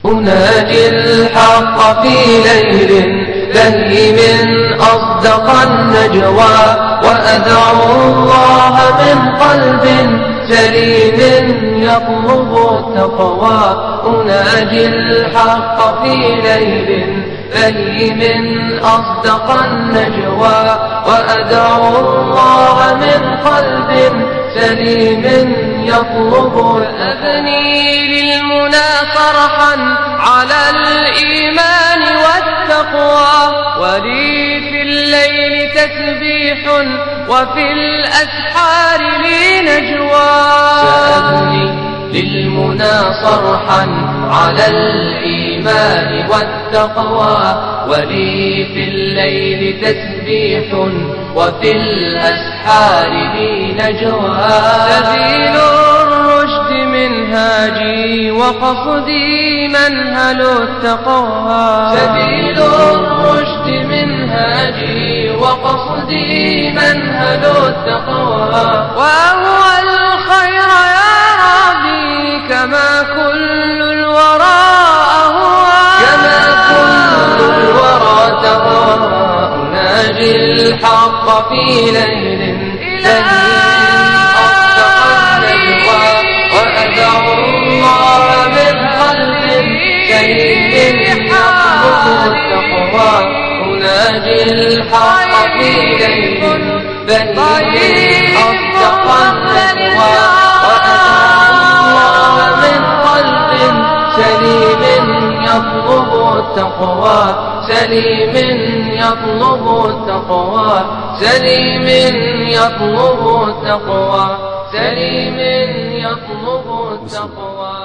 أناجي الحق في ليل بهيم أصدق النجوى وأدعو الله من قلب سليم يطلب التقوى أناجي الحق في ليل بهيم أصدق النجوى وأدعو الله من قلب سليم يطلب أبني للمنى فرحا على الإيمان والتقوى ولي في الليل تسبيح وفي الأسحار لي نجوى سأبني للمنى صرحا على الإيمان والتقوى ولي في الليل تسبيح وفي الأسحار لي نجوى سبيل الرشد منهاجي وقصدي منهل التقوى سبيل الرشد منهاجي وقصدي منهل التقوى وهو الخير يا ربي كما كل الورى أهوى كما كل الورى تهوى أناجي الحق في ليل بهيم أصدق النجوى وأدعو الله من قلب سليم يطلب التقوى أناجي الحق في ليل بهيم أصدق النجوى وأدعو الله من قلب سليم يطلب التقوى سليم يطلب التقوى سليم يطلب التقوى سليم يطلب التقوى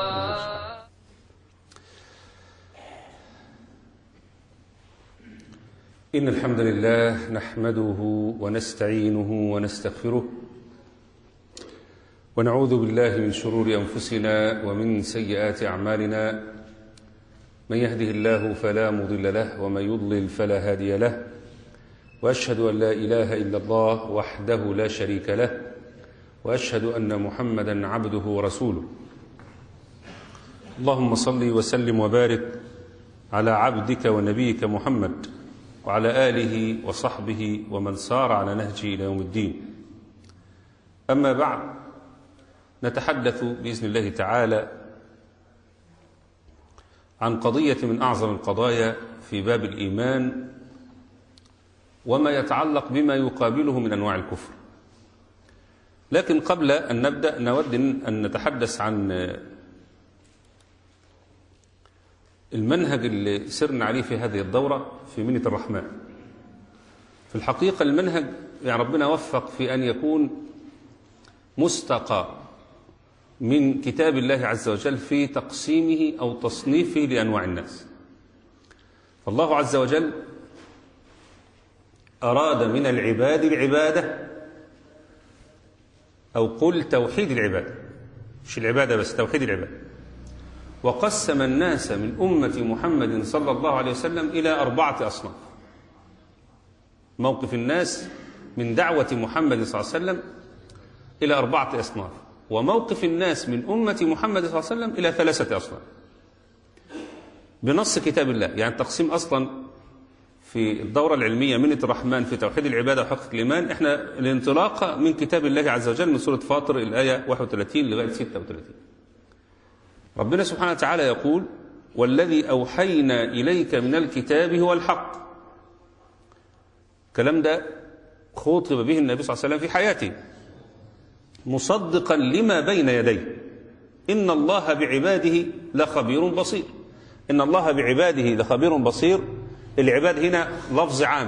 إن الحمد لله نحمده ونستعينه ونستغفره ونعوذ بالله من شرور أنفسنا ومن سيئات أعمالنا من يهده الله فلا مضل له ومن يضلل فلا هادي له وأشهد أن لا إله إلا الله وحده لا شريك له وأشهد أن محمدا عبده ورسوله اللهم صل وسلم وبارك على عبدك ونبيك محمد وعلى آله وصحبه ومن سار على نهجه إلى يوم الدين أما بعد نتحدث بإذن الله تعالى عن قضية من أعظم القضايا في باب الإيمان وما يتعلق بما يقابله من أنواع الكفر لكن قبل أن نبدأ نود أن نتحدث عن المنهج اللي سرنا عليه في هذه الدورة في منة الرحمن في الحقيقة المنهج يعني ربنا وفق في أن يكون مستقى من كتاب الله عز وجل في تقسيمه أو تصنيفه لأنواع الناس فالله عز وجل أراد من العباد العبادة أو قل توحيد العبادة مش العبادة بس توحيد العبادة وقسم الناس من أمة محمد صلى الله عليه وسلم إلى أربعة أصناف موقف الناس من دعوة محمد صلى الله عليه وسلم إلى أربعة أصناف وموقف الناس من أمة محمد صلى الله عليه وسلم إلى ثلاثة أصناف بنص كتاب الله يعني التقسيم أصلا في الدورة العلمية منة الرحمن في توحيد العبادة وحقيقة الإيمان إحنا الانطلاق من كتاب الله عز وجل من سورة فاطر الآية 31 لغاية 36 ربنا سبحانه وتعالى يقول والذي أوحينا إليك من الكتاب هو الحق الكلام ده خطب به النبي صلى الله عليه وسلم في حياته مصدقا لما بين يديه إن الله بعباده لخبير بصير إن الله بعباده لخبير بصير العباد هنا لفظ عام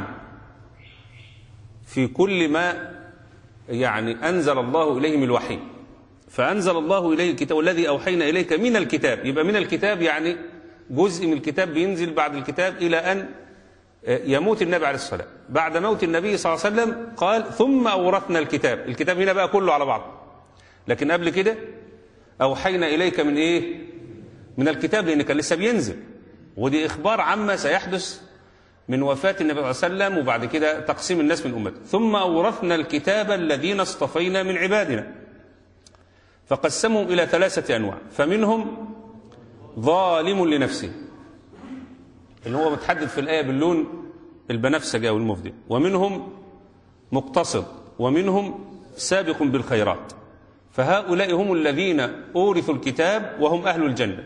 في كل ما يعني أنزل الله إليهم الوحي فأنزل الله إليه الكتاب والذي أوحينا إليك من الكتاب يبقى من الكتاب يعني جزء من الكتاب بينزل بعد الكتاب إلى أن يموت النبي عليه الصلاة والسلام بعد موت النبي صلى الله عليه وسلم قال ثم أورثنا الكتاب الكتاب هنا بقى كله على بعض لكن قبل كده أوحينا إليك من إيه من الكتاب لأن كان لسه بينزل ودي إخبار عما سيحدث من وفاة النبي صلى الله عليه وسلم وبعد كده تقسيم الناس من أمته ثم أورثنا الكتاب الذين اصطفينا من عبادنا فقسمهم إلى ثلاثة أنواع فمنهم ظالم لنفسه اللي هو متحدد في الآية باللون البنفسجي أو المفدي ومنهم مقتصد ومنهم سابق بالخيرات فهؤلاء هم الذين أورثوا الكتاب وهم أهل الجنة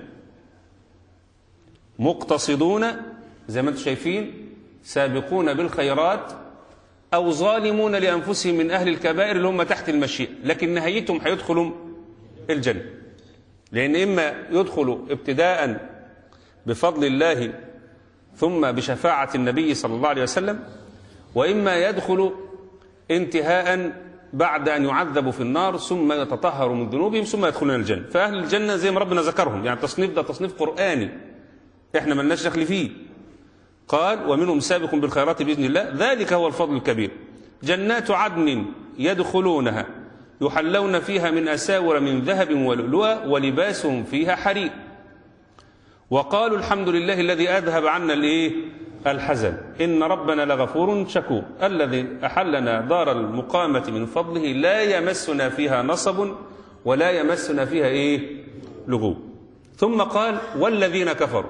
مقتصدون زي ما انتم شايفين سابقون بالخيرات أو ظالمون لأنفسهم من أهل الكبائر اللي هم تحت المشيئة لكن نهايتهم هيدخلوا الجنة لأن إما يدخلوا ابتداء بفضل الله ثم بشفاعة النبي صلى الله عليه وسلم وإما يدخلوا انتهاء بعد أن يعذبوا في النار ثم يتطهروا من ذنوبهم ثم يدخلون الجنة فأهل الجنة زي ما ربنا ذكرهم يعني التصنيف ده تصنيف قرآني احنا ملناش دخل فيه قال ومنهم سابق بالخيرات بإذن الله ذلك هو الفضل الكبير جنات عدن يدخلونها يحلون فيها من أساور من ذهب ولؤلؤا ولباسهم فيها حرير وقالوا الحمد لله الذي أذهب عنا الإيه الحزن إن ربنا لغفور شكور الذي أحلنا دار المقامة من فضله لا يمسنا فيها نصب ولا يمسنا فيها إيه لغوب ثم قال والذين كفروا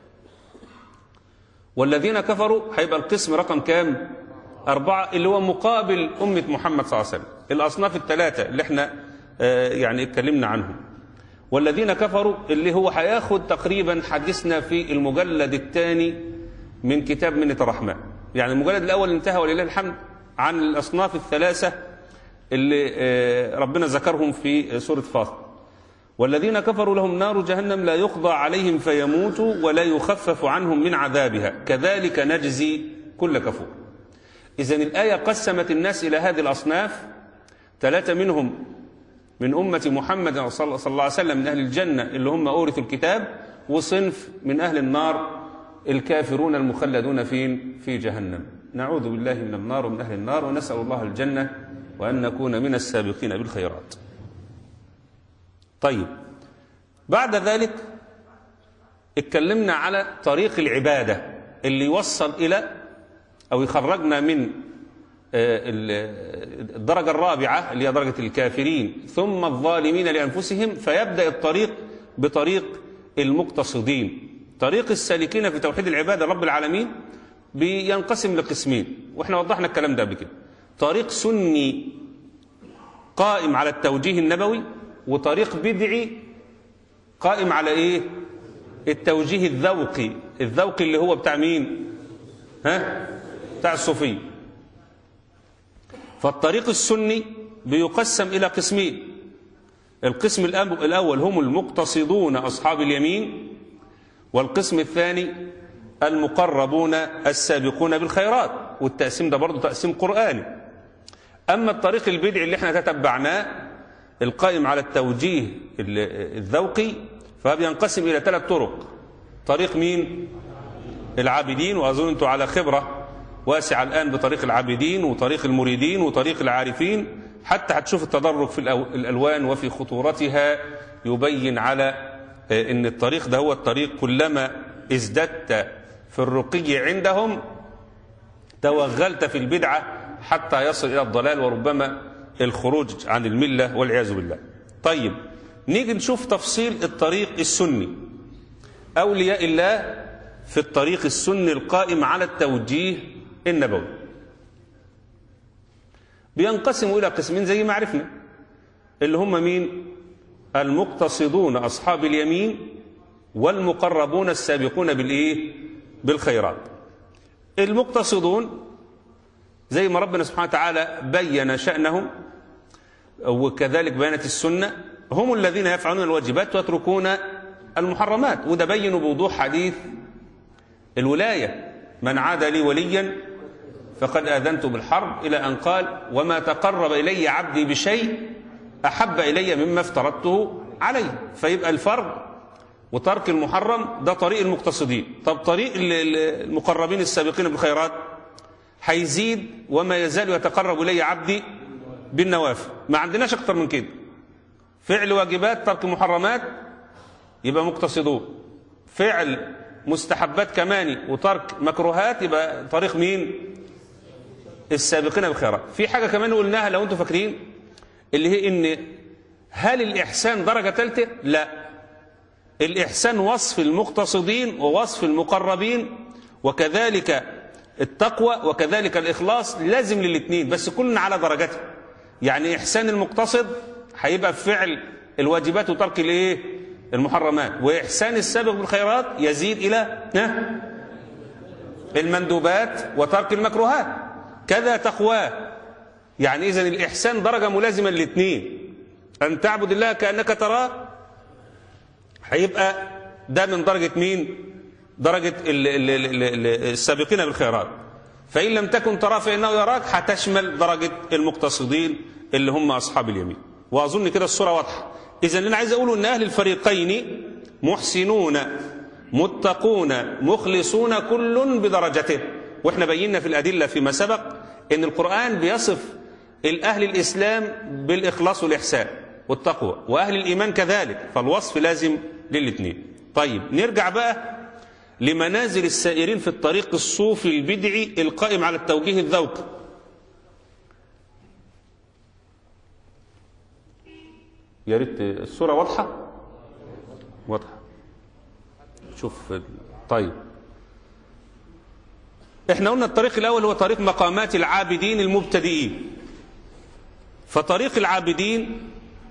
والذين كفروا هيبقى القسم رقم كام أربعة اللي هو مقابل أمة محمد صلى الله عليه وسلم الأصناف الثلاثة اللي احنا آه يعني اتكلمنا عنهم والذين كفروا اللي هو هياخد تقريبا حديثنا في المجلد الثاني من كتاب منة الرحمن يعني المجلد الأول انتهى ولله الحمد عن الأصناف الثلاثة اللي آه ربنا ذكرهم في سورة فاطر والذين كفروا لهم نار جهنم لا يقضى عليهم فيموتوا ولا يخفف عنهم من عذابها كذلك نجزي كل كفور إذا الآية قسمت الناس إلى هذه الأصناف ثلاثة منهم من أمة محمد صلى الله عليه وسلم من أهل الجنة اللي هم أورثوا الكتاب وصنف من أهل النار الكافرون المخلدون فين في جهنم نعوذ بالله من النار ومن أهل النار ونسأل الله الجنة وأن نكون من السابقين بالخيرات طيب بعد ذلك اتكلمنا على طريق العبادة اللي يوصل إلى أو يخرجنا من الدرجة الرابعة اللي هي درجة الكافرين ثم الظالمين لأنفسهم فيبدأ الطريق بطريق المقتصدين طريق السالكين في توحيد العبادة رب العالمين بينقسم لقسمين واحنا وضحنا الكلام ده قبل كده طريق سني قائم على التوجيه النبوي وطريق بدعي قائم على ايه التوجيه الذوقي الذوقي اللي هو بتاع مين ها بتاع الصوفيه فالطريق السني بيقسم إلى قسمين القسم الأول هم المقتصدون أصحاب اليمين والقسم الثاني المقربون السابقون بالخيرات والتقسيم ده برضه تقسيم قرآني أما الطريق البدعي اللي احنا تتبعناه القائم على التوجيه الذوقي فبينقسم إلى ثلاث طرق طريق مين العابدين وأظن أنتم على خبرة واسعة الآن بطريق العابدين وطريق المريدين وطريق العارفين حتى هتشوف التدرج في الألوان وفي خطورتها يبين على أن الطريق ده هو الطريق كلما ازددت في الرقي عندهم توغلت في البدعة حتى يصل إلى الضلال وربما الخروج عن الملة والعياذ بالله طيب نيجي نشوف تفصيل الطريق السني أولياء الله في الطريق السني القائم على التوجيه النبوي بينقسموا إلى قسمين زي ما عرفنا اللي هم مين المقتصدون أصحاب اليمين والمقربون السابقون بالإيه بالخيرات المقتصدون زي ما ربنا سبحانه وتعالى بين شأنهم وكذلك بيانت السنة هم الذين يفعلون الواجبات ويتركون المحرمات وده بينوا بوضوح حديث الولاية من عاد لي وليا فقد آذنت بالحرب إلى أن قال وما تقرب إلي عبدي بشيء أحب إلي مما افترضته عليه فيبقى الفرض وترك المحرم ده طريق المقتصدين طب طريق المقربين السابقين بالخيرات هيزيد وما يزال يتقرب إلي عبدي بالنوافل ما عندناش أكتر من كده فعل واجبات ترك محرمات يبقى مقتصدون فعل مستحبات كماني وترك مكروهات يبقى طريق مين السابقين بالخيرات في حاجة كمان قلناها لو انتم فاكرين اللي هي ان هل الإحسان درجة ثالثة لا الإحسان وصف المقتصدين ووصف المقربين وكذلك التقوى وكذلك الإخلاص لازم للاثنين بس كلنا على درجته يعني إحسان المقتصد هيبقى في فعل الواجبات وترك الايه المحرمات وإحسان السابق بالخيرات يزيد إلى ها؟ المندوبات وترك المكروهات كذا تقواه يعني إذن الإحسان درجة ملازمة للاثنين أن تعبد الله كأنك تراه هيبقى ده من درجة مين درجة ال ال ال ال السابقين بالخيرات فإن لم تكن تراه فإنه يراك هتشمل درجة المقتصدين اللي هم أصحاب اليمين وأظن كده الصورة واضحة إذا اللي أنا عايز أقوله أن أهل الفريقين محسنون متقون مخلصون كل بدرجته وإحنا بينا في الأدلة فيما سبق أن القرآن بيصف الأهل الإسلام بالإخلاص والإحسان والتقوى وأهل الإيمان كذلك فالوصف لازم للاثنين طيب نرجع بقى لمنازل السائرين في الطريق الصوفي البدعي القائم على التوجيه الذوقي يا ريت الصورة واضحة واضحة شوف طيب احنا قلنا الطريق الأول هو طريق مقامات العابدين المبتدئين فطريق العابدين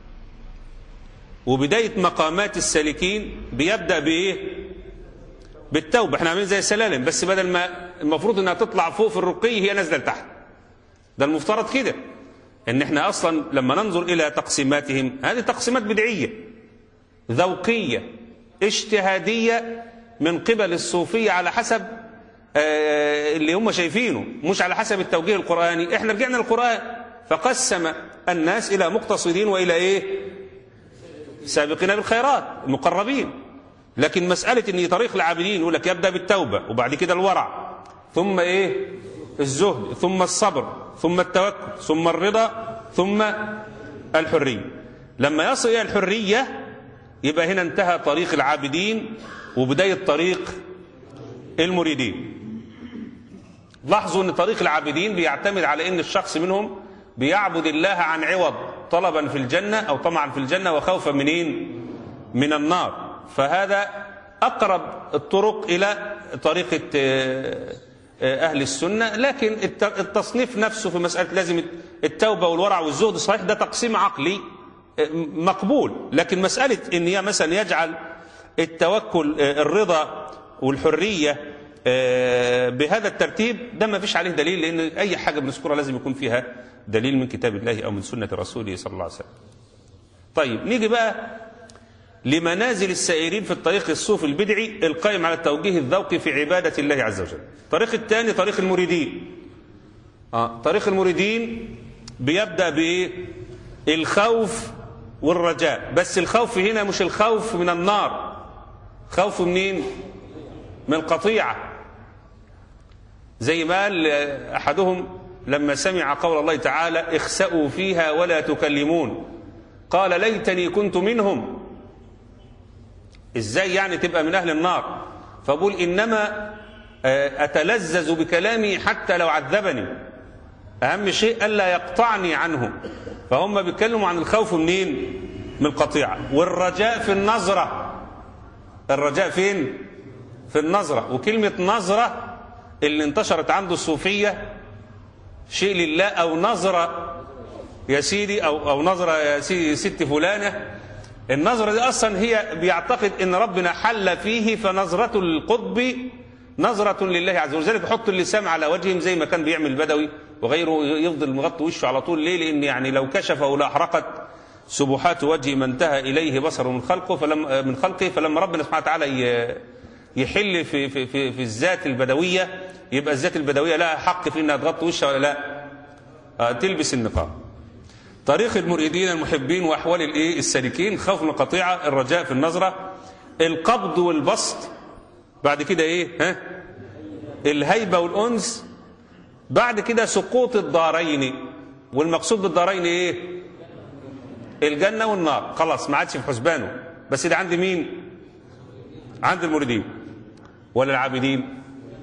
وبداية مقامات السالكين بيبدأ بإيه بالتوبة احنا عاملين زي السلالم بس بدل ما المفروض انها تطلع فوق في الرقي هي نازلة لتحت ده المفترض كده ان احنا اصلا لما ننظر الى تقسيماتهم هذه تقسيمات بدعية ذوقية اجتهادية من قبل الصوفية على حسب آه اللي هم شايفينه مش على حسب التوجيه القرآني احنا رجعنا للقرآن فقسم الناس الى مقتصدين والى ايه سابقين بالخيرات المقربين لكن مسألة ان طريق العابدين يقول لك يبدأ بالتوبة وبعد كده الورع ثم ايه الزهد ثم الصبر ثم التوكل ثم الرضا ثم الحرية لما يصل إلى الحرية يبقى هنا انتهى طريق العابدين وبداية طريق المريدين لاحظوا ان طريق العابدين بيعتمد على ان الشخص منهم بيعبد الله عن عوض طلبا في الجنة او طمعا في الجنة وخوفا منين من النار فهذا اقرب الطرق الى طريقة أهل السنة لكن التصنيف نفسه في مسألة لازم التوبة والورع والزهد صحيح ده تقسيم عقلي مقبول لكن مسألة إن هي مثلا يجعل التوكل الرضا والحرية بهذا الترتيب ده ما فيش عليه دليل لأن أي حاجة بنذكرها لازم يكون فيها دليل من كتاب الله أو من سنة رسوله صلى الله عليه وسلم طيب نيجي بقى لمنازل السائرين في الطريق الصوفي البدعي القائم على التوجيه الذوقي في عبادة الله عز وجل الطريق الثاني طريق المريدين آه. طريق المريدين بيبدأ بإيه الخوف والرجاء بس الخوف هنا مش الخوف من النار خوف منين من القطيعة زي ما قال أحدهم لما سمع قول الله تعالى اخسأوا فيها ولا تكلمون قال ليتني كنت منهم ازاي يعني تبقى من اهل النار فبقول انما اتلذذ بكلامي حتى لو عذبني اهم شيء الا يقطعني عنه فهم بيتكلموا عن الخوف منين من القطيعه والرجاء في النظره الرجاء فين في النظره وكلمه نظره اللي انتشرت عنده الصوفيه شيء لله او نظره يا سيدي او او نظره يا سيدي ست فلانه النظرة دي أصلا هي بيعتقد أن ربنا حل فيه فنظرة القطب نظرة لله عز وجل لذلك يحط اللسان على وجههم زي ما كان بيعمل البدوي وغيره يفضل مغطي وشه على طول ليه لأن يعني لو كشفه لأحرقت سبحات وجه ما انتهى إليه بصره من خلقه فلما من خلقه فلما ربنا سبحانه وتعالى يحل في في في, في الذات البدوية يبقى الذات البدوية لها حق في انها تغطي وشها ولا لا؟ آه تلبس النقاب. طريق المريدين المحبين واحوال الايه السالكين خوف من القطيعه الرجاء في النظره القبض والبسط بعد كده ايه ها الهيبه والانس بعد كده سقوط الدارين والمقصود بالدارين ايه الجنه والنار خلاص ما عادش في حسبانه بس ده عند مين عند المريدين ولا العابدين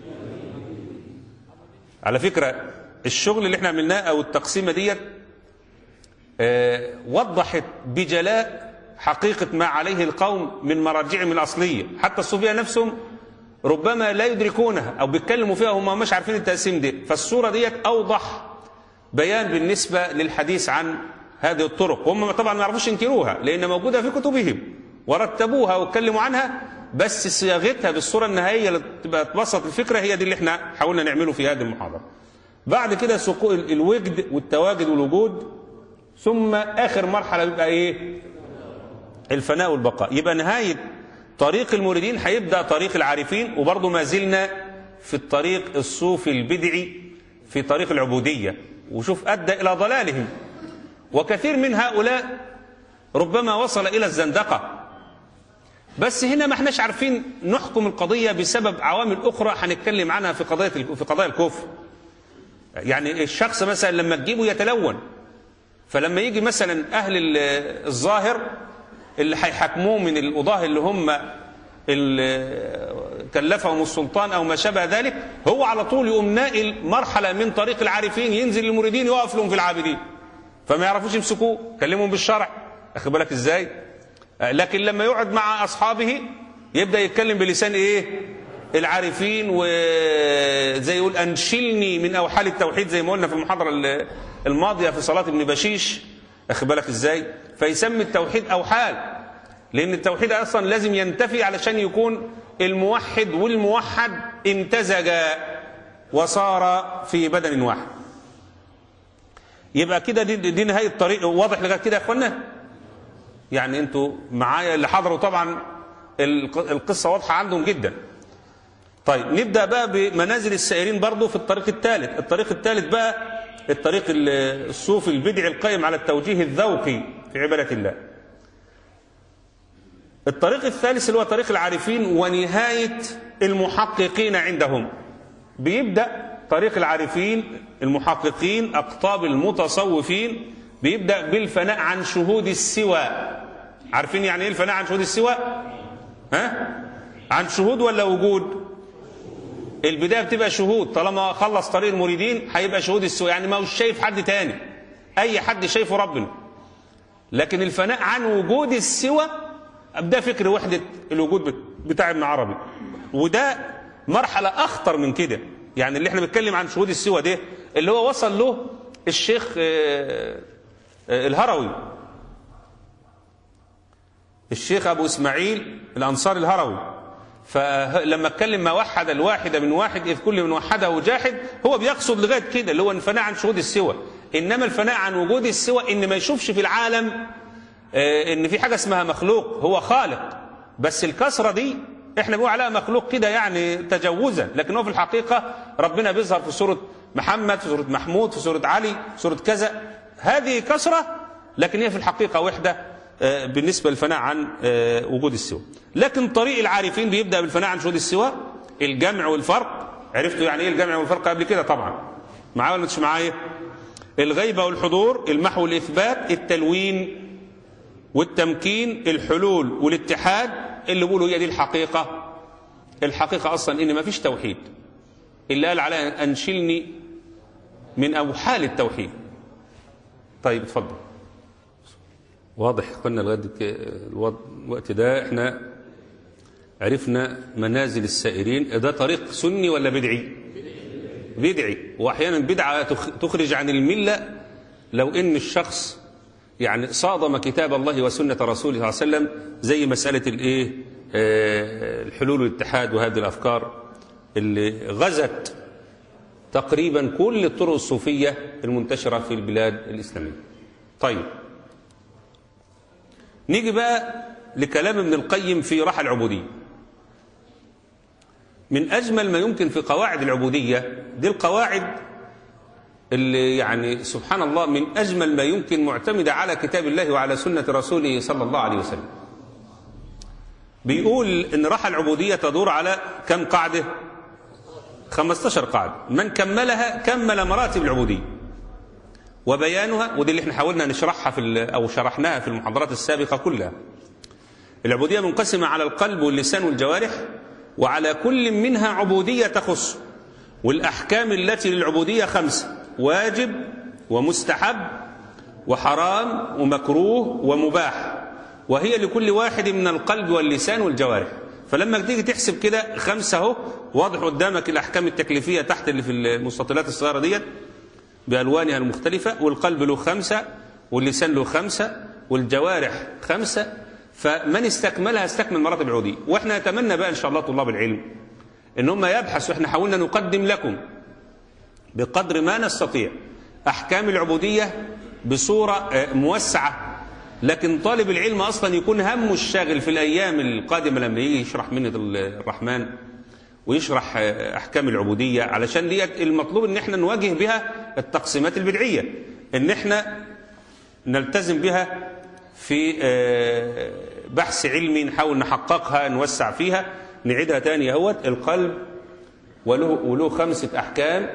على فكره الشغل اللي احنا عملناه او التقسيمه ديت وضحت بجلاء حقيقة ما عليه القوم من مراجعهم الأصلية حتى الصوفية نفسهم ربما لا يدركونها أو بيتكلموا فيها هم مش عارفين التقسيم ده فالصورة ديت أوضح بيان بالنسبة للحديث عن هذه الطرق هم طبعا ما يعرفوش ينكروها لأن موجودة في كتبهم ورتبوها واتكلموا عنها بس صياغتها بالصورة النهائية اللي تبقى تبسط الفكرة هي دي اللي احنا حاولنا نعمله في هذه المحاضرة بعد كده سقوط الوجد والتواجد والوجود ثم آخر مرحلة بيبقى إيه الفناء والبقاء يبقى نهاية طريق المريدين هيبدأ طريق العارفين وبرضه ما زلنا في الطريق الصوفي البدعي في طريق العبودية وشوف أدى إلى ضلالهم وكثير من هؤلاء ربما وصل إلى الزندقة بس هنا ما احناش عارفين نحكم القضية بسبب عوامل أخرى هنتكلم عنها في قضايا في قضايا الكفر يعني الشخص مثلا لما تجيبه يتلون فلما يجي مثلا أهل الظاهر اللي هيحاكموه من القضاه اللي هم اللي كلفهم السلطان او ما شابه ذلك هو على طول يقوم ناقل مرحله من طريق العارفين ينزل للمريدين يقف لهم في العابدين فما يعرفوش يمسكوه كلمهم بالشرع اخد بالك ازاي لكن لما يقعد مع اصحابه يبدا يتكلم بلسان ايه العارفين وزي يقول انشلني من اوحال التوحيد زي ما قلنا في المحاضره الماضيه في صلاه ابن بشيش اخد بالك ازاي فيسمي التوحيد اوحال لان التوحيد اصلا لازم ينتفي علشان يكون الموحد والموحد امتزجا وصار في بدن واحد يبقى كده دي, دي نهايه الطريق واضح لغايه كده يا اخوانا يعني انتوا معايا اللي حضروا طبعا القصه واضحه عندهم جدا طيب نبدا بقى بمنازل السائرين برضو في الطريق الثالث الطريق الثالث بقى الطريق الصوفي البدعي القائم على التوجيه الذوقي في عبادة الله الطريق الثالث اللي هو طريق العارفين ونهاية المحققين عندهم بيبدأ طريق العارفين المحققين أقطاب المتصوفين بيبدأ بالفناء عن شهود السوى عارفين يعني ايه الفناء عن شهود السوى ها عن شهود ولا وجود البداية بتبقى شهود طالما خلص طريق المريدين هيبقى شهود السوء يعني ما هوش شايف حد تاني أي حد شايفه ربنا لكن الفناء عن وجود السوى ده فكر وحدة الوجود بتاع ابن عربي وده مرحلة أخطر من كده يعني اللي احنا بنتكلم عن شهود السوى ده اللي هو وصل له الشيخ الهروي الشيخ أبو إسماعيل الأنصار الهروي فلما اتكلم ما وحد الواحد من واحد إذ كل من وحده جاحد هو بيقصد لغاية كده اللي هو الفناء عن شهود السوى إنما الفناء عن وجود السوى إن ما يشوفش في العالم إن في حاجة اسمها مخلوق هو خالق بس الكسرة دي احنا بنقول عليها مخلوق كده يعني تجوزا لكن هو في الحقيقة ربنا بيظهر في سورة محمد في سورة محمود في سورة علي في سورة كذا هذه كسرة لكن هي في الحقيقة وحدة بالنسبة للفناء عن وجود السوى لكن طريق العارفين بيبدأ بالفناء عن شهود السوى الجمع والفرق عرفتوا يعني ايه الجمع والفرق قبل كده طبعا معايا ولا مش معايا الغيبة والحضور المحو والإثبات التلوين والتمكين الحلول والاتحاد اللي بيقولوا هي دي الحقيقة الحقيقة أصلا إن ما فيش توحيد اللي قال على أنشلني من أوحال التوحيد طيب اتفضل واضح قلنا لغايه الوقت ده احنا عرفنا منازل السائرين ده طريق سني ولا بدعي بدعي واحيانا بدعه تخرج عن المله لو ان الشخص يعني صادم كتاب الله وسنه رسوله صلى الله عليه وسلم زي مساله الايه الحلول والاتحاد وهذه الافكار اللي غزت تقريبا كل الطرق الصوفيه المنتشره في البلاد الاسلاميه طيب نيجي بقى لكلام ابن القيم في راحة العبودية من أجمل ما يمكن في قواعد العبودية دي القواعد اللي يعني سبحان الله من أجمل ما يمكن معتمدة على كتاب الله وعلى سنة رسوله صلى الله عليه وسلم بيقول إن راحة العبودية تدور على كم قاعدة 15 قاعدة من كملها كمل مراتب العبودية وبيانها ودي اللي احنا حاولنا نشرحها في او شرحناها في المحاضرات السابقه كلها. العبوديه منقسمه على القلب واللسان والجوارح وعلى كل منها عبوديه تخص والاحكام التي للعبوديه خمسه واجب ومستحب وحرام ومكروه ومباح وهي لكل واحد من القلب واللسان والجوارح فلما تيجي تحسب كده خمسة اهو واضح قدامك الأحكام التكليفية تحت اللي في المستطيلات الصغيرة ديت بألوانها المختلفة والقلب له خمسة واللسان له خمسة والجوارح خمسة فمن استكملها استكمل مراتب العودية واحنا نتمنى بقى إن شاء الله طلاب العلم إن هم يبحثوا احنا حاولنا نقدم لكم بقدر ما نستطيع أحكام العبودية بصورة موسعة لكن طالب العلم أصلا يكون همه الشاغل في الأيام القادمة لما يجي يشرح منة الرحمن ويشرح أحكام العبودية علشان ديت المطلوب إن احنا نواجه بها التقسيمات البدعية إن احنا نلتزم بها في بحث علمي نحاول نحققها نوسع فيها نعيدها تاني اهوت القلب وله, وله خمسة أحكام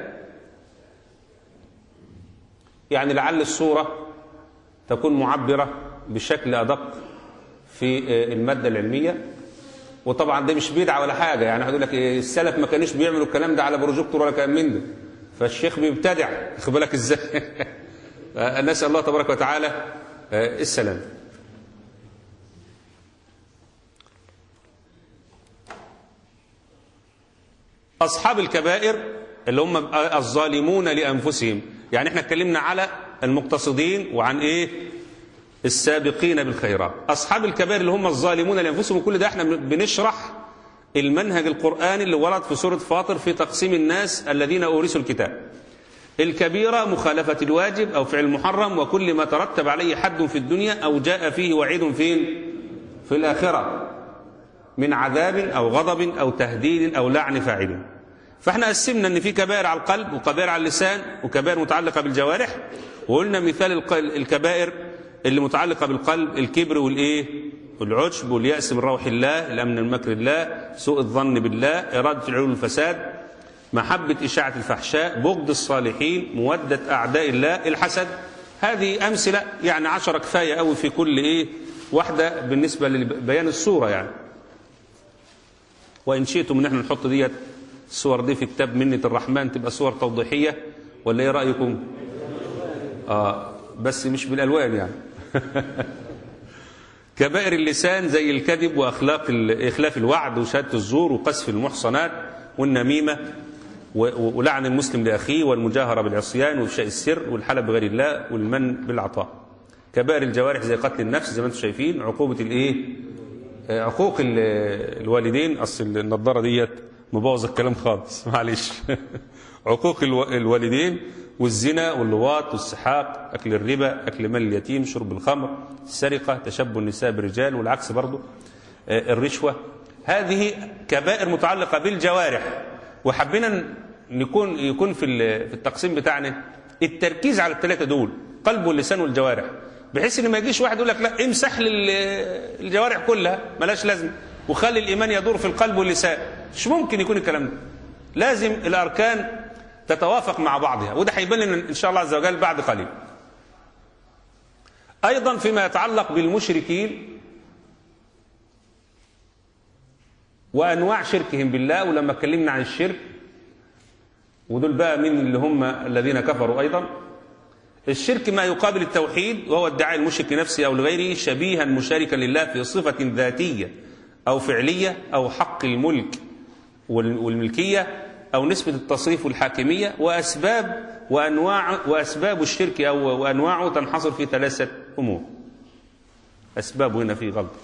يعني لعل الصورة تكون معبرة بشكل أدق في المادة العلمية وطبعا ده مش بدعة ولا حاجة يعني هقول لك السلف ما كانوش بيعملوا الكلام ده على بروجيكتور ولا كلام من ده فالشيخ بيبتدع خد بالك ازاي نسأل الله تبارك وتعالى السلام أصحاب الكبائر اللي هم الظالمون لأنفسهم يعني احنا اتكلمنا على المقتصدين وعن ايه السابقين بالخيرات أصحاب الكبائر اللي هم الظالمون لأنفسهم وكل ده احنا بنشرح المنهج القرآني اللي ورد في سورة فاطر في تقسيم الناس الذين أورثوا الكتاب الكبيرة مخالفة الواجب أو فعل المحرم وكل ما ترتب عليه حد في الدنيا أو جاء فيه وعيد فين في الآخرة من عذاب أو غضب أو تهديد أو لعن فاعل فاحنا قسمنا ان في كبائر على القلب وكبائر على اللسان وكبائر متعلقة بالجوارح وقلنا مثال الكبائر اللي متعلقة بالقلب الكبر والايه والعجب واليأس من روح الله الأمن من مكر الله سوء الظن بالله إرادة العلو الفساد محبة إشاعة الفحشاء بغض الصالحين مودة أعداء الله الحسد هذه أمثلة يعني عشرة كفاية قوي في كل إيه واحدة بالنسبة لبيان الصورة يعني وإن شئتم إن احنا نحط ديت الصور دي في كتاب منة الرحمن تبقى صور توضيحية ولا إيه رأيكم؟ آه بس مش بالألوان يعني كبائر اللسان زي الكذب وأخلاق إخلاف الوعد وشهادة الزور وقذف المحصنات والنميمة ولعن المسلم لأخيه والمجاهرة بالعصيان وإفشاء السر والحلف بغير الله والمن بالعطاء كبائر الجوارح زي قتل النفس زي ما انتم شايفين عقوبة الايه عقوق الوالدين اصل النضاره ديت مبوظ الكلام خالص معلش عقوق الوالدين والزنا واللواط والسحاق اكل الربا اكل مال اليتيم شرب الخمر السرقه تشبه النساء بالرجال والعكس برضه الرشوه هذه كبائر متعلقه بالجوارح وحبينا نكون يكون في في التقسيم بتاعنا التركيز على الثلاثه دول قلب واللسان والجوارح بحيث ان ما يجيش واحد يقول لك لا امسح الجوارح كلها ملاش لازمه وخلي الايمان يدور في القلب واللسان مش ممكن يكون الكلام ده لازم الاركان تتوافق مع بعضها وده هيبان لنا ان شاء الله عز وجل بعد قليل ايضا فيما يتعلق بالمشركين وانواع شركهم بالله ولما اتكلمنا عن الشرك ودول بقى من اللي هم الذين كفروا ايضا الشرك ما يقابل التوحيد وهو ادعاء المشرك لنفسه او لغيره شبيها مشاركا لله في صفه ذاتيه او فعليه او حق الملك والملكيه او نسبه التصريف والحاكميه واسباب وانواع واسباب الشرك او وانواعه تنحصر في ثلاثه امور اسبابه هنا في غلط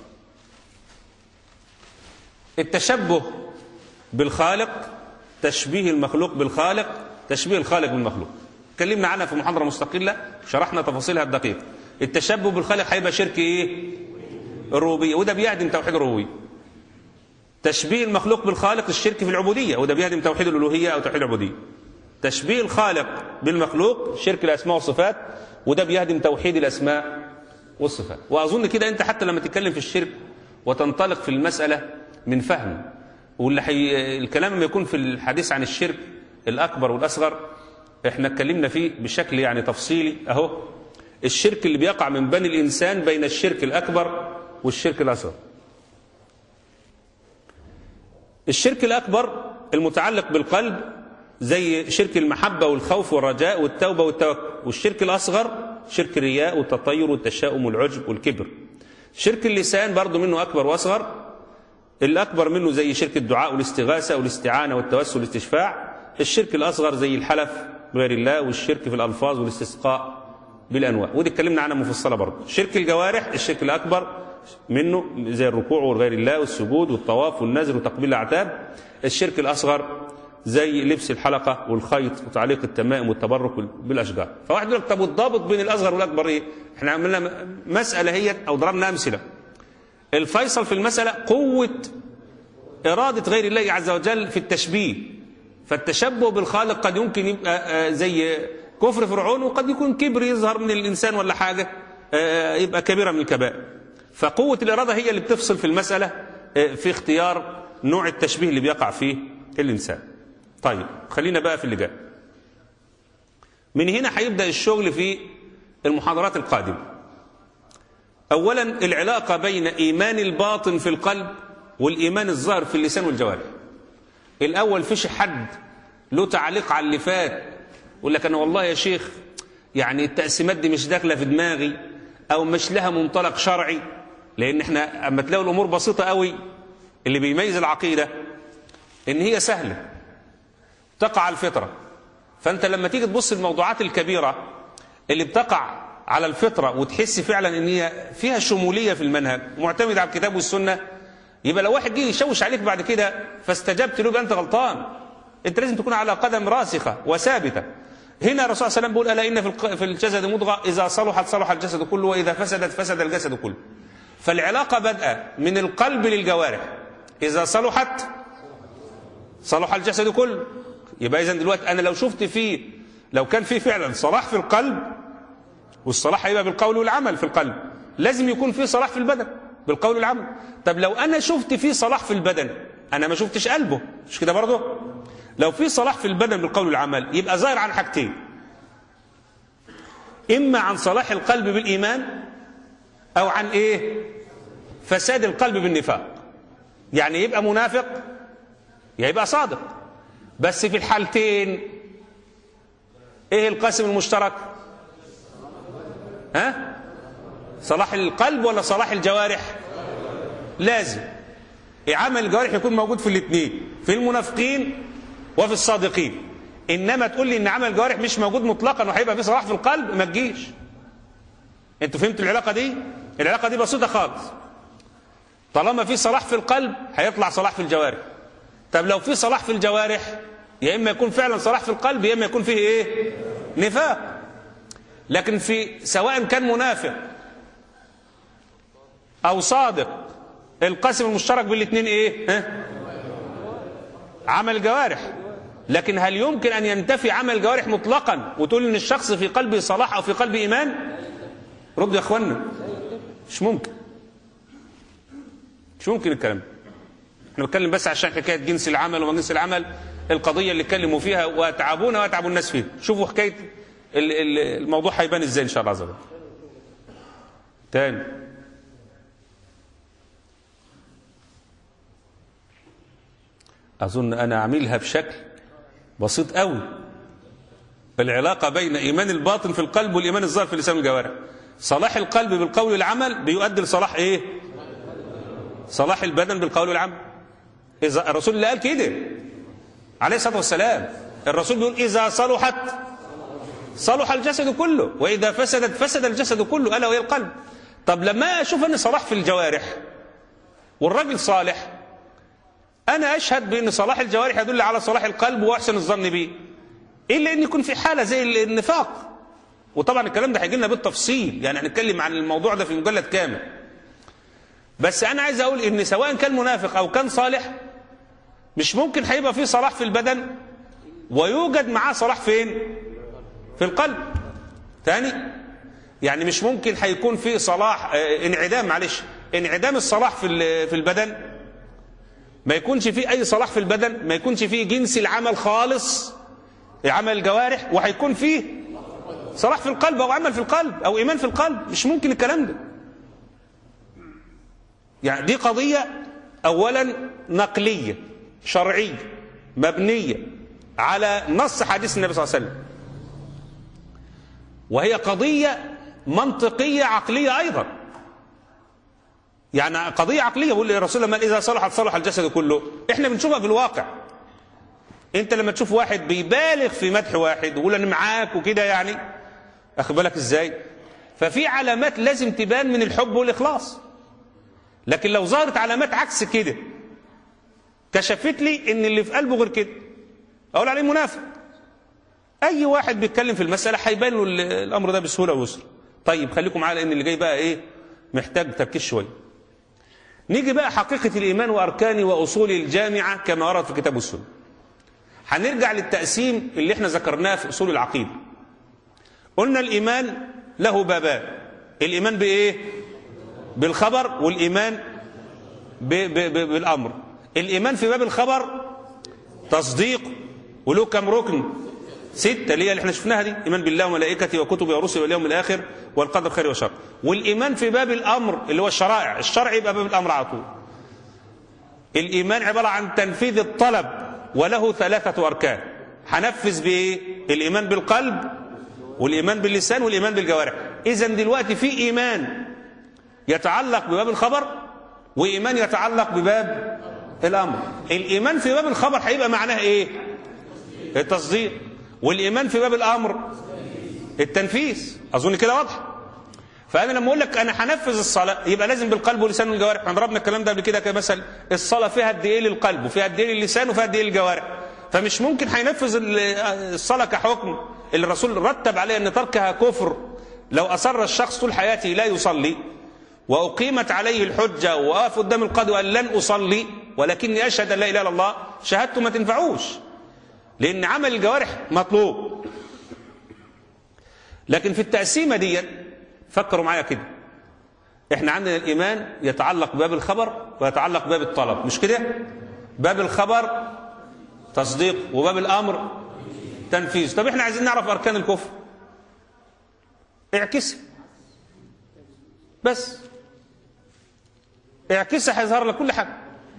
التشبه بالخالق تشبيه المخلوق بالخالق تشبيه الخالق بالمخلوق اتكلمنا عنها في محاضرة مستقلة شرحنا تفاصيلها الدقيقة التشبه بالخالق هيبقى شرك ايه الربوبية وده بيهدم توحيد الربوبية تشبيه المخلوق بالخالق الشرك في العبودية وده بيهدم توحيد الألوهية أو توحيد العبودية تشبيه الخالق بالمخلوق شرك الأسماء والصفات وده بيهدم توحيد الأسماء والصفات وأظن كده أنت حتى لما تتكلم في الشرك وتنطلق في المسألة من فهم واللي حي... الكلام لما يكون في الحديث عن الشرك الأكبر والأصغر احنا اتكلمنا فيه بشكل يعني تفصيلي اهو الشرك اللي بيقع من بني الانسان بين الشرك الاكبر والشرك الاصغر الشرك الاكبر المتعلق بالقلب زي شرك المحبه والخوف والرجاء والتوبه والتوكل والشرك الاصغر شرك الرياء والتطير والتشاؤم والعجب والكبر شرك اللسان برضه منه أكبر وأصغر الأكبر منه زي شرك الدعاء والاستغاثة والاستعانة والتوسل والاستشفاع الشرك الأصغر زي الحلف بغير الله والشرك في الألفاظ والاستسقاء بالأنواع ودي اتكلمنا عنها مفصلة برضه شرك الجوارح الشرك الأكبر منه زي الركوع وغير الله والسجود والطواف والنذر وتقبيل الأعتاب الشرك الأصغر زي لبس الحلقة والخيط وتعليق التمائم والتبرك بالأشجار فواحد يقول لك طب والضابط بين الأصغر والأكبر إيه احنا عملنا مسألة هي أو ضربنا أمثلة الفيصل في المسألة قوة إرادة غير الله عز وجل في التشبيه فالتشبه بالخالق قد يمكن يبقى زي كفر فرعون وقد يكون كبر يظهر من الإنسان ولا حاجة يبقى كبيرة من الكبائر فقوة الإرادة هي اللي بتفصل في المسألة في اختيار نوع التشبيه اللي بيقع فيه الإنسان طيب خلينا بقى في اللي جاي من هنا هيبدأ الشغل في المحاضرات القادمة أولا العلاقة بين إيمان الباطن في القلب والإيمان الظاهر في اللسان والجوارح الأول فيش حد له تعليق على اللي فات يقول لك أنا والله يا شيخ يعني التقسيمات دي مش داخلة في دماغي أو مش لها منطلق شرعي لأن احنا أما تلاقوا الأمور بسيطة قوي اللي بيميز العقيدة إن هي سهلة تقع على الفطرة فأنت لما تيجي تبص الموضوعات الكبيرة اللي بتقع على الفطرة وتحس فعلا ان هي فيها شمولية في المنهج معتمد على الكتاب والسنة يبقى لو واحد جه يشوش عليك بعد كده فاستجبت له يبقى انت غلطان انت لازم تكون على قدم راسخة وثابتة هنا الرسول صلى الله عليه وسلم بيقول الا ان في في الجسد مضغة اذا صلحت صلح الجسد كله واذا فسدت فسد الجسد كله فالعلاقة بدأ من القلب للجوارح اذا صلحت صلح الجسد كله يبقى اذا دلوقتي انا لو شفت فيه لو كان فيه فعلا صلاح في القلب والصلاح هيبقى بالقول والعمل في القلب لازم يكون فيه صلاح في البدن بالقول والعمل طب لو انا شفت فيه صلاح في البدن انا ما شفتش قلبه مش كده برضه لو في صلاح في البدن بالقول والعمل يبقى ظاهر عن حاجتين اما عن صلاح القلب بالايمان او عن ايه فساد القلب بالنفاق يعني يبقى منافق يا يبقى صادق بس في الحالتين ايه القاسم المشترك ها صلاح القلب ولا صلاح الجوارح لازم عمل الجوارح يكون موجود في الاثنين في المنافقين وفي الصادقين انما تقول لي ان عمل الجوارح مش موجود مطلقا وهيبقى في صلاح في القلب ما تجيش انتوا فهمتوا العلاقه دي العلاقه دي بسيطه خالص طالما في صلاح في القلب هيطلع صلاح في الجوارح طب لو في صلاح في الجوارح يا اما يكون فعلا صلاح في القلب يا اما يكون فيه ايه نفاق لكن في سواء كان منافق او صادق القسم المشترك بالاثنين ايه ها؟ عمل الجوارح لكن هل يمكن ان ينتفي عمل الجوارح مطلقا وتقول ان الشخص في قلبه صلاح او في قلبه ايمان رد يا اخوانا مش ممكن مش ممكن الكلام احنا بنتكلم بس عشان حكايه جنس العمل وما جنس العمل القضيه اللي اتكلموا فيها واتعبونا واتعبوا الناس فيها شوفوا حكايه الموضوع هيبان ازاي ان شاء الله عز وجل تاني اظن انا اعملها بشكل بسيط قوي العلاقة بين إيمان الباطن في القلب والإيمان الظاهر في اللسان والجوارح صلاح القلب بالقول والعمل بيؤدي لصلاح إيه صلاح البدن بالقول والعمل إذا الرسول اللي قال كده عليه الصلاة والسلام الرسول بيقول إذا صلحت صلح الجسد كله وإذا فسدت فسد الجسد كله ألا وهي القلب طب لما أشوف أن صلاح في الجوارح والراجل صالح أنا أشهد بأن صلاح الجوارح يدل على صلاح القلب وأحسن الظن به إلا أن يكون في حالة زي النفاق وطبعا الكلام ده هيجي لنا بالتفصيل يعني هنتكلم عن الموضوع ده في مجلد كامل بس أنا عايز أقول أن سواء كان منافق أو كان صالح مش ممكن هيبقى فيه صلاح في البدن ويوجد معاه صلاح فين في القلب تاني يعني مش ممكن هيكون فيه صلاح اه انعدام معلش انعدام الصلاح في في البدن ما يكونش فيه اي صلاح في البدن ما يكونش فيه جنس العمل خالص عمل الجوارح وهيكون فيه صلاح في القلب او عمل في القلب او ايمان في القلب مش ممكن الكلام ده يعني دي قضية اولا نقلية شرعية مبنية على نص حديث النبي صلى الله عليه وسلم وهي قضية منطقية عقلية ايضا يعني قضية عقلية بقول يا رسول الله إذا صلحت صلح الجسد كله إحنا بنشوفها في الواقع أنت لما تشوف واحد بيبالغ في مدح واحد ويقول أنا معاك وكده يعني أخد بالك إزاي ففي علامات لازم تبان من الحب والإخلاص لكن لو ظهرت علامات عكس كده كشفت لي ان اللي في قلبه غير كده اقول عليه منافق اي واحد بيتكلم في المساله هيبان له الامر ده بسهوله ويسر طيب خليكم معايا لان اللي جاي بقى ايه محتاج تركيز شويه نيجي بقى حقيقه الايمان واركانه واصوله الجامعه كما ورد في كتاب السنه هنرجع للتقسيم اللي احنا ذكرناه في اصول العقيده قلنا الايمان له بابان الايمان بايه بالخبر والايمان ب ب ب بالامر الايمان في باب الخبر تصديق وله كم ركن ستة اللي هي اللي احنا شفناها دي ايمان بالله وملائكته وكتبه ورسله واليوم الاخر والقدر خير وشر والايمان في باب الامر اللي هو الشرائع الشرع يبقى باب الامر على طول الايمان عباره عن تنفيذ الطلب وله ثلاثه اركان هنفذ بايه الايمان بالقلب والايمان باللسان والايمان بالجوارح اذا دلوقتي في ايمان يتعلق بباب الخبر وايمان يتعلق بباب الامر الايمان في باب الخبر هيبقى معناه ايه التصديق والايمان في باب الامر التنفيذ اظن كده واضح فانا لما اقول لك انا هنفذ الصلاه يبقى لازم بالقلب واللسان والجوارح احنا ضربنا الكلام ده قبل كده كمثل الصلاه فيها قد ايه للقلب وفيها قد ايه للسان وفيها قد ايه للجوارح فمش ممكن هينفذ الصلاه كحكم اللي الرسول رتب عليه ان تركها كفر لو اصر الشخص طول حياته لا يصلي وأقيمت عليه الحجة وقف قدام القاضي وقال لن أصلي ولكني أشهد أن لا إله إلا الله شهادته ما تنفعوش لأن عمل الجوارح مطلوب لكن في التقسيمة دي فكروا معايا كده احنا عندنا الإيمان يتعلق بباب الخبر ويتعلق بباب الطلب مش كده باب الخبر تصديق وباب الأمر تنفيذ طب احنا عايزين نعرف أركان الكفر اعكسها بس اعكسها هيظهر لك كل حاجه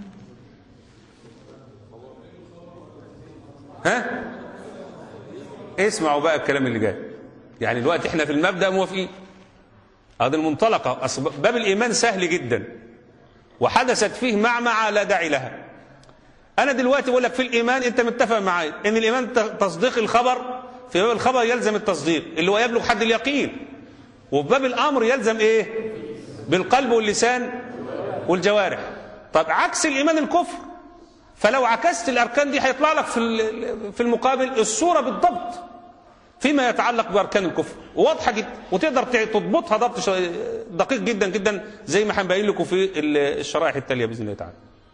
ها اسمعوا بقى الكلام اللي جاي يعني دلوقتي احنا في المبدا موافقين هذه المنطلقه أصل باب الايمان سهل جدا وحدثت فيه معمعه لا داعي لها انا دلوقتي بقول لك في الايمان انت متفق معايا ان الايمان تصديق الخبر في باب الخبر يلزم التصديق اللي هو يبلغ حد اليقين وفي باب الامر يلزم ايه بالقلب واللسان والجوارح طب عكس الايمان الكفر فلو عكست الاركان دي هيطلع لك في في المقابل الصوره بالضبط فيما يتعلق باركان الكفر واضحه جدا وتقدر تضبطها ضبط دقيق جدا جدا زي ما هنبين لكم في الشرائح التاليه باذن الله تعالى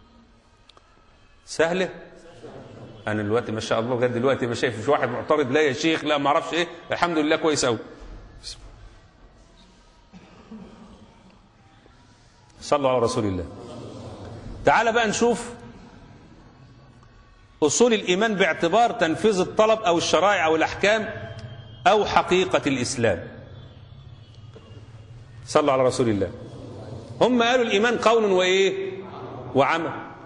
سهله انا دلوقتي ما شاء الله لغايه دلوقتي ما شايف واحد معترض لا يا شيخ لا ما اعرفش ايه الحمد لله كويس قوي صلوا على رسول الله تعال بقى نشوف أصول الإيمان باعتبار تنفيذ الطلب أو الشرائع أو الأحكام أو حقيقة الإسلام صلوا على رسول الله هم قالوا الإيمان قول وإيه وعمل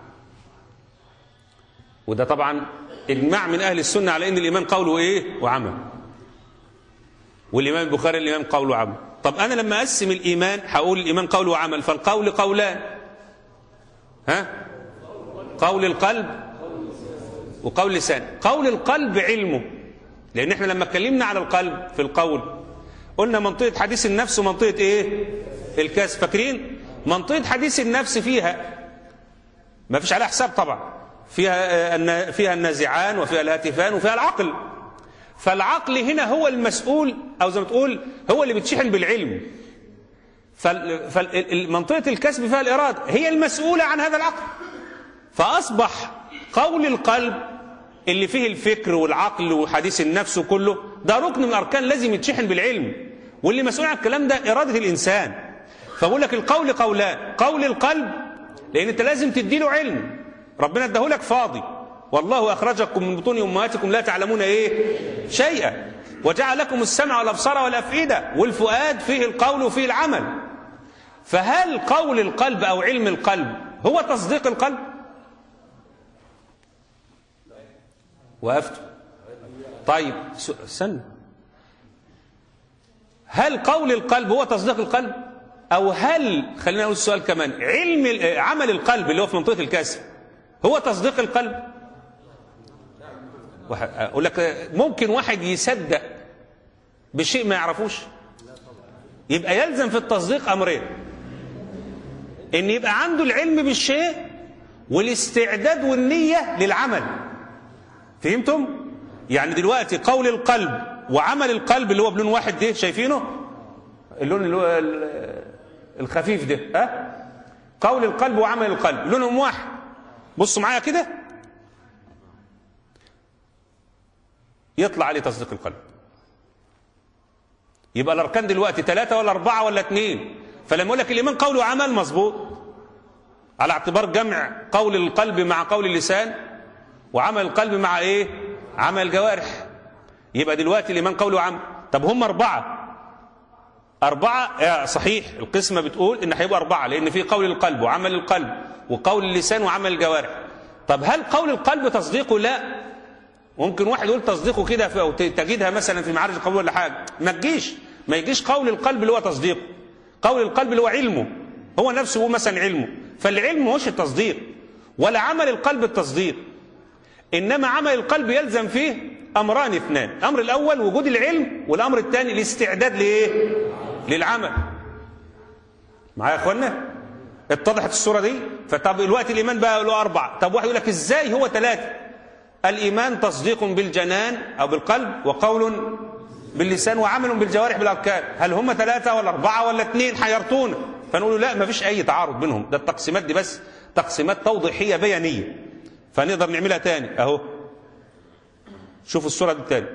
وده طبعا إجماع من أهل السنة على أن الإيمان قول وإيه وعمل والإمام البخاري الإيمان قول وعمل طب أنا لما أقسم الإيمان هقول الإيمان قول وعمل فالقول قولان ها قول القلب وقول لسان قول القلب علمه لأن احنا لما اتكلمنا على القلب في القول قلنا منطقة حديث النفس ومنطقة ايه الكاس فاكرين منطقة حديث النفس فيها ما فيش عليها حساب طبعا فيها فيها النازعان وفيها الهاتفان وفيها العقل فالعقل هنا هو المسؤول او زي ما تقول هو اللي بتشحن بالعلم فمنطقة الكسب فيها الإرادة هي المسؤولة عن هذا العقل فأصبح قول القلب اللي فيه الفكر والعقل وحديث النفس وكله ده ركن من الأركان لازم يتشحن بالعلم واللي مسؤول عن الكلام ده إرادة الإنسان فبقول لك القول قولان قول القلب لأن أنت لازم تديله علم ربنا اداهولك فاضي والله أخرجكم من بطون أمهاتكم لا تعلمون إيه شيئا وجعل لكم السمع والأبصار والأفئدة والفؤاد فيه القول وفيه العمل فهل قول القلب أو علم القلب هو تصديق القلب وقفت طيب استنى هل قول القلب هو تصديق القلب أو هل خلينا نقول السؤال كمان علم ال- عمل القلب اللي هو في منطقة الكسر هو تصديق القلب واحد- أقول لك ممكن واحد يصدق بشيء ما يعرفوش يبقى يلزم في التصديق أمرين إن يبقى عنده العلم بالشيء والاستعداد والنية للعمل فهمتم؟ يعني دلوقتي قول القلب وعمل القلب اللي هو بلون واحد ده شايفينه؟ اللون اللي هو ال- الخفيف ده ها؟ قول القلب وعمل القلب لونهم واحد بصوا معايا كده يطلع عليه تصديق القلب يبقى الاركان دلوقتي ثلاثة ولا أربعة ولا اثنين فلما يقول لك الإيمان قول وعمل مظبوط على اعتبار جمع قول القلب مع قول اللسان وعمل القلب مع ايه عمل الجوارح يبقى دلوقتي الإيمان قول وعمل طب هم أربعة أربعة آه صحيح القسمة بتقول إن هيبقى أربعة لأن في قول القلب وعمل القلب وقول اللسان وعمل الجوارح طب هل قول القلب تصديقه لا ممكن واحد يقول تصديقه كده في- أو ت- تجدها مثلا في معارج القبول ولا حاجة ما تجيش ما يجيش قول القلب اللي هو تصديقه قول القلب اللي هو علمه هو نفسه هو مثلا علمه فالعلم مش التصديق ولا عمل القلب التصديق إنما عمل القلب يلزم فيه أمران اثنان الأمر الأول وجود العلم والأمر الثاني الاستعداد لإيه للعمل معايا يا اخوانا اتضحت الصوره دي فطب الوقت الايمان بقى له اربعه طب واحد يقول لك ازاي هو ثلاثه الايمان تصديق بالجنان او بالقلب وقول باللسان وعمل بالجوارح بالاركان هل هم ثلاثه ولا اربعه ولا اثنين حيرتونا فنقول له لا ما فيش اي تعارض بينهم ده التقسيمات دي بس تقسيمات توضيحيه بيانيه فنقدر نعملها تاني اهو شوفوا الصوره دي تاني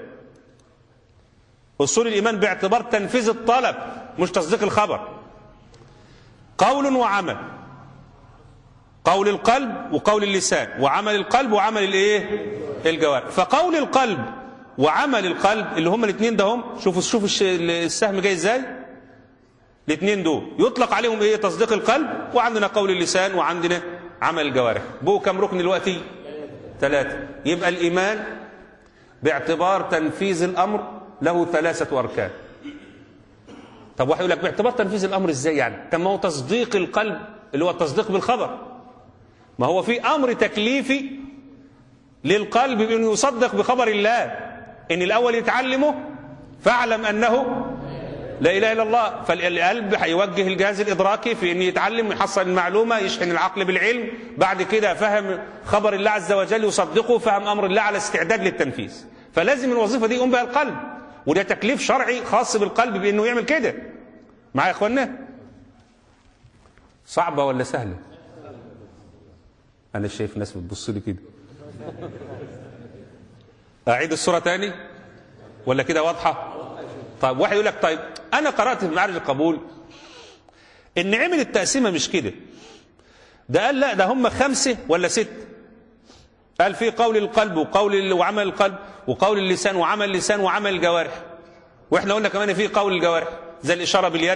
اصول الايمان باعتبار تنفيذ الطلب مش تصديق الخبر قول وعمل قول القلب وقول اللسان وعمل القلب وعمل الايه الجوارح فقول القلب وعمل القلب اللي هم الاثنين ده هم شوفوا شوفوا الش- السهم جاي ازاي الاثنين دول يطلق عليهم ايه تصديق القلب وعندنا قول اللسان وعندنا عمل الجوارح بو كم ركن دلوقتي ثلاثة يبقى الإيمان باعتبار تنفيذ الأمر له ثلاثة أركان طب واحد يقول لك باعتبار تنفيذ الامر ازاي يعني طب ما هو تصديق القلب اللي هو التصديق بالخبر ما هو في امر تكليفي للقلب بانه يصدق بخبر الله ان الاول يتعلمه فاعلم انه لا اله الا الله فالقلب هيوجه الجهاز الادراكي في ان يتعلم يحصل المعلومه يشحن العقل بالعلم بعد كده فهم خبر الله عز وجل يصدقه فهم امر الله على استعداد للتنفيذ فلازم الوظيفه دي يقوم بها القلب وده تكليف شرعي خاص بالقلب بانه يعمل كده معايا يا اخوانا صعبه ولا سهله انا شايف ناس بتبص لي كده اعيد الصوره تاني ولا كده واضحه طيب واحد يقول لك طيب انا قرات في معارج القبول ان عمل التقسيمه مش كده ده قال لا ده هم خمسه ولا ست قال في قول القلب وقول ال- وعمل القلب وقول اللسان وعمل اللسان وعمل الجوارح واحنا قلنا كمان في قول الجوارح زي الاشاره باليد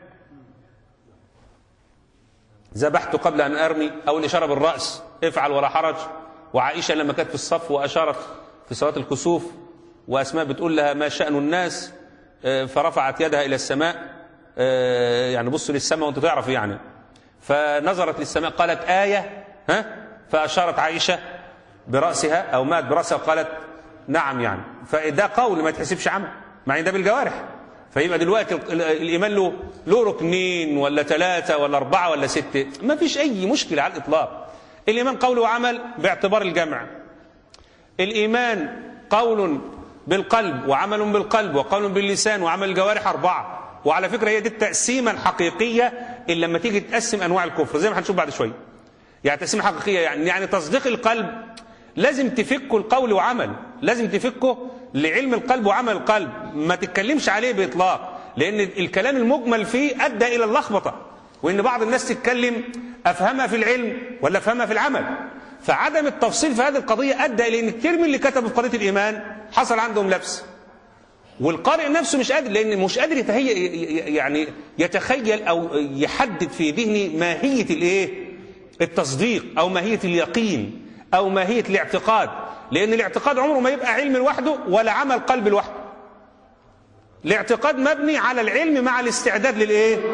ذبحت قبل ان ارمي او الاشاره بالراس افعل ولا حرج وعائشه لما كانت في الصف واشارت في صلاه الكسوف واسماء بتقول لها ما شان الناس آه، فرفعت يدها الى السماء آه، يعني بصوا للسماء وانت تعرف يعني فنظرت للسماء قالت ايه ها فاشارت عائشه براسها او مات براسها وقالت نعم يعني فده قول ما يتحسبش عمل مع ان ده بالجوارح فيبقى دلوقتي ال- ال- الايمان له له ركنين ولا ثلاثه ولا اربعه ولا سته ما فيش اي مشكله على الاطلاق الايمان قول وعمل باعتبار الجمع الايمان قول بالقلب وعمل بالقلب وقول باللسان وعمل الجوارح اربعه وعلى فكره هي دي التقسيمه الحقيقيه اللي لما تيجي تقسم انواع الكفر زي ما هنشوف بعد شويه يعني تقسيمه حقيقيه يعني يعني تصديق القلب لازم تفكه القول وعمل لازم تفكه لعلم القلب وعمل القلب ما تتكلمش عليه باطلاق لان الكلام المجمل فيه ادى الى اللخبطه وان بعض الناس تتكلم افهمها في العلم ولا افهمها في العمل فعدم التفصيل في هذه القضيه ادى الى ان كتير من اللي كتبوا في قضيه الايمان حصل عندهم لبس والقارئ نفسه مش قادر لان مش قادر يتهيأ يعني يتخيل او يحدد في ذهنه ماهيه الايه التصديق او ماهيه اليقين او ماهيه الاعتقاد لان الاعتقاد عمره ما يبقى علم لوحده ولا عمل قلب لوحده الاعتقاد مبني على العلم مع الاستعداد للايه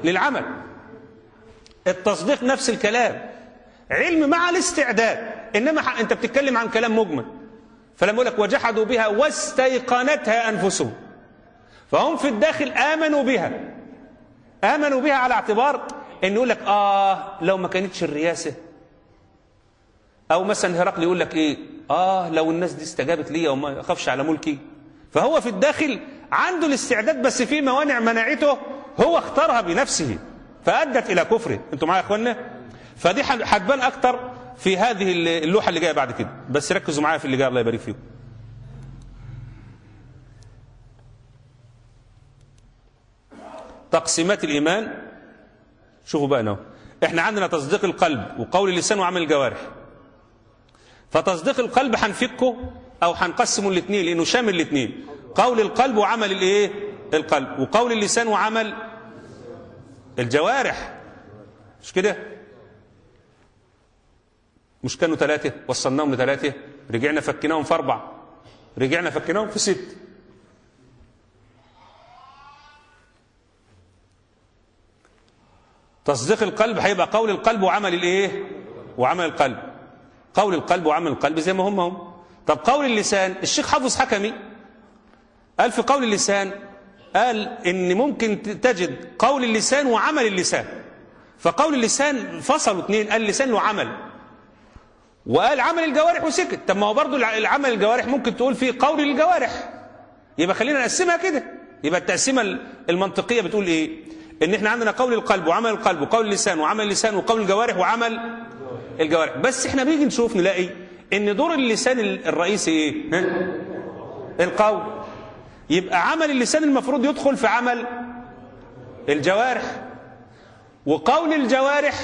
للعمل التصديق نفس الكلام علم مع الاستعداد انما ح- انت بتتكلم عن كلام مجمل فلما يقول لك وجحدوا بها واستيقنتها انفسهم فهم في الداخل امنوا بها امنوا بها على اعتبار ان يقول لك اه لو ما كانتش الرياسه او مثلا هرقل يقول لك ايه اه لو الناس دي استجابت لي وما اخافش على ملكي فهو في الداخل عنده الاستعداد بس في موانع منعته هو اختارها بنفسه فادت الى كفره انتوا معايا يا اخوانا فدي ح- هتبان اكتر في هذه اللوحه اللي جايه بعد كده بس ركزوا معايا في اللي جاي الله يبارك فيكم تقسيمات الايمان شوفوا بقى نو احنا عندنا تصديق القلب وقول اللسان وعمل الجوارح فتصديق القلب هنفكه او هنقسمه الاثنين لانه شامل الاثنين قول القلب وعمل الايه القلب وقول اللسان وعمل الجوارح مش كده مش كانوا ثلاثة وصلناهم لثلاثة رجعنا فكناهم في أربعة رجعنا فكناهم في ست تصديق القلب هيبقى قول القلب وعمل الايه وعمل القلب قول القلب وعمل القلب زي ما هم هم طب قول اللسان الشيخ حافظ حكمي قال في قول اللسان قال ان ممكن تجد قول اللسان وعمل اللسان فقول اللسان فصلوا اثنين قال اللسان له عمل وقال عمل الجوارح وسكت طب ما هو برضه العمل الجوارح ممكن تقول فيه قول الجوارح يبقى خلينا نقسمها كده يبقى التقسيمه المنطقيه بتقول ايه ان احنا عندنا قول القلب وعمل القلب وقول اللسان وعمل اللسان وقول الجوارح وعمل الجوارح بس احنا بيجي نشوف نلاقي ان دور اللسان الرئيسي ايه ها؟ القول يبقى عمل اللسان المفروض يدخل في عمل الجوارح وقول الجوارح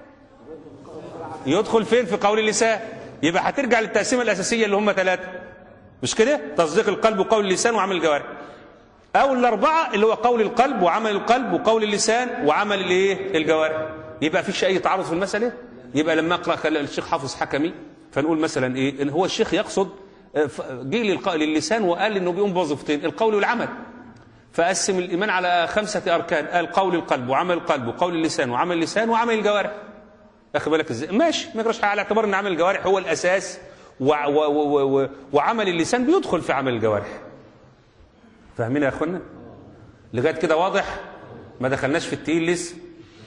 يدخل فين في قول اللسان يبقى هترجع للتقسيمه الاساسيه اللي هم ثلاثه مش كده تصديق القلب وقول اللسان وعمل الجوارح او الاربعه اللي هو قول القلب وعمل القلب وقول اللسان وعمل الايه الجوارح يبقى فيش اي تعارض في المساله يبقى لما اقرا الشيخ حافظ حكمي فنقول مثلا ايه ان هو الشيخ يقصد جه للسان وقال انه بيقوم بوظيفتين القول والعمل فقسم الايمان على خمسه اركان قال قول القلب وعمل القلب وقول اللسان وعمل اللسان وعمل الجوارح اخد بالك ازاي ماشي ما يجراش على اعتبار ان عمل الجوارح هو الاساس و و و و وعمل اللسان بيدخل في عمل الجوارح فاهمين يا اخوانا لغايه كده واضح ما دخلناش في التقيل لسه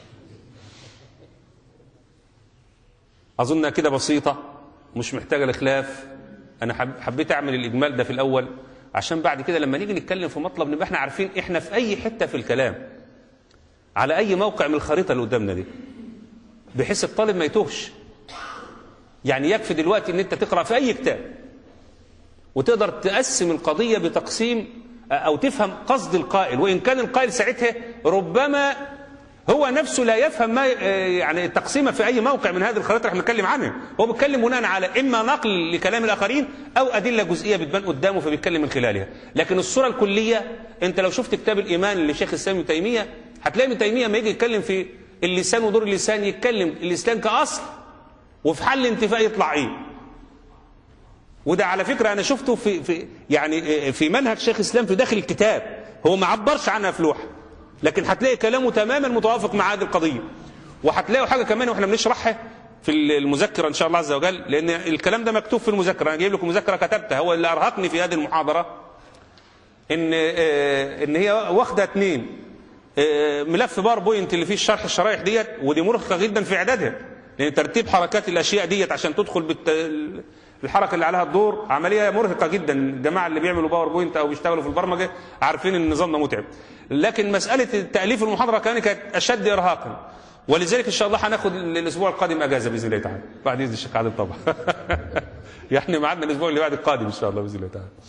اظنها كده بسيطه مش محتاجه لخلاف انا حب حبيت اعمل الاجمال ده في الاول عشان بعد كده لما نيجي نتكلم في مطلب نبقى احنا عارفين احنا في اي حته في الكلام على اي موقع من الخريطه اللي قدامنا دي بحيث الطالب ما يتوهش يعني يكفي دلوقتي ان انت تقرا في اي كتاب وتقدر تقسم القضيه بتقسيم او تفهم قصد القائل وان كان القائل ساعتها ربما هو نفسه لا يفهم ما يعني التقسيمه في اي موقع من هذه الخرائط اللي احنا بنتكلم عنها هو بيتكلم بناء على اما نقل لكلام الاخرين او ادله جزئيه بتبان قدامه فبيتكلم من خلالها لكن الصوره الكليه انت لو شفت كتاب الايمان لشيخ الاسلام ابن تيميه هتلاقي ابن تيميه لما يجي يتكلم في اللسان ودور اللسان يتكلم اللسان كاصل وفي حل انتفاء يطلع ايه وده على فكره انا شفته في في يعني في منهج شيخ الاسلام في داخل الكتاب هو ما عبرش عنها في لوحه لكن هتلاقي كلامه تماما متوافق مع هذه القضيه وهتلاقوا حاجه كمان واحنا بنشرحها في المذكره ان شاء الله عز وجل لان الكلام ده مكتوب في المذكره انا جايب لكم مذكره كتبتها هو اللي ارهقني في هذه المحاضره ان ان هي واخده اثنين ملف باوربوينت اللي فيه الشرح الشرايح ديت ودي مرهقه جدا في اعدادها لان ترتيب حركات الاشياء ديت عشان تدخل بالت... الحركه اللي عليها الدور عمليه مرهقه جدا الجماعه اللي بيعملوا باوربوينت او بيشتغلوا في البرمجه عارفين ان النظام ده متعب لكن مساله تاليف المحاضره كانت كانت اشد ارهاقا ولذلك ان شاء الله هناخد الاسبوع القادم اجازه باذن الله تعالى بعد اذن الشيخ عادل طبعا يعني ميعادنا الاسبوع اللي بعد القادم ان شاء الله باذن الله تعالى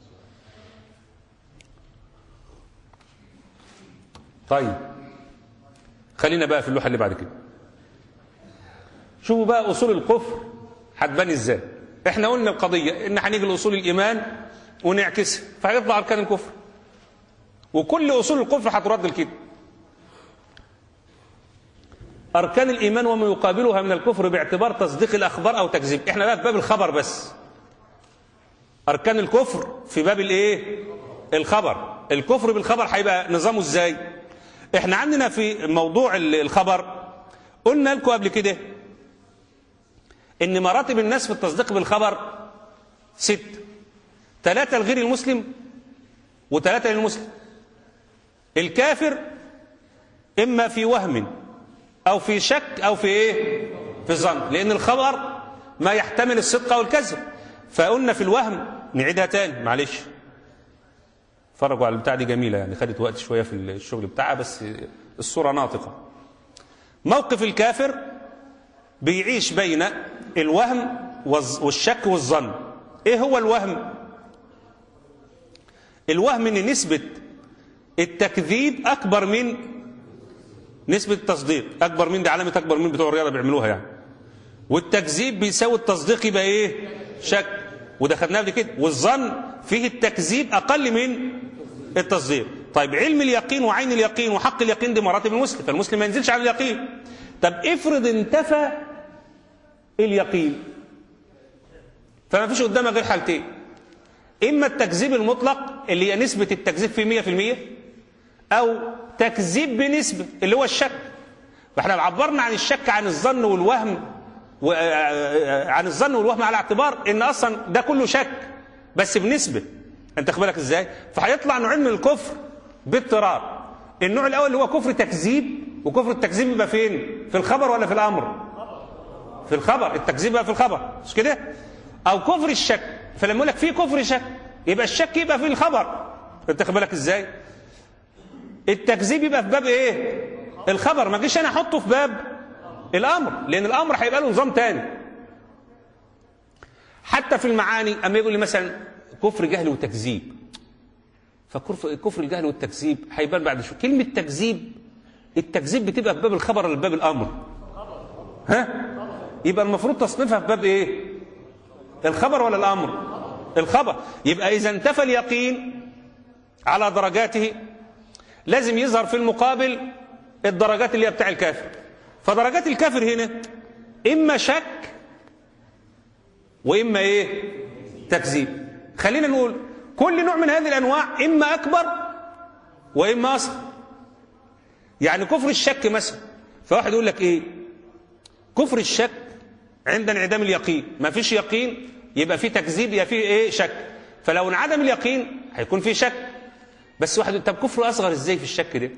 طيب خلينا بقى في اللوحه اللي بعد كده شوفوا بقى اصول الكفر هتبان ازاي احنا قلنا القضيه ان هنيجي لاصول الايمان ونعكسها فهيطلع اركان الكفر وكل اصول الكفر هترد لكده اركان الايمان وما يقابلها من الكفر باعتبار تصديق الاخبار او تكذيب احنا بقى في باب الخبر بس اركان الكفر في باب الايه الخبر الكفر بالخبر هيبقى نظامه ازاي احنا عندنا في موضوع الخبر قلنا لكم قبل كده ان مراتب الناس في التصديق بالخبر ست ثلاثة لغير المسلم وثلاثة للمسلم الكافر إما في وهم أو في شك أو في إيه في ظن لأن الخبر ما يحتمل الصدق أو الكذب فقلنا في الوهم نعيدها تاني معلش فرجوا على البتاع دي جميلة يعني خدت وقت شوية في الشغل بتاعها بس الصورة ناطقة موقف الكافر بيعيش بين الوهم والشك والظن ايه هو الوهم الوهم ان نسبة التكذيب اكبر من نسبة التصديق اكبر من دي علامة اكبر من بتوع الرياضة بيعملوها يعني والتكذيب بيساوي التصديق يبقى ايه شك وده خدناه قبل كده والظن فيه التكذيب اقل من التصديق طيب علم اليقين وعين اليقين وحق اليقين دي مراتب المسلم فالمسلم ما ينزلش على اليقين طب افرض انتفى اليقين فما فيش قدامها غير حالتين اما التكذيب المطلق اللي هي نسبة التكذيب فيه 100% او تكذيب بنسبة اللي هو الشك فاحنا عبرنا عن الشك عن الظن والوهم و... عن الظن والوهم على اعتبار ان اصلا ده كله شك بس بنسبة انت بالك ازاي فهيطلع نوعين من الكفر باضطرار النوع الاول اللي هو كفر تكذيب وكفر التكذيب يبقى فين في الخبر ولا في الامر في الخبر التكذيب بقى في الخبر مش كده او كفر الشك فلما يقول لك في كفر شك يبقى الشك يبقى في الخبر انت بالك ازاي التكذيب يبقى في باب ايه الخبر ما جيش انا احطه في باب الامر لان الامر هيبقى له نظام تاني حتى في المعاني اما يقول لي مثلا كفر جهل وتكذيب فكفر كفر الجهل والتكذيب هيبان بعد شويه كلمه تكذيب التكذيب بتبقى في باب الخبر ولا في باب الامر ها يبقى المفروض تصنيفها في باب ايه الخبر ولا الامر الخبر يبقى اذا انتفى اليقين على درجاته لازم يظهر في المقابل الدرجات اللي هي بتاع الكافر فدرجات الكافر هنا اما شك واما ايه تكذيب خلينا نقول كل نوع من هذه الانواع اما اكبر واما اصغر يعني كفر الشك مثلا فواحد يقول لك ايه كفر الشك عند انعدام اليقين ما فيش يقين يبقى في تكذيب يبقى في ايه شك فلو انعدم اليقين هيكون في شك بس واحد طب كفر اصغر ازاي في الشك ده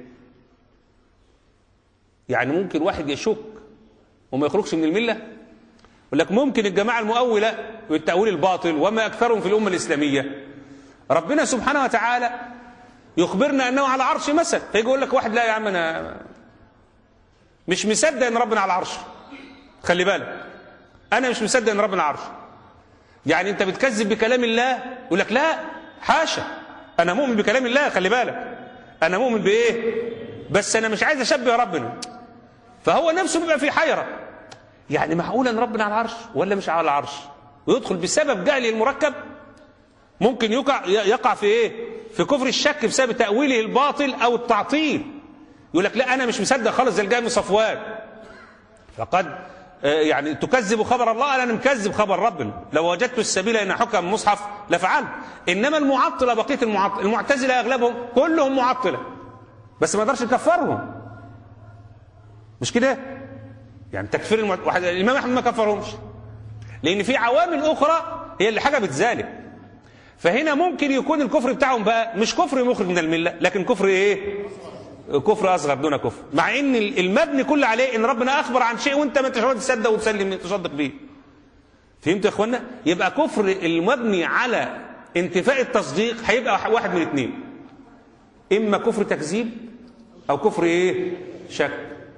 يعني ممكن واحد يشك وما يخرجش من المله يقول لك ممكن الجماعه المؤوله والتاويل الباطل وما اكثرهم في الامه الاسلاميه ربنا سبحانه وتعالى يخبرنا انه على عرش مثلا فيجي يقول لك واحد لا يا عم انا مش مصدق ان ربنا على عرش خلي بالك انا مش مصدق ان ربنا عرش يعني انت بتكذب بكلام الله يقول لك لا حاشا انا مؤمن بكلام الله خلي بالك انا مؤمن بايه بس انا مش عايز اشبه ربنا فهو نفسه بيبقى في حيره يعني معقول ان ربنا على العرش ولا مش على العرش ويدخل بسبب جهله المركب ممكن يقع يقع في ايه في كفر الشك بسبب تاويله الباطل او التعطيل يقول لك لا انا مش مصدق خالص زي الجاي من صفوان فقد يعني تكذب خبر الله انا مكذب خبر ربنا لو وجدت السبيل ان حكم مصحف لفعلت انما المعطله بقيه المعطله المعتزله اغلبهم كلهم معطله بس ما يقدرش يكفرهم مش كده يعني تكفير المعت... واحد الامام احمد ما كفرهمش لان في عوامل اخرى هي اللي حجبت ذلك فهنا ممكن يكون الكفر بتاعهم بقى مش كفر مخرج من المله لكن كفر ايه كفر اصغر دون كفر مع ان المبني كله عليه ان ربنا اخبر عن شيء وانت ما انتش راضي تصدق وتسلم تصدق بيه فهمتوا يا اخوانا يبقى كفر المبني على انتفاء التصديق هيبقى واحد من اثنين اما كفر تكذيب او كفر ايه شك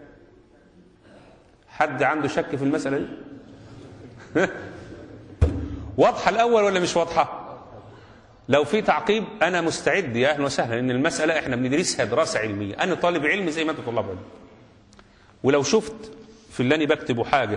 حد عنده شك في المساله دي واضحه الاول ولا مش واضحه لو في تعقيب انا مستعد يا اهلا وسهلا ان المساله احنا بندرسها دراسه علميه انا طالب علم زي ما انتم طلاب علم ولو شفت في اللي انا بكتبه حاجه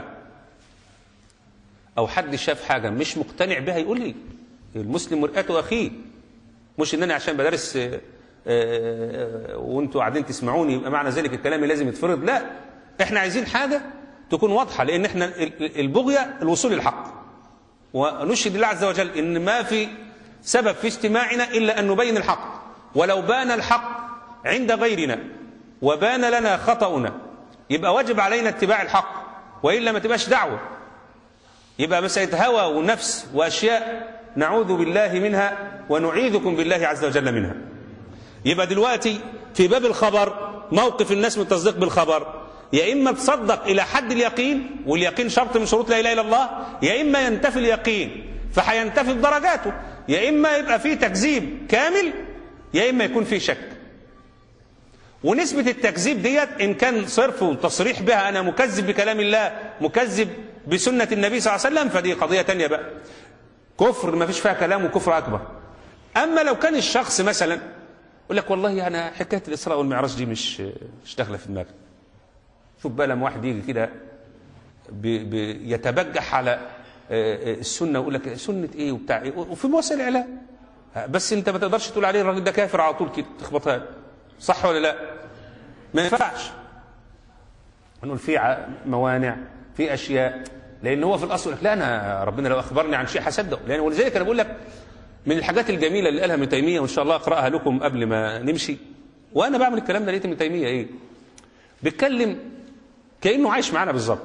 او حد شاف حاجه مش مقتنع بها يقول لي المسلم مرآته اخيه مش ان انا عشان بدرس وانتوا قاعدين تسمعوني يبقى معنى ذلك الكلام لازم يتفرض لا احنا عايزين حاجه تكون واضحه لان احنا البغيه الوصول للحق ونشهد الله عز وجل ان ما في سبب في اجتماعنا إلا أن نبين الحق ولو بان الحق عند غيرنا وبان لنا خطأنا يبقى واجب علينا اتباع الحق وإلا ما تبقاش دعوة يبقى مسألة هوى ونفس وأشياء نعوذ بالله منها ونعيذكم بالله عز وجل منها يبقى دلوقتي في باب الخبر موقف الناس من التصديق بالخبر يا إما تصدق إلى حد اليقين واليقين شرط من شروط لا إله إلا الله يا إما ينتفي اليقين فحينتفي بدرجاته يا إما يبقى فيه تكذيب كامل يا إما يكون فيه شك ونسبة التكذيب ديت إن كان صرف وتصريح بها أنا مكذب بكلام الله مكذب بسنة النبي صلى الله عليه وسلم فدي قضية تانية بقى كفر ما فيش فيها كلام وكفر أكبر أما لو كان الشخص مثلا يقول لك والله أنا حكاية الإسراء والمعراج دي مش مش داخلة في دماغي شوف بقى لما واحد يجي كده بي- بي- يتبجح على آه، آه، السنة ويقول لك سنة إيه وبتاع إيه وفي وسائل الإعلام بس أنت ما تقدرش تقول عليه الراجل ده كافر على طول كده تخبطها له. صح ولا لا؟ ما ينفعش نقول في ع- موانع في اشياء لان هو في الاصل يقول لك لا انا ربنا لو اخبرني عن شيء هصدقه لان ولذلك انا بقول لك من الحاجات الجميله اللي قالها ابن تيميه وان شاء الله اقراها لكم قبل ما نمشي وانا بعمل الكلام ده لقيت ابن تيميه ايه بيتكلم كانه عايش معانا بالظبط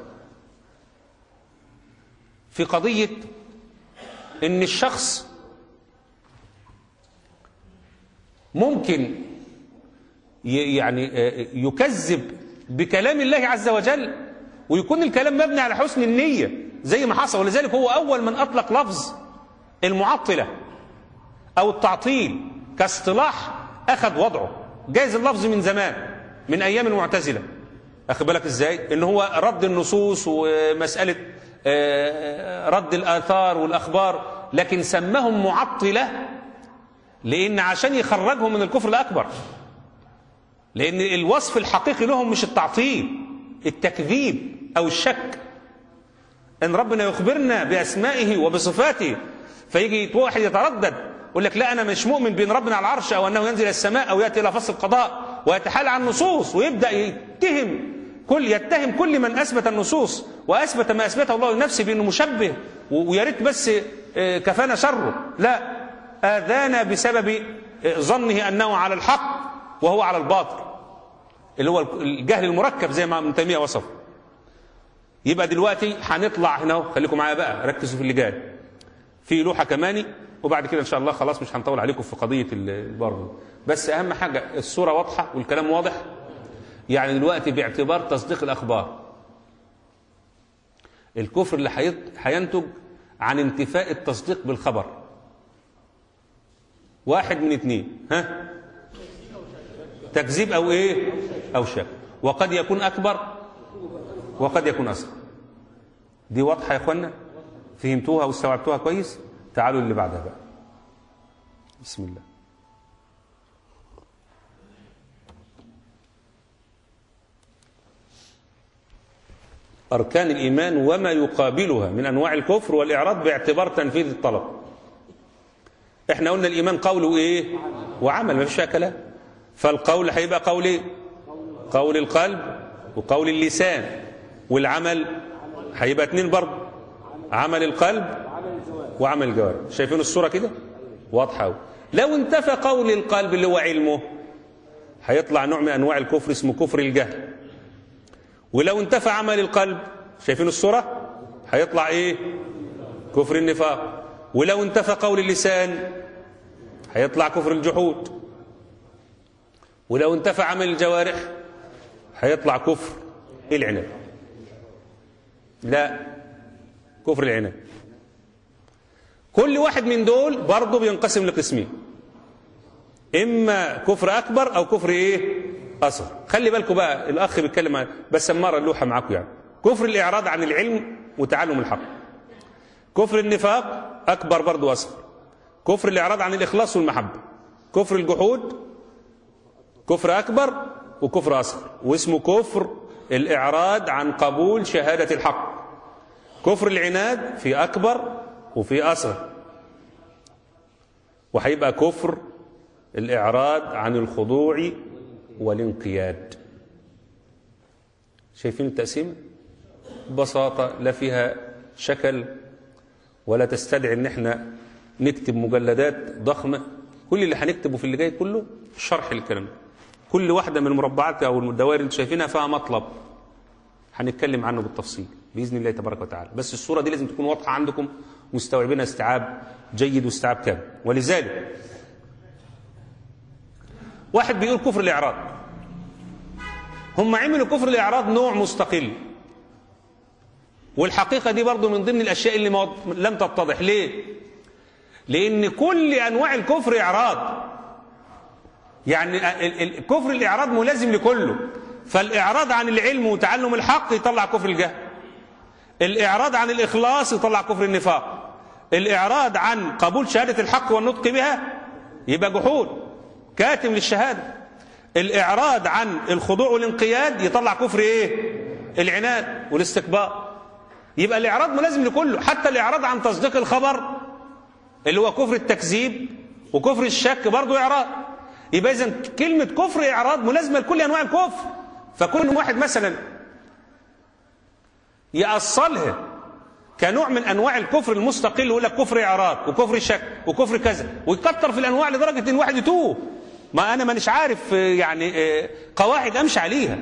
في قضيه ان الشخص ممكن ي- يعني آه، يكذب بكلام الله عز وجل ويكون الكلام مبني على حسن النية زي ما حصل ولذلك هو أول من أطلق لفظ المعطلة أو التعطيل كاصطلاح أخذ وضعه جايز اللفظ من زمان من أيام المعتزلة أخذ بالك إزاي إن هو رد النصوص ومسألة آه، رد الآثار والأخبار لكن سماهم معطلة لأن عشان يخرجهم من الكفر الأكبر لأن الوصف الحقيقي لهم مش التعطيل التكذيب أو الشك أن ربنا يخبرنا بأسمائه وبصفاته فيجي واحد يتردد يقول لك لا أنا مش مؤمن بأن ربنا على العرش أو أنه ينزل إلى السماء أو يأتي إلى فصل القضاء ويتحال عن النصوص ويبدأ يتهم كل يتهم كل من أثبت النصوص وأثبت ما أثبته الله لنفسه بأنه مشبه و- ويا ريت بس آه، كفانا شره لا آذانا بسبب آه، ظنه أنه على الحق وهو على الباطل اللي هو الجهل المركب زي ما ابن تيميه وصفه يبقى دلوقتي هنطلع هنا اهو خليكم معايا بقى ركزوا في اللي جاي في لوحه كماني وبعد كده ان شاء الله خلاص مش هنطول عليكم في قضيه ال- البر بس اهم حاجه الصوره واضحه والكلام واضح يعني دلوقتي باعتبار تصديق الاخبار الكفر اللي هيط- هينتج عن انتفاء التصديق بالخبر واحد من اثنين ها تكذيب او ايه او شك وقد يكون اكبر وقد يكون اصغر دي واضحه يا اخوانا فهمتوها واستوعبتوها كويس تعالوا اللي بعدها بقى بسم الله أركان الإيمان وما يقابلها من أنواع الكفر والإعراض باعتبار تنفيذ الطلب احنا قلنا الإيمان قول وإيه وعمل ما فيش فيها كلام فالقول هيبقى قول إيه قول القلب وقول اللسان والعمل هيبقى اتنين برضه عمل القلب وعمل الجوارح شايفين الصورة كده واضحة أوي. لو انتفى قول القلب اللي هو علمه هيطلع نوع من أنواع الكفر اسمه كفر الجهل ولو انتفى عمل القلب شايفين الصورة هيطلع ايه كفر النفاق ولو انتفى قول اللسان هيطلع كفر الجحود ولو انتفى عمل الجوارح هيطلع كفر العناد لا كفر العناد كل واحد من دول برضه بينقسم لقسمين اما كفر اكبر او كفر ايه اصغر خلي بالكم بقى الاخ بيتكلم عن بس مره اللوحه معاكم يعني كفر الاعراض عن العلم وتعلم الحق كفر النفاق اكبر برضه واصغر كفر الاعراض عن الاخلاص والمحبه كفر الجحود كفر اكبر وكفر اصغر واسمه كفر الاعراض عن قبول شهاده الحق كفر العناد في اكبر وفي اصغر وهيبقى كفر الإعراض عن الخضوع والانقياد شايفين التقسيم ببساطة لا فيها شكل ولا تستدعي ان احنا نكتب مجلدات ضخمة كل اللي هنكتبه في اللي جاي كله شرح الكلام ده كل واحدة من المربعات أو الدوائر اللي انتم شايفينها فيها مطلب هنتكلم عنه بالتفصيل بإذن الله تبارك وتعالى بس الصورة دي لازم تكون واضحة عندكم مستوعبينها استيعاب جيد واستيعاب كامل ولذلك واحد بيقول كفر الإعراض هم عملوا كفر الإعراض نوع مستقل والحقيقة دي برضو من ضمن الأشياء اللي ما لم تتضح ليه لأن كل أنواع الكفر إعراض يعني ال- ال- كفر الإعراض ملازم لكله فالإعراض عن العلم وتعلم الحق يطلع كفر الجهل الإعراض عن الإخلاص يطلع كفر النفاق الإعراض عن قبول شهادة الحق والنطق بها يبقى جحود كاتم للشهادة الإعراض عن الخضوع والانقياد يطلع كفر إيه العناد والاستكبار يبقى الإعراض ملازم لكله حتى الإعراض عن تصديق الخبر اللي هو كفر التكذيب وكفر الشك برضه إعراض يبقى إذا كلمة كفر إعراض ملازمة لكل أنواع الكفر فكل واحد مثلا يأصلها كنوع من أنواع الكفر المستقل يقول لك كفر إعراض وكفر شك وكفر كذا ويكتر في الأنواع لدرجة إن واحد يتوه ما أنا مانيش عارف آه، يعني آه، قواعد أمشي عليها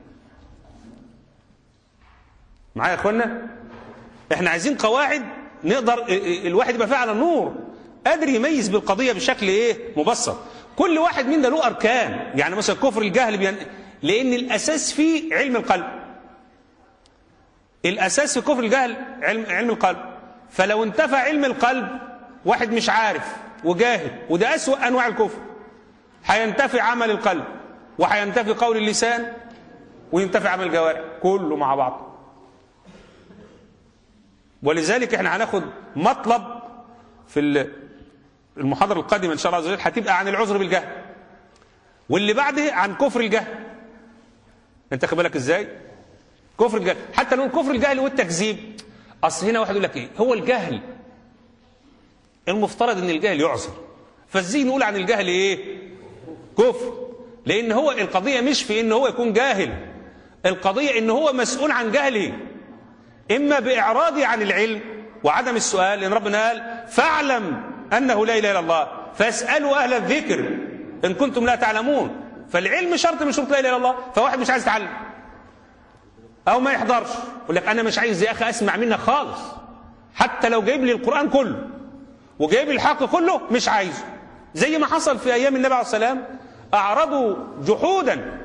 معايا يا إخوانا إحنا عايزين قواعد نقدر آه، آه، الواحد يبقى فيها على النور قادر يميز بالقضية بشكل إيه مبسط كل واحد منا له أركان يعني مثلا كفر الجهل بين... لأن الأساس فيه علم القلب الأساس في كفر الجهل علم, علم القلب فلو انتفى علم القلب واحد مش عارف وجاهل وده أسوأ أنواع الكفر هينتفي عمل القلب وهينتفي قول اللسان وينتفي عمل الجوارح كله مع بعض ولذلك احنا هناخد مطلب في ال- المحاضرة القادمة إن شاء الله عز وجل هتبقى عن العذر بالجهل واللي بعده عن كفر الجهل انت خد بالك ازاي كفر الجهل حتى لو كفر الجهل والتكذيب اصل هنا واحد يقول لك ايه هو الجهل المفترض ان الجهل يعذر فازاي نقول عن الجهل ايه كفر لان هو القضيه مش في ان هو يكون جاهل القضيه ان هو مسؤول عن جهله اما باعراضه عن العلم وعدم السؤال لان ربنا قال فاعلم انه لا اله الا الله فاسالوا اهل الذكر ان كنتم لا تعلمون فالعلم شرط من شروط لا اله الا الله فواحد مش عايز يتعلم او ما يحضرش يقول لك انا مش عايز يا اخي اسمع منك خالص حتى لو جايب لي القران كله وجايب لي الحق كله مش عايزه زي ما حصل في ايام النبي عليه السلام اعرضوا جحودا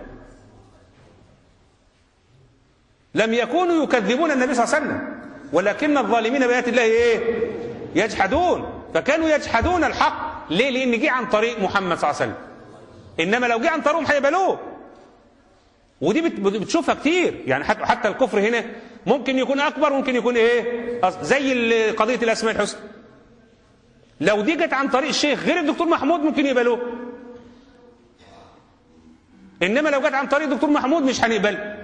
لم يكونوا يكذبون النبي صلى الله عليه وسلم ولكن الظالمين بآيات الله ايه يجحدون فكانوا يجحدون الحق ليه لان جه عن طريق محمد صلى الله عليه وسلم انما لو جه عن طريقهم هيقبلوه ودي بت- بت- بتشوفها كتير يعني حتى حتى الكفر هنا ممكن يكون اكبر ممكن يكون ايه أص- زي ال- قضيه الاسماء الحسنى لو دي جت عن طريق الشيخ غير الدكتور محمود ممكن يقبلوه انما لو جت عن طريق الدكتور محمود مش هنقبل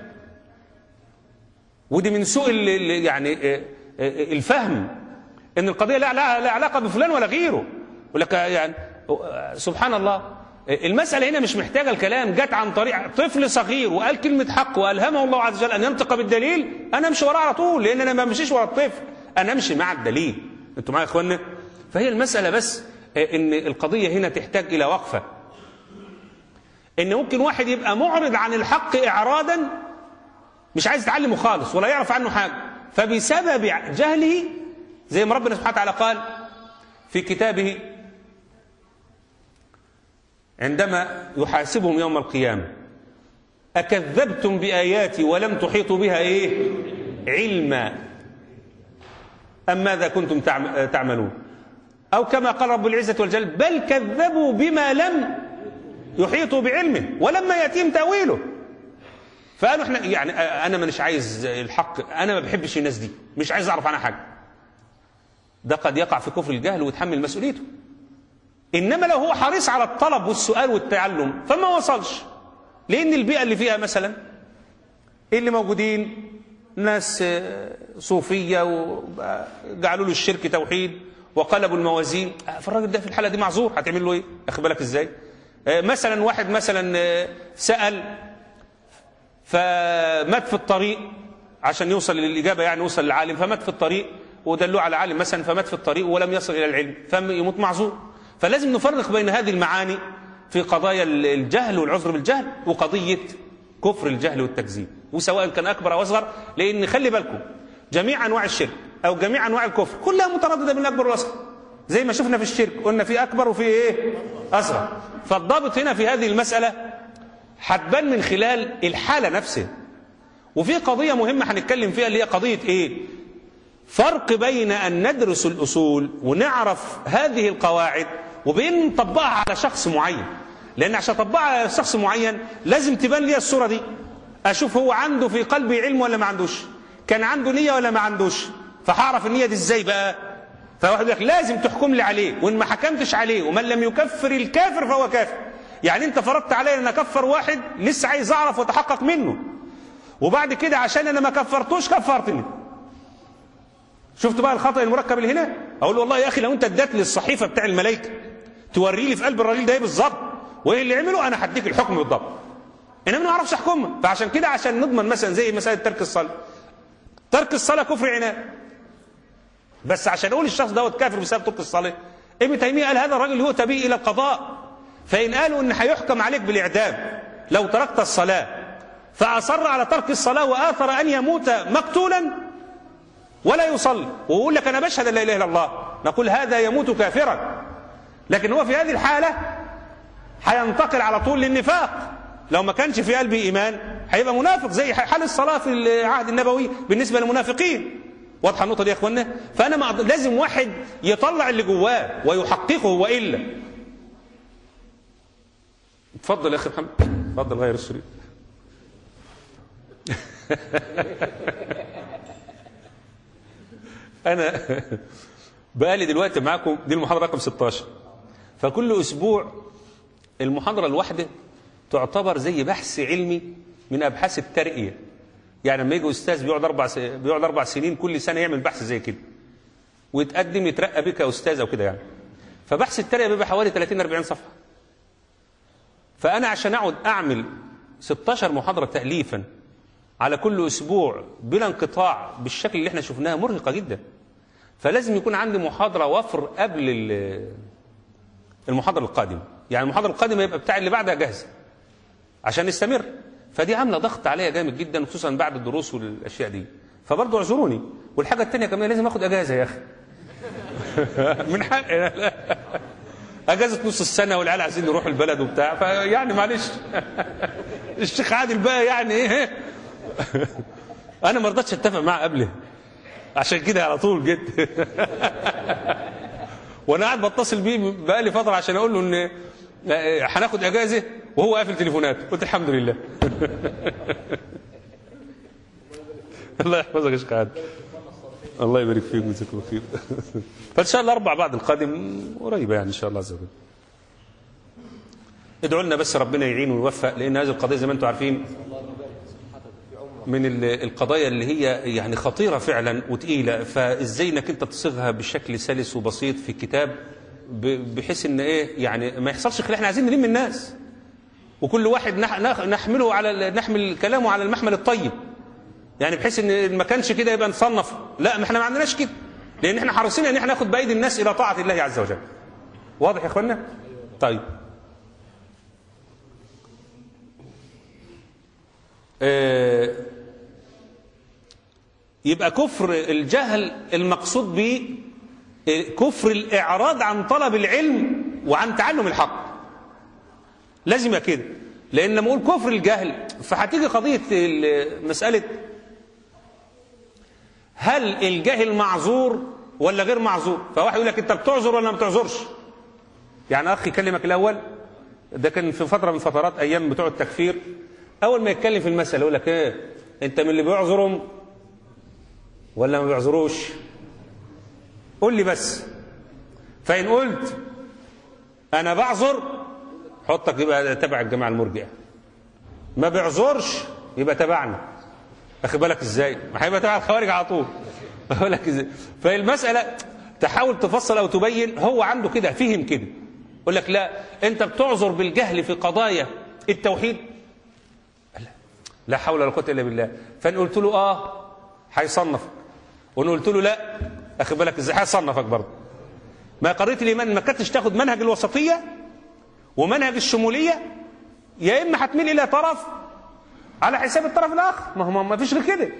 ودي من سوء ال- ال- يعني آه، آه، الفهم ان القضيه لا لا لا علاقه بفلان ولا غيره يقول لك يعني آه، سبحان الله المسألة هنا مش محتاجة الكلام جت عن طريق طفل صغير وقال كلمة حق وألهمه الله عز وجل أن ينطق بالدليل أنا أمشي وراه على طول لأن أنا ما بمشيش ورا الطفل أنا أمشي مع الدليل أنتوا معايا يا إخوانا فهي المسألة بس آه، إن القضية هنا تحتاج إلى وقفة إن ممكن واحد يبقى معرض عن الحق إعراضا مش عايز يتعلمه خالص ولا يعرف عنه حاجة فبسبب جهله زي ما ربنا سبحانه وتعالى قال في كتابه عندما يحاسبهم يوم القيامة أكذبتم بآياتي ولم تحيطوا بها إيه علما أم ماذا كنتم تعم- تعملون أو كما قال رب العزة والجل بل كذبوا بما لم يحيطوا بعلمه ولما يأتيهم تأويله فقالوا احنا يعني انا مش عايز الحق انا ما بحبش الناس دي مش عايز اعرف عنها حاجه ده قد يقع في كفر الجهل ويتحمل مسؤوليته انما لو هو حريص على الطلب والسؤال والتعلم فما وصلش لان البيئه اللي فيها مثلا اللي موجودين ناس آه، صوفيه وجعلوا له الشرك توحيد وقلبوا الموازين آه، فالراجل ده في الحاله دي معذور هتعمل له ايه اخد بالك ازاي آه، مثلا واحد مثلا آه، سال فمات في الطريق عشان يوصل للإجابة يعني يوصل للعالم فمات في الطريق ودلوه على عالم مثلا فمات في الطريق ولم يصل إلى العلم فيموت معذور فلازم نفرق بين هذه المعاني في قضايا الجهل والعذر بالجهل وقضية كفر الجهل والتكذيب وسواء كان أكبر أو أصغر لأن خلي بالكم جميع أنواع الشرك أو جميع أنواع الكفر كلها مترددة بين الأكبر والأصغر زي ما شفنا في الشرك قلنا في أكبر وفي إيه أصغر فالضابط هنا في هذه المسألة هتبان من خلال الحالة نفسها وفي قضية مهمة هنتكلم فيها اللي هي قضية إيه فرق بين أن ندرس الأصول ونعرف هذه القواعد وبين نطبقها على شخص معين لأن عشان أطبقها على شخص معين لازم تبان لي الصورة دي أشوف هو عنده في قلبه علم ولا ما عندوش كان عنده نية ولا ما عندوش فهعرف النية دي إزاي بقى فواحد يقول لك لازم تحكم لي عليه وإن ما حكمتش عليه ومن لم يكفر الكافر فهو كافر يعني أنت فرضت علي أن أكفر واحد لسه عايز أعرف وأتحقق منه وبعد كده عشان أنا ما كفرتوش كفرتني شفت بقى الخطأ المركب اللي هنا أقول له والله يا أخي لو أنت اديت لي الصحيفة بتاع الملائكة توري لي في قلب الراجل ده ايه بالظبط وايه اللي عمله انا هديك الحكم بالضبط انما ما اعرفش احكمها فعشان كده عشان نضمن مثلا زي مساله ترك الصلاه ترك الصلاه كفر عناد بس عشان اقول الشخص دوت كافر بسبب ترك الصلاه ابن تيميه قال هذا الرجل هو تبيه الى القضاء فان قالوا ان هيحكم عليك بالاعدام لو تركت الصلاه فاصر على ترك الصلاه واثر ان يموت مقتولا ولا يصلي ويقول لك انا بشهد ان لا اله الا الله نقول هذا يموت كافرا لكن هو في هذه الحالة هينتقل على طول للنفاق لو ما كانش في قلبه إيمان هيبقى منافق زي حال الصلاة في العهد النبوي بالنسبة للمنافقين واضحة النقطة دي يا إخوانا فأنا ما لازم واحد يطلع اللي جواه ويحققه وإلا اتفضل يا أخي محمد اتفضل غير الشريط أنا بقالي دلوقتي معاكم دي المحاضرة رقم 16 فكل أسبوع المحاضرة الواحدة تعتبر زي بحث علمي من أبحاث الترقية يعني لما يجي أستاذ بيقعد أربع س... بيقعد أربع سنين كل سنة يعمل بحث زي كده ويتقدم يترقى بك يا أستاذ أو كده يعني فبحث الترقية بيبقى حوالي 30 40 صفحة فأنا عشان أقعد أعمل 16 محاضرة تأليفا على كل أسبوع بلا انقطاع بالشكل اللي احنا شفناه مرهقة جدا فلازم يكون عندي محاضرة وفر قبل المحاضرة القادمة يعني المحاضرة القادمة يبقى بتاع اللي بعدها جاهزة عشان نستمر فدي عاملة ضغط عليا جامد جدا خصوصا بعد الدروس والأشياء دي فبرضه اعذروني والحاجة التانية كمان لازم اخد اجازة يا اخي من حقي اجازة نص السنة والعيال عايزين نروح البلد وبتاع فيعني معلش الشيخ عادل بقى يعني ايه انا ما رضيتش اتفق معاه قبله عشان كده على طول جيت وانا قاعد بتصل بيه بقالي فتره عشان اقول له ان هناخد اجازه وهو قافل تليفوناته قلت الحمد لله الله يحفظك يا شيخ عادل الله يبارك فيك ويجزاك الله خير فان شاء الله اربع بعد القادم قريبه يعني ان شاء الله عز وجل ادعوا لنا بس ربنا يعين ويوفق لان هذه القضيه زي ما انتم عارفين من القضايا اللي هي يعني خطيرة فعلا وتقيلة فازاي انك انت تصيغها بشكل سلس وبسيط في كتاب بحيث ان ايه يعني ما يحصلش خلاف احنا عايزين نلم الناس وكل واحد نحمله على نحمل كلامه على المحمل الطيب يعني بحيث ان ما كانش كده يبقى نصنف لا ما احنا ما عندناش كده لان احنا حريصين ان احنا ناخد بايدي الناس الى طاعة الله عز وجل واضح يا اخوانا طيب آه يبقى كفر الجهل المقصود به كفر الإعراض عن طلب العلم وعن تعلم الحق لازم كده لأن لما أقول كفر الجهل فهتيجي قضية مسألة هل الجاهل معذور ولا غير معذور فواحد يقول لك أنت بتعذر ولا ما بتعذرش يعني أخي يكلمك الأول ده كان في فترة من فترات أيام بتوع التكفير أول ما يتكلم في المسألة يقول لك إيه أنت من اللي بيعذرهم ولا ما بيعذروش قول لي بس فإن قلت أنا بعذر حطك يبقى تبع الجماعة المرجئة ما بيعذرش يبقى تبعنا أخي بالك إزاي ما هيبقى تبع الخوارج على طول أقول لك إزاي فالمسألة تحاول تفصل أو تبين هو عنده كده فهم كده يقول لك لا أنت بتعذر بالجهل في قضايا التوحيد لا, لا حول ولا قوة إلا بالله فإن قلت له آه هيصنفك وإن قلت له لا أخي بالك إزاي هيصنفك برضه ما قضية الإيمان ما كنتش تاخد منهج الوسطية ومنهج الشمولية يا إما هتميل إلى طرف على حساب الطرف الآخر ما هو ما فيش غير كده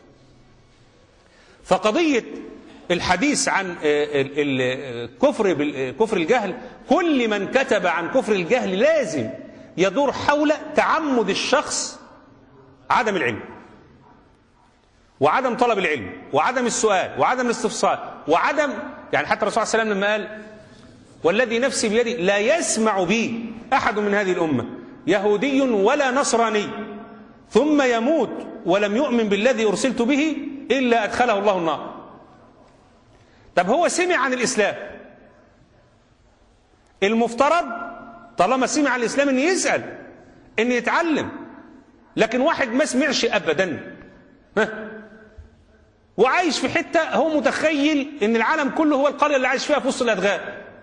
فقضية الحديث عن الكفر كفر الجهل كل من كتب عن كفر الجهل لازم يدور حول تعمد الشخص عدم العلم وعدم طلب العلم وعدم السؤال وعدم الاستفسار وعدم يعني حتى الرسول صلى الله عليه وسلم لما قال والذي نفسي بيده لا يسمع بي أحد من هذه الأمة يهودي ولا نصراني ثم يموت ولم يؤمن بالذي أرسلت به إلا أدخله الله النار طب هو سمع عن الإسلام المفترض طالما سمع عن الإسلام أن يسأل أن يتعلم لكن واحد ما سمعش أبدا ها وعايش في حتة هو متخيل أن العالم كله هو القرية اللي عايش فيها في وسط الأدغال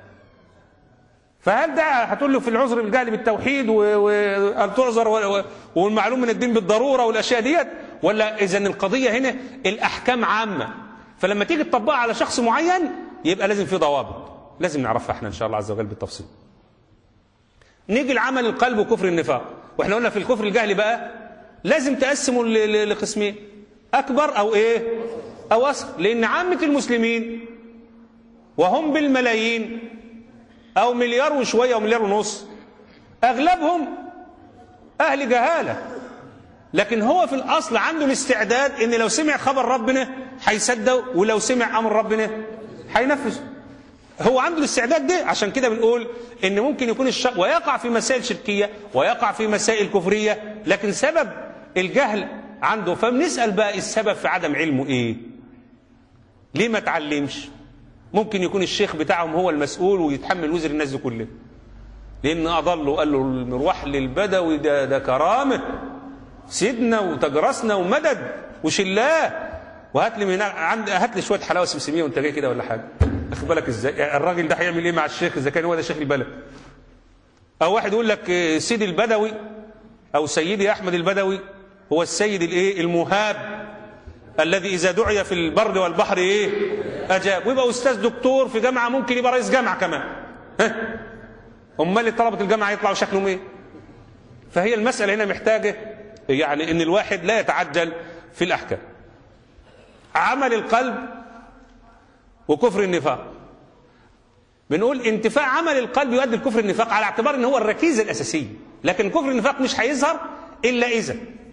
فهل ده هتقول له في العذر بالجهل بالتوحيد وأن تعذر والمعلوم من الدين بالضرورة والأشياء ديت ولا إذا القضية هنا الأحكام عامة فلما تيجي تطبقها على شخص معين يبقى لازم في ضوابط لازم نعرفها احنا إن شاء الله عز وجل بالتفصيل نيجي لعمل القلب وكفر النفاق واحنا قلنا في الكفر الجهلي بقى لازم تقسمه لقسمين أكبر أو إيه أو أصغر لأن عامة المسلمين وهم بالملايين أو مليار وشوية أو مليار ونص أغلبهم أهل جهالة لكن هو في الأصل عنده الاستعداد إن لو سمع خبر ربنا هيصدق ولو سمع أمر ربنا هينفذ هو عنده الاستعداد ده عشان كده بنقول إن ممكن يكون الشق ويقع في مسائل شركية ويقع في مسائل كفرية لكن سبب الجهل عنده فبنسأل بقى السبب في عدم علمه إيه ليه ما تعلمش ممكن يكون الشيخ بتاعهم هو المسؤول ويتحمل وزر الناس دي كلها لأن أضله وقال له المروح للبدوي ده, ده كرامة سيدنا وتجرسنا ومدد وشلاه وهات لي من عند هات لي شويه حلاوه سمسميه وانت جاي كده ولا حاجه واخد بالك ازاي الراجل ده هيعمل ايه مع الشيخ اذا كان هو ده شيخ البلد او واحد يقول لك سيدي البدوي او سيدي احمد البدوي هو السيد الايه المهاب الذي اذا دعي في البر والبحر ايه اجاب ويبقى استاذ دكتور في جامعه ممكن يبقى رئيس جامعه كمان ها امال طلبه الجامعه يطلعوا شكلهم ايه فهي المساله هنا محتاجه يعني ان الواحد لا يتعجل في الاحكام عمل القلب وكفر النفاق بنقول انتفاع عمل القلب يؤدي لكفر النفاق على اعتبار ان هو الركيزه الاساسيه لكن كفر النفاق مش هيظهر الا اذا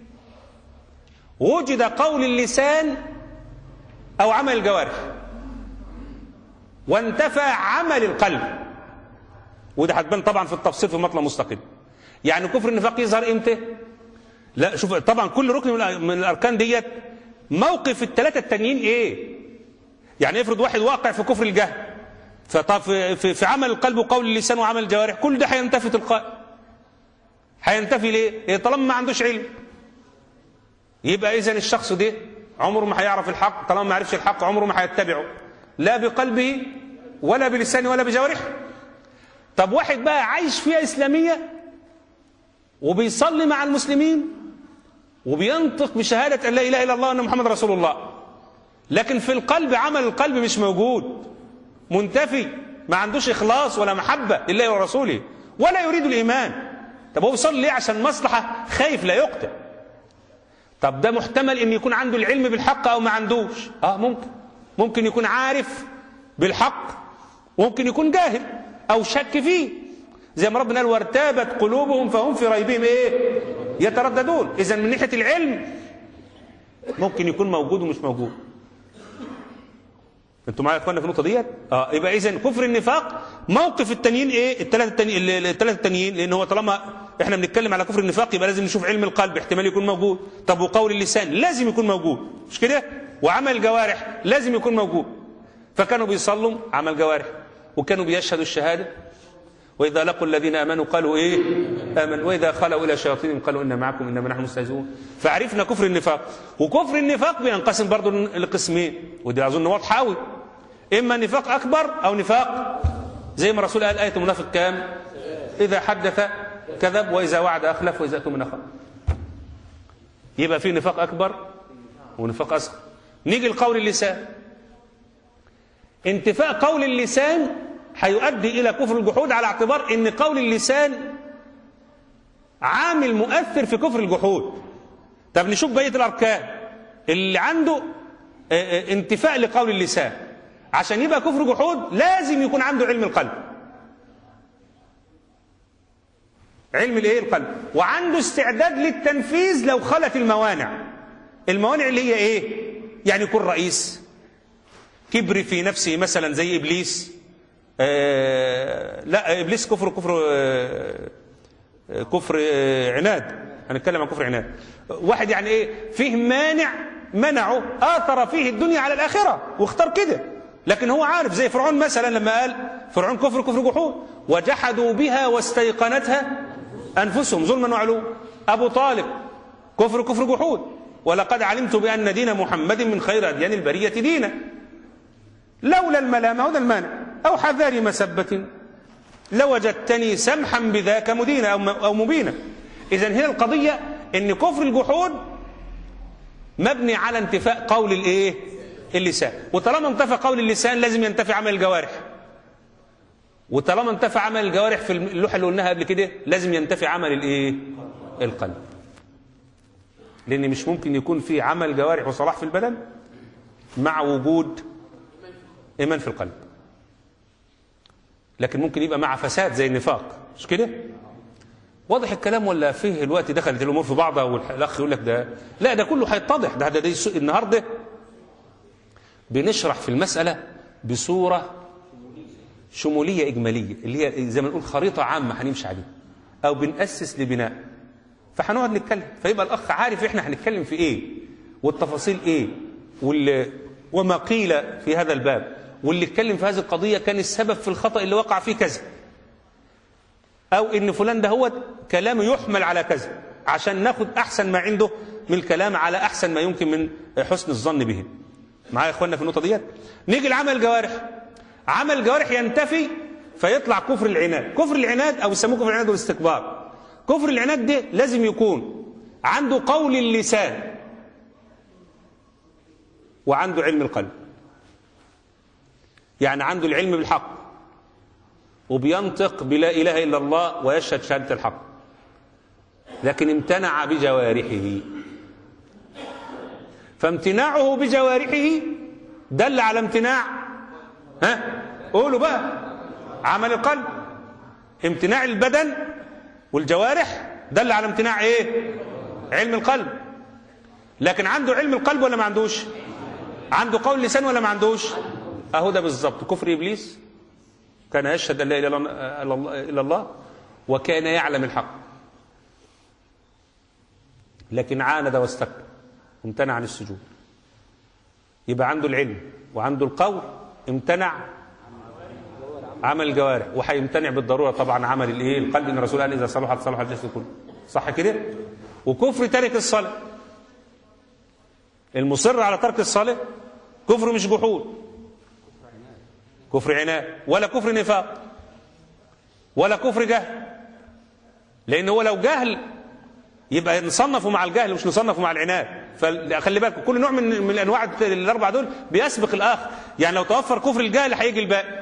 وجد قول اللسان او عمل الجوارح وانتفى عمل القلب وده هتبان طبعا في التفصيل في مطلب مستقل يعني كفر النفاق يظهر امتى لا شوف طبعا كل ركن من الاركان ديت موقف الثلاثه التانيين ايه يعني افرض واحد واقع في كفر الجهل فطب في, في, في عمل القلب وقول اللسان وعمل الجوارح كل ده هينتفي تلقائي هينتفي ليه إيه طالما ما عندوش علم يبقى اذا الشخص ده عمره ما هيعرف الحق طالما ما عرفش الحق عمره ما هيتبعه لا بقلبه ولا بلسانه ولا بجوارحه طب واحد بقى عايش فيها اسلاميه وبيصلي مع المسلمين وبينطق بشهادة أن لا إله إلا الله وأن محمد رسول الله لكن في القلب عمل القلب مش موجود منتفي ما عندوش إخلاص ولا محبة لله ورسوله ولا يريد الإيمان طب هو بيصلي ليه عشان مصلحة خايف لا يقتل طب ده محتمل ان يكون عنده العلم بالحق او ما عندوش اه ممكن ممكن يكون عارف بالحق ممكن يكون جاهل او شك فيه زي ما ربنا قال وارتابت قلوبهم فهم في ريبهم ايه يترددون اذا من ناحيه العلم ممكن يكون موجود ومش موجود انتوا معايا يا اخوانا في النقطه ديت اه يبقى اذا كفر النفاق موقف التانيين ايه الثلاثه التانيين الثلاثه التانيين لان هو طالما احنا بنتكلم على كفر النفاق يبقى لازم نشوف علم القلب احتمال يكون موجود طب وقول اللسان لازم يكون موجود مش كده وعمل الجوارح لازم يكون موجود فكانوا بيصلوا عمل جوارح وكانوا بيشهدوا الشهاده وإذا لقوا الذين آمنوا قالوا إيه آمن وإذا خلوا إلى شياطينهم قالوا إن معكم إنما نحن مستهزئون فعرفنا كفر النفاق وكفر النفاق بينقسم برضه لقسمين ودي أظن واضحة أوي إما نفاق أكبر أو نفاق زي ما الرسول قال آية المنافق كام إذا حدث كذب وإذا وعد أخلف وإذا أتوا من أخر يبقى في نفاق أكبر ونفاق أصغر نيجي لقول اللسان انتفاء قول اللسان هيؤدي إلى كفر الجحود على اعتبار أن قول اللسان عامل مؤثر في كفر الجحود طب نشوف بقية الأركان اللي عنده آه، آه، انتفاء لقول اللسان عشان يبقى كفر جحود لازم يكون عنده علم القلب علم الايه القلب وعنده استعداد للتنفيذ لو خلت الموانع الموانع اللي هي ايه يعني يكون رئيس كبر في نفسه مثلا زي ابليس آه لا ابليس كفر كفر آه كفر آه عناد هنتكلم عن كفر عناد واحد يعني ايه فيه مانع منعه اثر فيه الدنيا على الاخره واختار كده لكن هو عارف زي فرعون مثلا لما قال فرعون كفر كفر جحود وجحدوا بها واستيقنتها انفسهم ظلما وعلوا ابو طالب كفر كفر جحود ولقد علمت بان دين محمد من خير اديان البريه دينا لولا الملامه هذا المانع او حذار مسبه لوجدتني سمحا بذاك مدينا او او مبينا اذا هنا القضيه ان كفر الجحود مبني على انتفاء قول الايه اللسان وطالما انتفى قول اللسان لازم ينتفي عمل الجوارح وطالما انتفى عمل الجوارح في اللوحه اللي قلناها قبل كده لازم ينتفي عمل الايه القلب لان مش ممكن يكون في عمل جوارح وصلاح في البدن مع وجود ايمان في القلب لكن ممكن يبقى مع فساد زي النفاق مش كده واضح الكلام ولا فيه الوقت دخلت الامور في بعضها والاخ يقول لك ده لا ده كله هيتضح ده ده, ده النهارده بنشرح في المساله بصوره شموليه اجماليه اللي هي زي ما نقول خريطه عامه هنمشي عليها او بناسس لبناء فهنقعد نتكلم فيبقى الاخ عارف احنا هنتكلم في ايه والتفاصيل ايه وال وما قيل في هذا الباب واللي اتكلم في هذه القضيه كان السبب في الخطا اللي وقع فيه كذا او ان فلان ده هو كلامه يحمل على كذا عشان ناخد احسن ما عنده من الكلام على احسن ما يمكن من حسن الظن به معايا يا اخوانا في النقطه ديت نيجي لعمل الجوارح عمل الجوارح ينتفي فيطلع كفر العناد كفر العناد او يسموه كفر العناد والاستكبار كفر العناد ده لازم يكون عنده قول اللسان وعنده علم القلب يعني عنده العلم بالحق وبينطق بلا إله إلا الله ويشهد شهادة الحق لكن امتنع بجوارحه فامتناعه بجوارحه دل على امتناع ها قولوا بقى عمل القلب امتناع البدن والجوارح دل على امتناع ايه علم القلب لكن عنده علم القلب ولا ما عندوش عنده قول لسان ولا ما عندوش اهو ده بالظبط كفر ابليس كان يشهد ان لا اله الا الله وكان يعلم الحق لكن عاند واستكبر امتنع عن السجود يبقى عنده العلم وعنده القول امتنع عمل الجوارح وهيمتنع بالضروره طبعا عمل الايه القلب ان الرسول قال اذا صلحت صلح الجسد كله صح كده وكفر تارك الصلاه المصر على ترك الصلاه كفر مش جحود كفر عناد ولا كفر نفاق ولا كفر جهل لان هو لو جهل يبقى نصنفه مع الجهل مش نصنفه مع العناد فخلي بالكم كل نوع من من الانواع الاربعه دول بيسبق الاخر يعني لو توفر كفر الجهل هيجي الباقي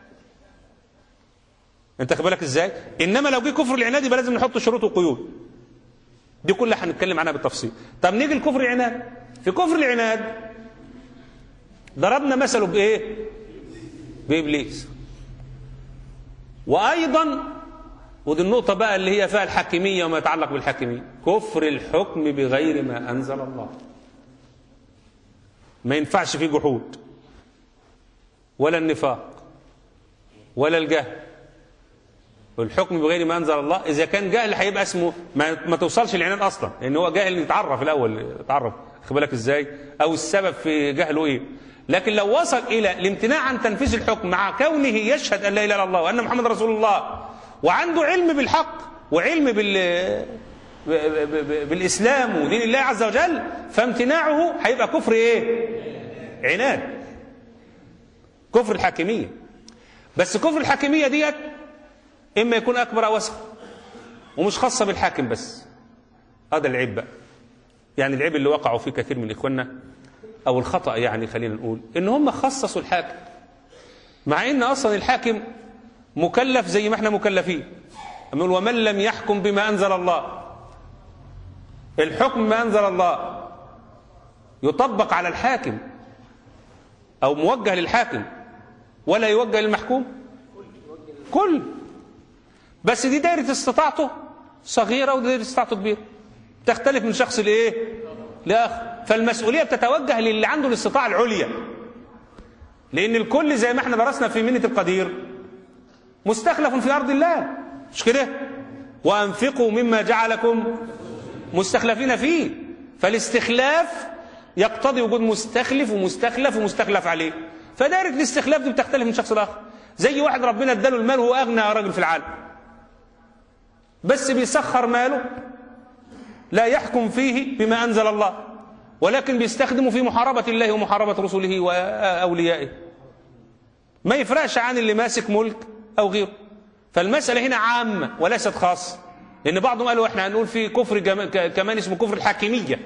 انت خد بالك ازاي انما لو جه كفر العناد يبقى لازم نحط شروط وقيود دي كلها هنتكلم عنها بالتفصيل طب نيجي لكفر العناد في كفر العناد ضربنا مثله بايه بابليس وايضا ودي النقطه بقى اللي هي فيها الحاكميه وما يتعلق بالحاكميه كفر الحكم بغير ما انزل الله ما ينفعش فيه جحود ولا النفاق ولا الجهل والحكم بغير ما انزل الله اذا كان جاهل هيبقى اسمه ما, ما توصلش العناد اصلا لان هو جاهل يتعرف الاول يتعرف خد بالك ازاي او السبب في جهله ايه لكن لو وصل الى الامتناع عن تنفيذ الحكم مع كونه يشهد ان لا اله الا الله وان محمد رسول الله وعنده علم بالحق وعلم بال بالاسلام ودين الله عز وجل فامتناعه هيبقى كفر ايه عناد كفر الحاكميه بس كفر الحاكميه ديت اما يكون اكبر او اصغر ومش خاصه بالحاكم بس هذا العيب بقى يعني العيب اللي وقعوا فيه كثير من اخواننا او الخطا يعني خلينا نقول ان هم خصصوا الحاكم مع ان اصلا الحاكم مكلف زي ما احنا مكلفين أقول ومن لم يحكم بما أنزل الله الحكم ما أنزل الله يطبق على الحاكم أو موجه للحاكم ولا يوجه للمحكوم كل بس دي دايرة استطاعته صغيرة ودي دايرة استطاعته كبيرة تختلف من شخص لإيه لآخر فالمسؤولية بتتوجه للي عنده الاستطاعة العليا لأن الكل زي ما احنا درسنا في منة القدير مستخلف في أرض الله مش كده وأنفقوا مما جعلكم مستخلفين فيه فالاستخلاف يقتضي وجود مستخلف ومستخلف ومستخلف عليه فدائرة الاستخلاف دي بتختلف من شخص لآخر زي واحد ربنا اداله المال وهو أغنى راجل في العالم بس بيسخر ماله لا يحكم فيه بما أنزل الله ولكن بيستخدمه في محاربة الله ومحاربة رسله وأوليائه ما يفرقش عن اللي ماسك ملك أو غيره فالمسألة هنا عامة وليست خاصة لأن بعضهم قالوا احنا هنقول في كفر كمان اسمه كفر الحاكمية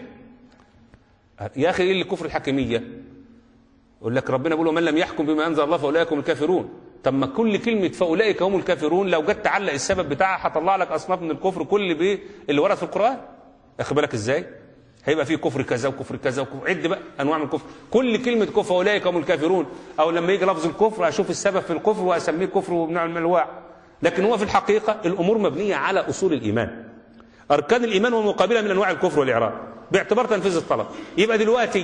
يا أخي إيه اللي كفر الحاكمية يقول لك ربنا بيقول من لم يحكم بما أنزل الله فأولئك هم الكافرون طب ما كل كلمة فأولئك هم الكافرون لو جت تعلق السبب بتاعها هتطلع لك أصناف من الكفر كل بيه اللي ورد في القرآن أخي بالك إزاي هيبقى فيه كفر كذا وكفر كذا وكفر عد بقى أنواع من الكفر كل كلمة كفر أولئك هم الكافرون أو لما يجي لفظ الكفر أشوف السبب في الكفر وأسميه كفر وبنوع من الأنواع لكن هو في الحقيقة الأمور مبنية على أصول الإيمان أركان الإيمان ومقابلة من أنواع الكفر والإعراض باعتبار تنفيذ الطلب يبقى دلوقتي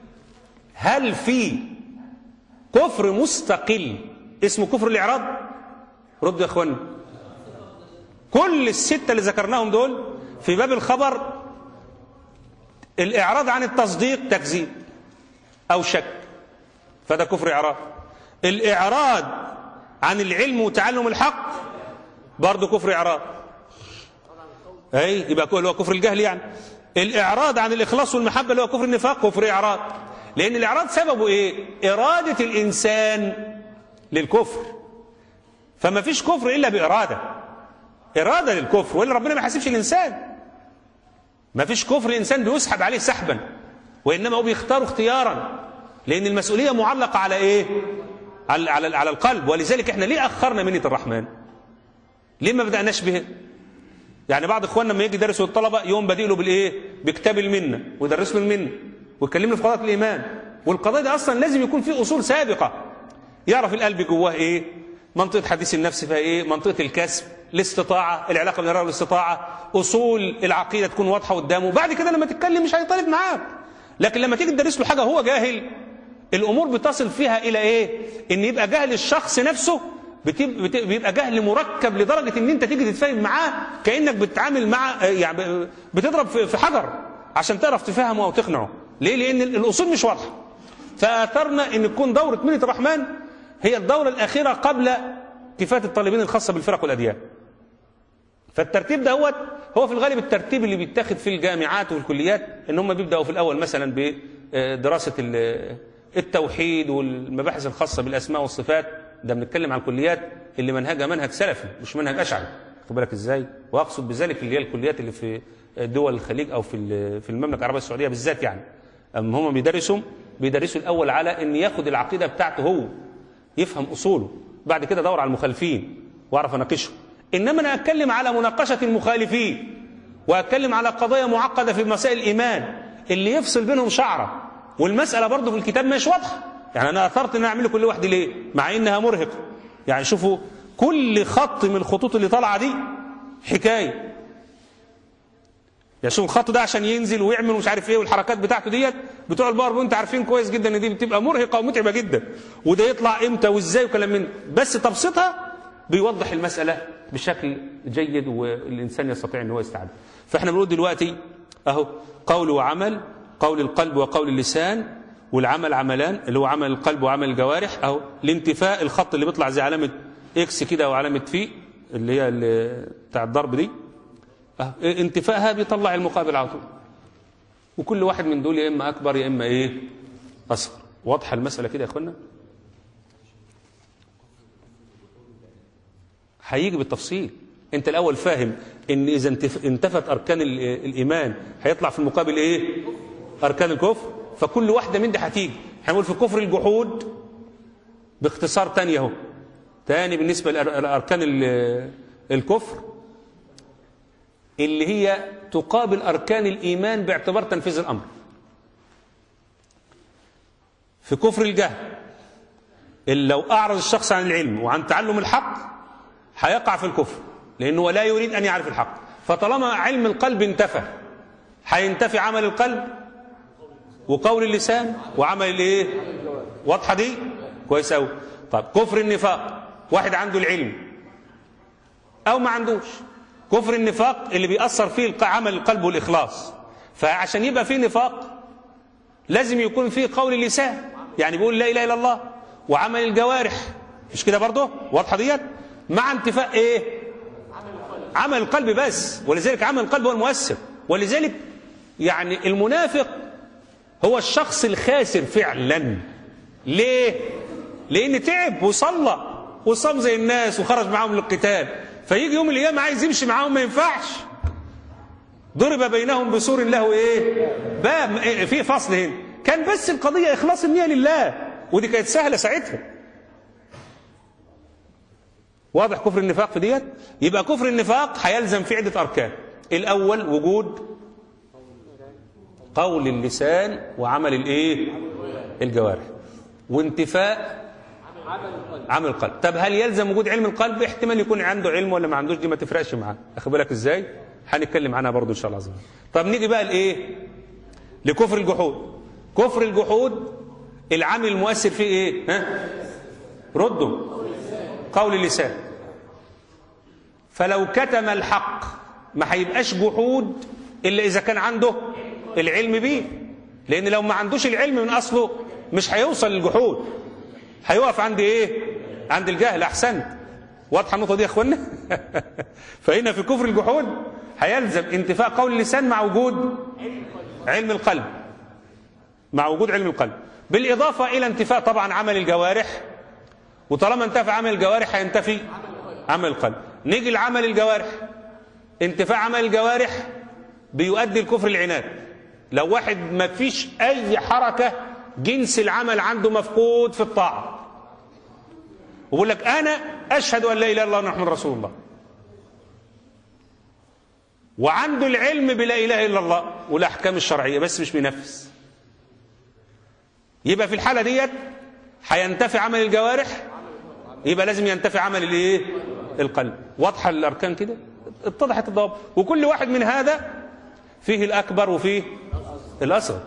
هل في كفر مستقل اسمه كفر الإعراض ردوا يا أخوانا كل الستة اللي ذكرناهم دول في باب الخبر الإعراض عن التصديق تكذيب أو شك فده كفر إعراض الإعراض عن العلم وتعلم الحق برضه كفر إعراض أي يبقى اللي هو كفر الجهل يعني الإعراض عن الإخلاص والمحبة اللي هو كفر النفاق كفر إعراض لأن الإعراض سببه إيه إرادة الإنسان للكفر فما فيش كفر إلا بإرادة إرادة للكفر وإلا ربنا ما يحاسبش الإنسان ما فيش كفر الإنسان بيسحب عليه سحبا وإنما هو بيختار اختيارا لأن المسؤولية معلقة على إيه على, على, على القلب ولذلك إحنا ليه أخرنا منة الرحمن ليه ما بدأناش به يعني بعض إخواننا لما يجي يدرسوا الطلبة يوم بديله له بالإيه بكتاب المنة ويدرس له المنة ويكلمنا في قضايا الإيمان والقضايا دي أصلا لازم يكون فيه أصول سابقة يعرف القلب جواه إيه منطقة حديث النفس فيها إيه منطقة الكسب الاستطاعة العلاقة بين الإرادة والاستطاعة أصول العقيدة تكون واضحة قدامه بعد كده لما تتكلم مش هيطالب معاك لكن لما تيجي تدرس له حاجة هو جاهل الأمور بتصل فيها إلى إيه إن يبقى جهل الشخص نفسه بيبقى جهل مركب لدرجة إن أنت تيجي تتفاهم معاه كأنك بتتعامل مع يعني بتضرب في حجر عشان تعرف تفهمه أو تقنعه ليه؟ لأن الأصول مش واضحة فآثرنا أن تكون دورة منة الرحمن هي الدورة الأخيرة قبل كفاية الطالبين الخاصة بالفرق والأديان فالترتيب ده هو في الغالب الترتيب اللي بيتاخد في الجامعات والكليات ان هم بيبداوا في الاول مثلا بدراسه التوحيد والمباحث الخاصه بالاسماء والصفات ده بنتكلم عن الكليات اللي منهجها منهج سلفي مش منهج اشعري خد بالك ازاي واقصد بذلك اللي هي الكليات اللي في دول الخليج او في في المملكه العربيه السعوديه بالذات يعني اما هم بيدرسوا بيدرسوا الاول على ان ياخد العقيده بتاعته هو يفهم اصوله بعد كده دور على المخالفين واعرف اناقشهم انما انا اتكلم على مناقشه المخالفين واتكلم على قضايا معقده في مسائل الايمان اللي يفصل بينهم شعره والمساله برضه في الكتاب مش واضحه يعني انا اثرت ان اعمل كل واحد ليه مع انها مرهقه يعني شوفوا كل خط من الخطوط اللي طالعه دي حكايه يعني شوف الخط ده عشان ينزل ويعمل ومش عارف ايه والحركات بتاعته ديت بتوع الباوربوينت عارفين كويس جدا ان دي بتبقى مرهقه ومتعبه جدا وده يطلع امتى وازاي وكلام من بس تبسيطها بيوضح المساله بشكل جيد والانسان يستطيع ان هو يستوعبها فاحنا بنقول دلوقتي اهو قول وعمل قول القلب وقول اللسان والعمل عملان اللي هو عمل القلب وعمل الجوارح اهو الانتفاء الخط اللي بيطلع زي علامه اكس كده او علامه في اللي هي اللي بتاع الضرب دي أه. انتفائها بيطلع المقابل على طول وكل واحد من دول يا اما اكبر يا اما ايه اصغر واضحه المساله كده يا اخوانا هيجي بالتفصيل انت الاول فاهم ان اذا انتفت اركان الايمان هيطلع في المقابل ايه اركان الكفر فكل واحده من دي هتيجي هنقول في كفر الجحود باختصار تاني اهو تاني بالنسبة لأركان ال- الكفر اللي هي تقابل أركان الإيمان باعتبار تنفيذ الأمر في كفر الجهل اللي لو أعرض الشخص عن العلم وعن تعلم الحق هيقع في الكفر لأنه لا يريد أن يعرف الحق فطالما علم القلب انتفى هينتفي عمل القلب وقول اللسان وعمل الايه واضحه دي كويس قوي طب كفر النفاق واحد عنده العلم او ما عندوش كفر النفاق اللي بيأثر فيه الق- عمل القلب والإخلاص فعشان يبقى فيه نفاق لازم يكون فيه قول اللسان يعني بيقول لا إله إلا الله وعمل الجوارح مش كده برضه واضحة ديت مع انتفاء ايه عمل القلب بس ولذلك عمل القلب هو المؤثر ولذلك يعني المنافق هو الشخص الخاسر فعلا ليه لان تعب وصلى وصام زي الناس وخرج معاهم للقتال فيجي يوم القيامه عايز يمشي معاهم ما ينفعش ضرب بينهم بسور له ايه باب إيه في فصل هنا كان بس القضيه اخلاص النيه لله ودي كانت سهله ساعتها واضح كفر النفاق في ديت يبقى كفر النفاق هيلزم في عده اركان الاول وجود قول اللسان وعمل الايه الجوارح وانتفاء عمل القلب طب هل يلزم وجود علم القلب احتمال يكون عنده علم ولا ما عندوش دي ما تفرقش معاه اخد بالك ازاي هنتكلم عنها برضو ان شاء الله عز وجل طب نيجي بقى لايه لكفر الجحود كفر الجحود العامل المؤثر فيه ايه ها ردوا قول اللسان فلو كتم الحق ما هيبقاش جحود الا اذا كان عنده العلم بيه لان لو ما عندوش العلم من اصله مش هيوصل للجحود هيقف عند ايه عند الجهل احسنت واضحه النقطه دي يا اخوانا فهنا في كفر الجحود هيلزم انتفاء قول اللسان مع وجود علم القلب مع وجود علم القلب بالاضافه الى انتفاء طبعا عمل الجوارح وطالما انتفى عمل الجوارح هينتفي عمل القلب نيجي لعمل الجوارح انتفاء عمل الجوارح بيؤدي الكفر العناد لو واحد ما فيش اي حركه جنس العمل عنده مفقود في الطاعه ويقول لك انا اشهد ان لا اله الا الله محمد رسول الله وعنده العلم بلا اله الا الله والاحكام الشرعيه بس مش بينفذ يبقى في الحاله ديت هينتفي عمل الجوارح يبقى لازم ينتفي عمل الايه القلب واضحه الاركان كده اتضحت الضوابط وكل واحد من هذا فيه الاكبر وفيه الاصغر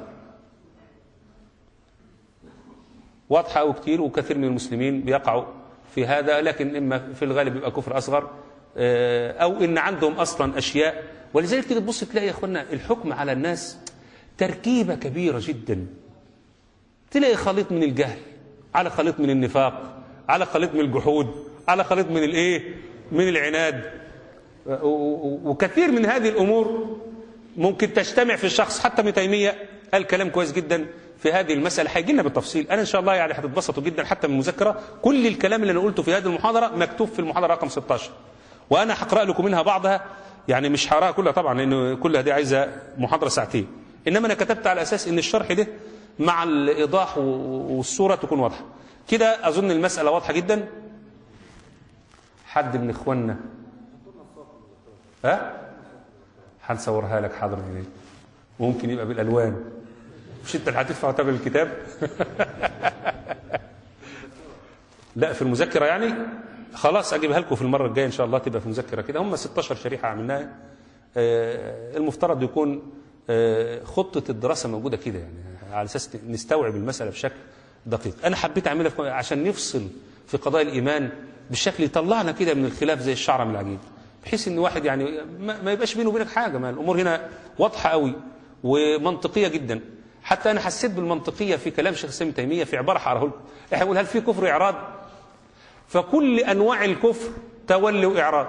واضحه او كتير وكثير من المسلمين بيقعوا في هذا لكن اما في الغالب يبقى كفر اصغر او ان عندهم اصلا اشياء ولذلك تيجي تبص تلاقي يا اخوانا الحكم على الناس تركيبه كبيره جدا تلاقي خليط من الجهل على خليط من النفاق على خليط من الجحود على خليط من الايه من العناد وكثير من هذه الامور ممكن تجتمع في الشخص حتى ابن تيميه قال كلام كويس جدا في هذه المساله هيجي لنا بالتفصيل انا ان شاء الله يعني هتتبسطوا جدا حتى من المذاكره كل الكلام اللي انا قلته في هذه المحاضره مكتوب في المحاضره رقم 16 وانا هقرا لكم منها بعضها يعني مش هقراها كلها طبعا لان كلها دي عايزه محاضره ساعتين انما انا كتبت على اساس ان الشرح ده مع الايضاح والصوره تكون واضحه كده اظن المساله واضحه جدا حد من اخواننا ها هنصورها لك حاضر منين ممكن يبقى بالالوان مش انت اللي هتدفع ثمن الكتاب لا في المذكره يعني خلاص اجيبها لكم في المره الجايه ان شاء الله تبقى في المذكره كده هم 16 شريحه عملناها آه المفترض يكون آه خطه الدراسه موجوده كده يعني على اساس نستوعب المساله بشكل دقيق انا حبيت اعملها عشان نفصل في قضايا الايمان بالشكل يطلعنا كده من الخلاف زي الشعره من العجين بحيث ان واحد يعني ما يبقاش بينه وبينك حاجه ما الامور هنا واضحه قوي ومنطقيه جدا حتى انا حسيت بالمنطقيه في كلام شيخ الاسلام تيميه في عباره هقراها لكم احنا بنقول هل في كفر اعراض فكل انواع الكفر تولي واعراض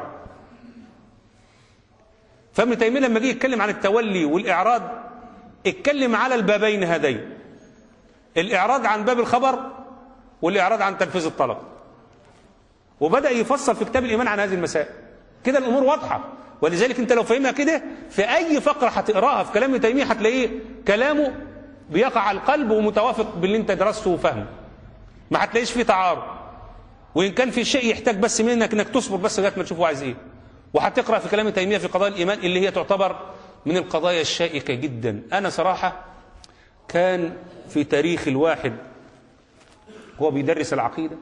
فابن تيميه لما جه يتكلم عن التولي والاعراض اتكلم على البابين هذين الاعراض عن باب الخبر والاعراض عن تنفيذ الطلب وبدا يفصل في كتاب الايمان عن هذه المسائل كده الامور واضحه ولذلك انت لو فهمها كده في اي فقره هتقراها في كلام ابن تيميه هتلاقيه كلامه بيقع على القلب ومتوافق باللي انت درسته وفهمه ما هتلاقيش فيه تعارض وإن كان في شيء يحتاج بس منك إنك تصبر بس لغاية ما تشوف هو عايز إيه وهتقرأ في كلام تيمية في قضايا الإيمان اللي هي تعتبر من القضايا الشائكة جدا أنا صراحة كان في تاريخ الواحد هو بيدرس العقيدة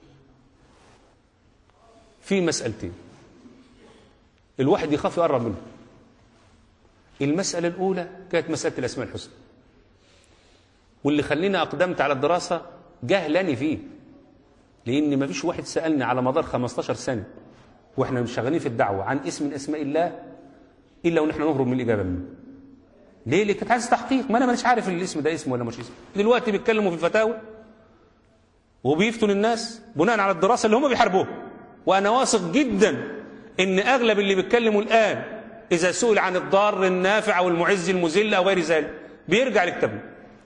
في مسألتين الواحد يخاف يقرب منه المسألة الأولى كانت مسألة الأسماء الحسنى واللي خلينا أقدمت على الدراسة جهلاني فيه لأن ما فيش واحد سألني على مدار 15 سنة وإحنا مش شغالين في الدعوة عن اسم من أسماء الله إلا ونحن نهرب من الإجابة منه ليه؟ اللي كانت عايز تحقيق ما أنا مانيش عارف الاسم ده اسم ولا مش اسم دلوقتي بيتكلموا في الفتاوى وبيفتوا للناس بناء على الدراسة اللي هم بيحاربوها وأنا واثق جدا إن أغلب اللي بيتكلموا الآن إذا سئل عن الضار النافع أو المعز المذل أو غير ذلك بيرجع لكتابنا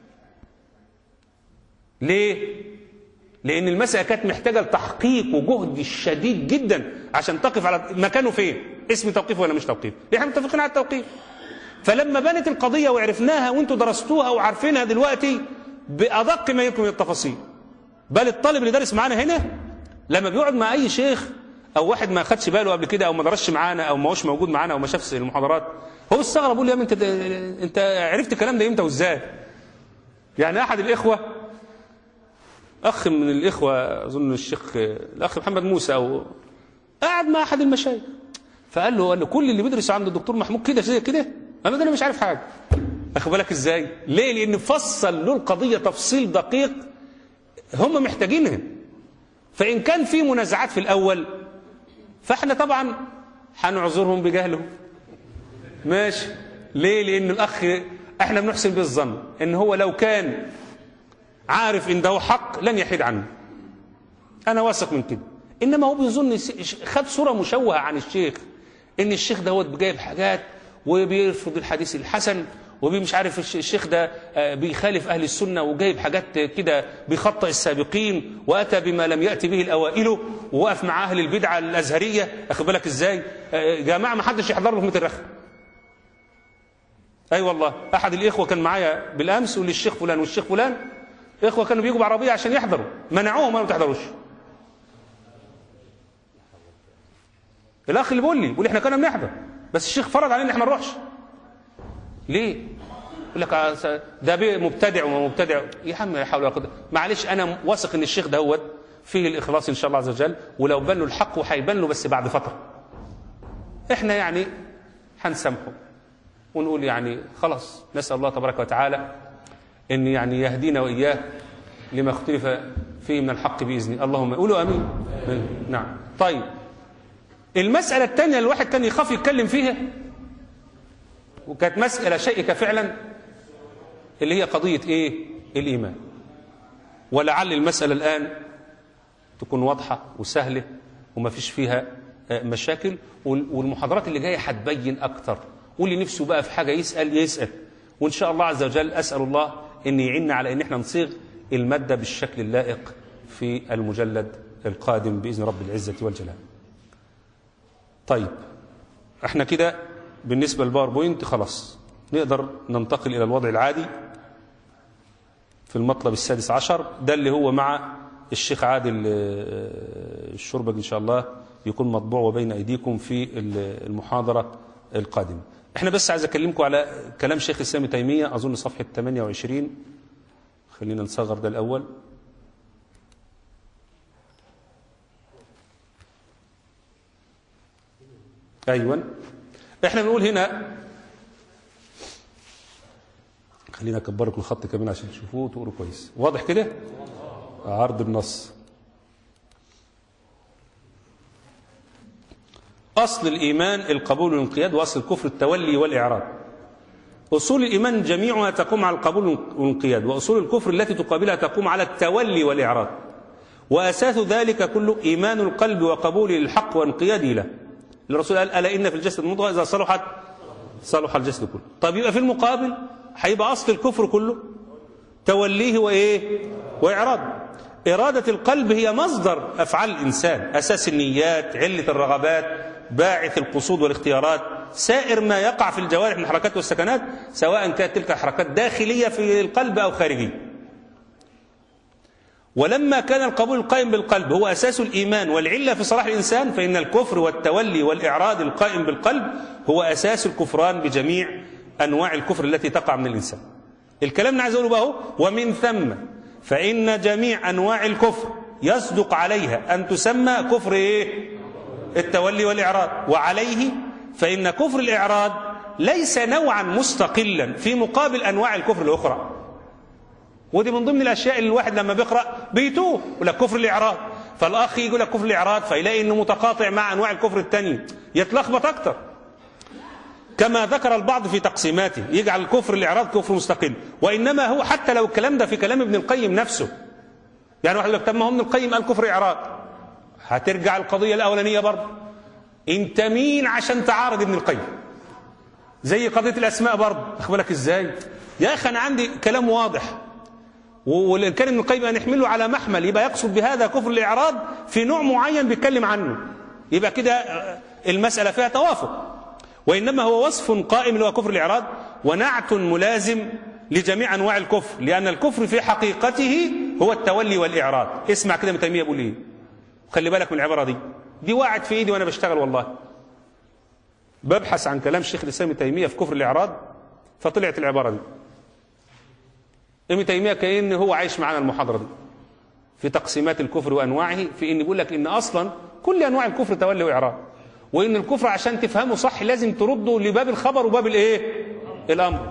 ليه؟ لأن المسألة كانت محتاجة لتحقيق وجهد شديد جدا عشان تقف على مكانه فين؟ اسم توقيف ولا مش توقيف؟ احنا متفقين على التوقيف. فلما بنت القضية وعرفناها وانتوا درستوها وعارفينها دلوقتي بأدق ما يمكن من التفاصيل. بل الطالب اللي دارس معانا هنا لما بيقعد مع أي شيخ أو واحد ما خدش باله قبل كده أو ما درسش معانا أو ما هوش موجود معانا أو ما شافش المحاضرات هو استغرب يقول لي يا ابني انت انت عرفت الكلام ده امتى وازاي؟ يعني أحد الإخوة اخ من الاخوه اظن الشيخ الاخ محمد موسى او قاعد مع احد المشايخ فقال له قال له كل اللي بيدرس عند الدكتور محمود كده زي كده انا ده انا مش عارف حاجه اخد بالك ازاي ليه لان فصل له القضيه تفصيل دقيق هم محتاجينها فان كان في منازعات في الاول فاحنا طبعا هنعذرهم بجهلهم ماشي ليه لان الاخ احنا بنحسن به الظن ان هو لو كان عارف ان ده حق لن يحيد عنه انا واثق من كده انما هو بيظن خد صوره مشوهه عن الشيخ ان الشيخ دوت جايب حاجات وبيرفض الحديث الحسن ومش عارف الشيخ ده بيخالف اهل السنه وجايب حاجات كده بيخطئ السابقين واتى بما لم ياتي به الاوائل ووقف مع اهل البدعه الازهريه اخد بالك ازاي جماعه ما حدش يحضر له في متر رخم اي أيوة والله احد الاخوه كان معايا بالامس يقول لي الشيخ فلان والشيخ فلان اخوه كانوا بيجوا بعربيه عشان يحضروا منعوهم ما تحضروش الاخ اللي بيقول لي بيقول لي احنا كنا بنحضر بس الشيخ فرض علينا احنا ما نروحش ليه يقول لك ده مبتدع وما مبتدع يا عم لا حول ولا قوه معلش انا واثق ان الشيخ دوت فيه الاخلاص ان شاء الله عز وجل ولو بان له الحق وهيبان له بس بعد فتره احنا يعني هنسامحه ونقول يعني خلاص نسال الله تبارك وتعالى ان يعني يهدينا واياه لما اختلف فيه من الحق باذنه اللهم قولوا امين نعم طيب المساله الثانيه اللي الواحد كان يخاف يتكلم فيها وكانت مساله شائكه فعلا اللي هي قضيه ايه الايمان ولعل المساله الان تكون واضحه وسهله وما فيش فيها مشاكل والمحاضرات اللي جايه هتبين اكتر واللي نفسه بقى في حاجه يسال يسال وان شاء الله عز وجل اسال الله ان يعيننا على ان احنا نصيغ الماده بالشكل اللائق في المجلد القادم باذن رب العزه والجلال. طيب احنا كده بالنسبه للباوربوينت خلاص نقدر ننتقل الى الوضع العادي في المطلب السادس عشر ده اللي هو مع الشيخ عادل الشربج ان شاء الله يكون مطبوع وبين ايديكم في المحاضره القادمه. احنا بس عايز اكلمكم على كلام شيخ الاسلام تيميه اظن صفحه 28 خلينا نصغر ده الاول ايوه احنا بنقول هنا خلينا اكبر لكم الخط كمان عشان تشوفوه وتقروا كويس واضح كده عرض النص أصل الإيمان القبول والانقياد وأصل الكفر التولي والإعراض أصول الإيمان جميعها تقوم على القبول والانقياد وأصول الكفر التي تقابلها تقوم على التولي والإعراض وأساس ذلك كله إيمان القلب وقبوله للحق وانقياده له الرسول قال ألا إن في الجسد مضغة إذا صلحت صلح الجسد كله طب يبقى في المقابل هيبقى أصل الكفر كله توليه وإيه وإعراض إرادة القلب هي مصدر أفعال الإنسان أساس النيات علة الرغبات باعث القصود والاختيارات سائر ما يقع في الجوارح من الحركات والسكنات سواء كانت تلك الحركات داخلية في القلب أو خارجية ولما كان القبول القائم بالقلب هو أساس الإيمان والعلة في صلاح الإنسان فإن الكفر والتولي والإعراض القائم بالقلب هو أساس الكفران بجميع أنواع الكفر التي تقع من الإنسان الكلام اللي عايز أقوله بقى هو ومن ثم فإن جميع أنواع الكفر يصدق عليها أن تسمى كفر إيه؟ التولي والإعراض وعليه فإن كفر الإعراض ليس نوعا مستقلا في مقابل أنواع الكفر الأخرى ودي من ضمن الاشياء اللي الواحد لما بيقرا بيتوه يقول لك كفر الاعراض فالاخ يقول لك كفر الاعراض فيلاقي انه متقاطع مع انواع الكفر الثانيه يتلخبط اكتر كما ذكر البعض في تقسيماته يجعل الكفر الاعراض كفر مستقل وانما هو حتى لو الكلام ده في كلام ابن القيم نفسه يعني واحد يقول لك طب ما هو ابن القيم قال كفر اعراض هترجع القضيه الاولانيه برضه انت مين عشان تعارض ابن القيم زي قضيه الاسماء برضه اخد بالك ازاي يا اخي انا عندي كلام واضح وإن كان ابن القيم نحمله على محمل يبقى يقصد بهذا كفر الإعراض في نوع معين بيتكلم عنه يبقى كده المسألة فيها توافق وإنما هو وصف قائم اللي هو كفر الإعراض ونعت ملازم لجميع أنواع الكفر لأن الكفر في حقيقته هو التولي والإعراض اسمع كده ابن تيمية بيقول إيه خلي بالك من العبارة دي دي وقعت في إيدي وأنا بشتغل والله ببحث عن كلام الشيخ الإسلام ابن تيمية في كفر الإعراض فطلعت العبارة دي ابن تيميه كأن هو عايش معانا المحاضره دي في تقسيمات الكفر وانواعه في ان بيقول لك ان اصلا كل انواع الكفر تولي واعراض وان الكفر عشان تفهمه صح لازم ترده لباب الخبر وباب الايه الامر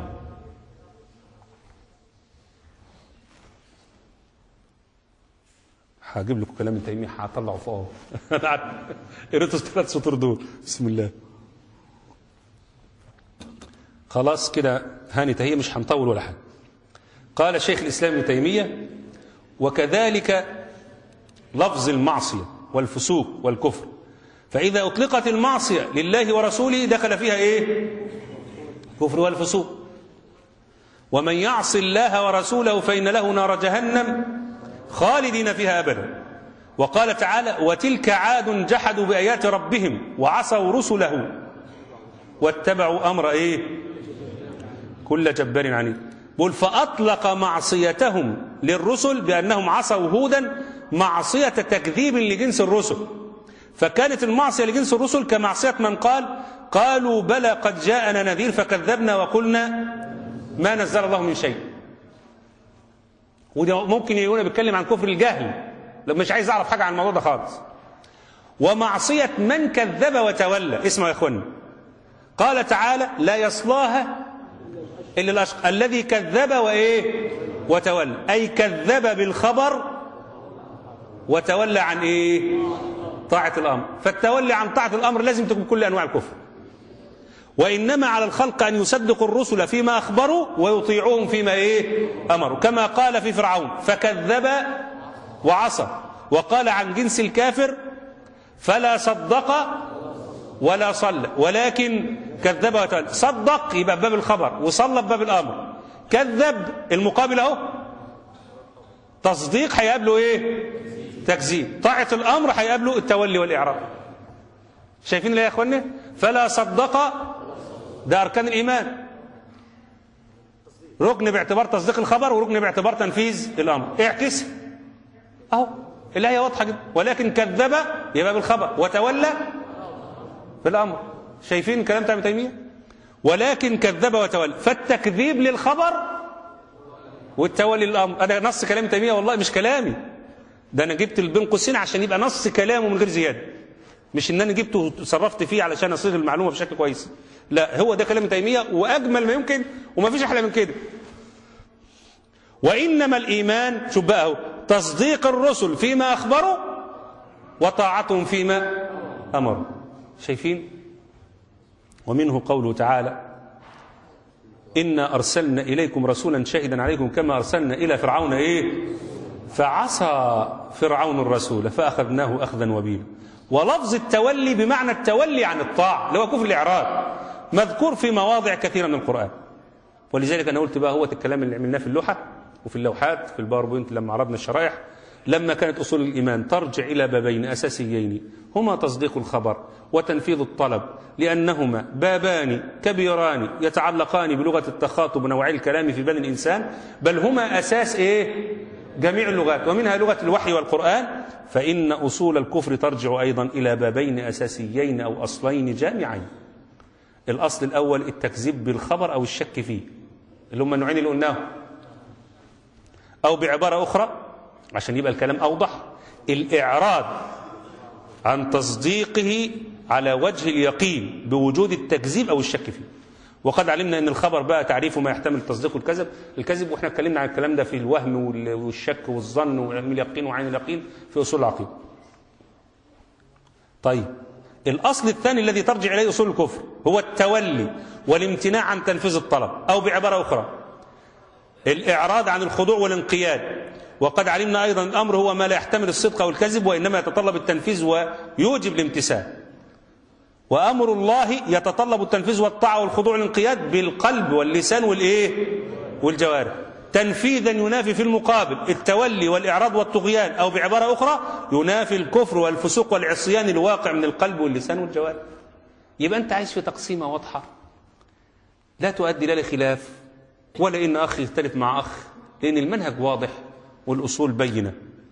هجيب لكم كلام ابن تيميه هطلعه فوق قريت الثلاث سطور دول بسم الله خلاص كده هاني هي مش هنطول ولا حاجه قال شيخ الإسلام ابن تيمية وكذلك لفظ المعصية والفسوق والكفر فإذا أطلقت المعصية لله ورسوله دخل فيها إيه كفر والفسوق ومن يعص الله ورسوله فإن له نار جهنم خالدين فيها أبدا وقال تعالى وتلك عاد جحدوا بآيات ربهم وعصوا رسله واتبعوا أمر إيه كل جبار عنيد بقول فأطلق معصيتهم للرسل بأنهم عصوا هودا معصية تكذيب لجنس الرسل فكانت المعصية لجنس الرسل كمعصية من قال قالوا بلى قد جاءنا نذير فكذبنا وقلنا ما نزل الله من شيء وده ممكن يكون بيتكلم عن كفر الجهل لو مش عايز اعرف حاجه عن الموضوع ده خالص ومعصيه من كذب وتولى اسمع يا اخوانا قال تعالى لا يصلاها الا الاشقى الذي كذب وايه وتولى اي كذب بالخبر وتولى عن ايه طاعه الامر فالتولي عن طاعه الامر لازم تكون كل انواع الكفر وإنما على الخلق أن يصدقوا الرسل فيما أخبروا ويطيعوهم فيما إيه أمروا كما قال في فرعون فكذب وعصى وقال عن جنس الكافر فلا صدق ولا صلى ولكن كذب وتولى صدق يبقى باب الخبر وصلى باب الأمر كذب المقابل أهو تصديق هيقابله إيه تكذيب طاعة الأمر هيقابله التولي والإعراض شايفين ليه يا اخوانا فلا صدق ده اركان الايمان ركن باعتبار تصديق الخبر وركن باعتبار تنفيذ الامر اعكس اهو الايه واضحه جدا ولكن كذب يبقى بالخبر وتولى بالامر شايفين الكلام بتاع ابن تيميه ولكن كذب وتولى فالتكذيب للخبر والتولي للامر هذا نص كلام ابن تيميه والله مش كلامي ده انا جبت بين قوسين عشان يبقى نص كلامه من غير زياده مش ان انا جبته وتصرفت فيه علشان اصيغ المعلومه بشكل كويس لا هو ده كلام ابن تيميه واجمل ما يمكن وما فيش احلى من كده وانما الايمان شوف بقى اهو تصديق الرسل فيما اخبروا وطاعتهم فيما امروا شايفين ومنه قوله تعالى انا ارسلنا اليكم رسولا شاهدا عليكم كما ارسلنا الى فرعون ايه فعصى فرعون الرسول فاخذناه اخذا وبيلا ولفظ التولي بمعنى التولي عن الطاعة اللي هو كفر الإعراض مذكور في مواضع كثيرة من القرآن ولذلك أنا قلت بقى هو الكلام اللي عملناه في اللوحة وفي اللوحات في الباوربوينت لما عرضنا الشرائح لما كانت أصول الإيمان ترجع إلى بابين أساسيين هما تصديق الخبر وتنفيذ الطلب لأنهما بابان كبيران يتعلقان بلغة التخاطب ونوعي الكلام في بني الإنسان بل هما أساس إيه جميع اللغات ومنها لغة الوحي والقرآن فإن أصول الكفر ترجع أيضا إلى بابين أساسيين أو أصلين جامعين الأصل الأول التكذيب بالخبر أو الشك فيه اللي هم النوعين اللي قلناهم أو بعبارة أخرى عشان يبقى الكلام أوضح الإعراض عن تصديقه على وجه اليقين بوجود التكذيب أو الشك فيه وقد علمنا أن الخبر بقى تعريفه ما يحتمل التصديق والكذب الكذب وإحنا اتكلمنا عن الكلام ده في الوهم والشك والظن وعلم اليقين وعين اليقين في أصول العقيدة طيب الأصل الثاني الذي ترجع إليه أصول الكفر هو التولي والامتناع عن تنفيذ الطلب أو بعبارة أخرى الإعراض عن الخضوع والانقياد وقد علمنا أيضا الأمر هو ما لا يحتمل الصدق أو الكذب وإنما يتطلب التنفيذ ويوجب الامتثال وأمر الله يتطلب التنفيذ والطاعة والخضوع والانقياد بالقلب واللسان والإيه والجوارح تنفيذا ينافي في المقابل التولي والإعراض والطغيان أو بعبارة أخرى ينافي الكفر والفسوق والعصيان الواقع من القلب واللسان والجوارح يبقى أنت عايش في تقسيمة واضحة لا تؤدي لا لخلاف ولا إن أخ يختلف مع أخ لأن المنهج واضح والأصول بينة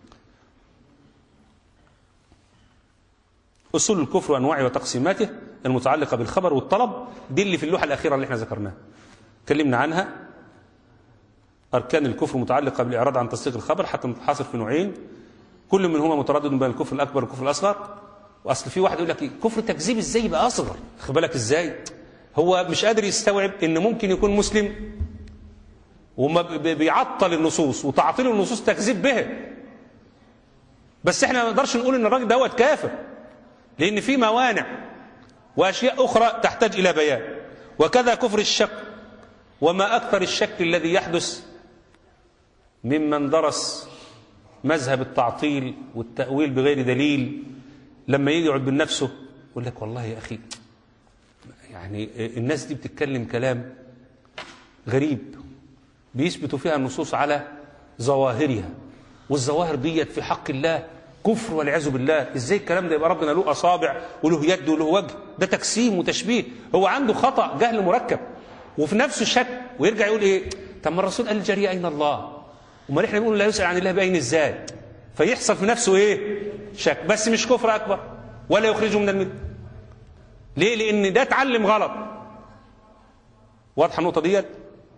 أصول الكفر وأنواعه وتقسيماته المتعلقة بالخبر والطلب دي اللي في اللوحة الأخيرة اللي احنا ذكرناها تكلمنا عنها أركان الكفر متعلقة بالإعراض عن تصديق الخبر حتى نتحاصر في نوعين كل منهما متردد بين الكفر الأكبر والكفر الأصغر وأصل في واحد يقول لك كفر تكذيب إزاي يبقى أصغر خد بالك إزاي هو مش قادر يستوعب إن ممكن يكون مسلم وما بيعطل النصوص وتعطيل النصوص تكذيب بها بس احنا ما نقدرش نقول ان الراجل دوت كافر لان في موانع واشياء اخرى تحتاج الى بيان وكذا كفر الشك وما اكثر الشك الذي يحدث ممن درس مذهب التعطيل والتاويل بغير دليل لما يجي يقعد من نفسه يقول لك والله يا اخي يعني الناس دي بتتكلم كلام غريب بيثبتوا فيها النصوص على ظواهرها والظواهر ديت في حق الله كفر والعياذ بالله ازاي الكلام ده يبقى ربنا له اصابع وله يد وله وجه ده تجسيم وتشبيه هو عنده خطا جهل مركب وفي نفسه شك ويرجع يقول ايه طب ما الرسول قال الجريء اين الله امال احنا بنقول لا يسال عن الله باين ازاي فيحصل في نفسه ايه شك بس مش كفر اكبر ولا يخرجه من المله ليه لان ده اتعلم غلط واضحه النقطه ديت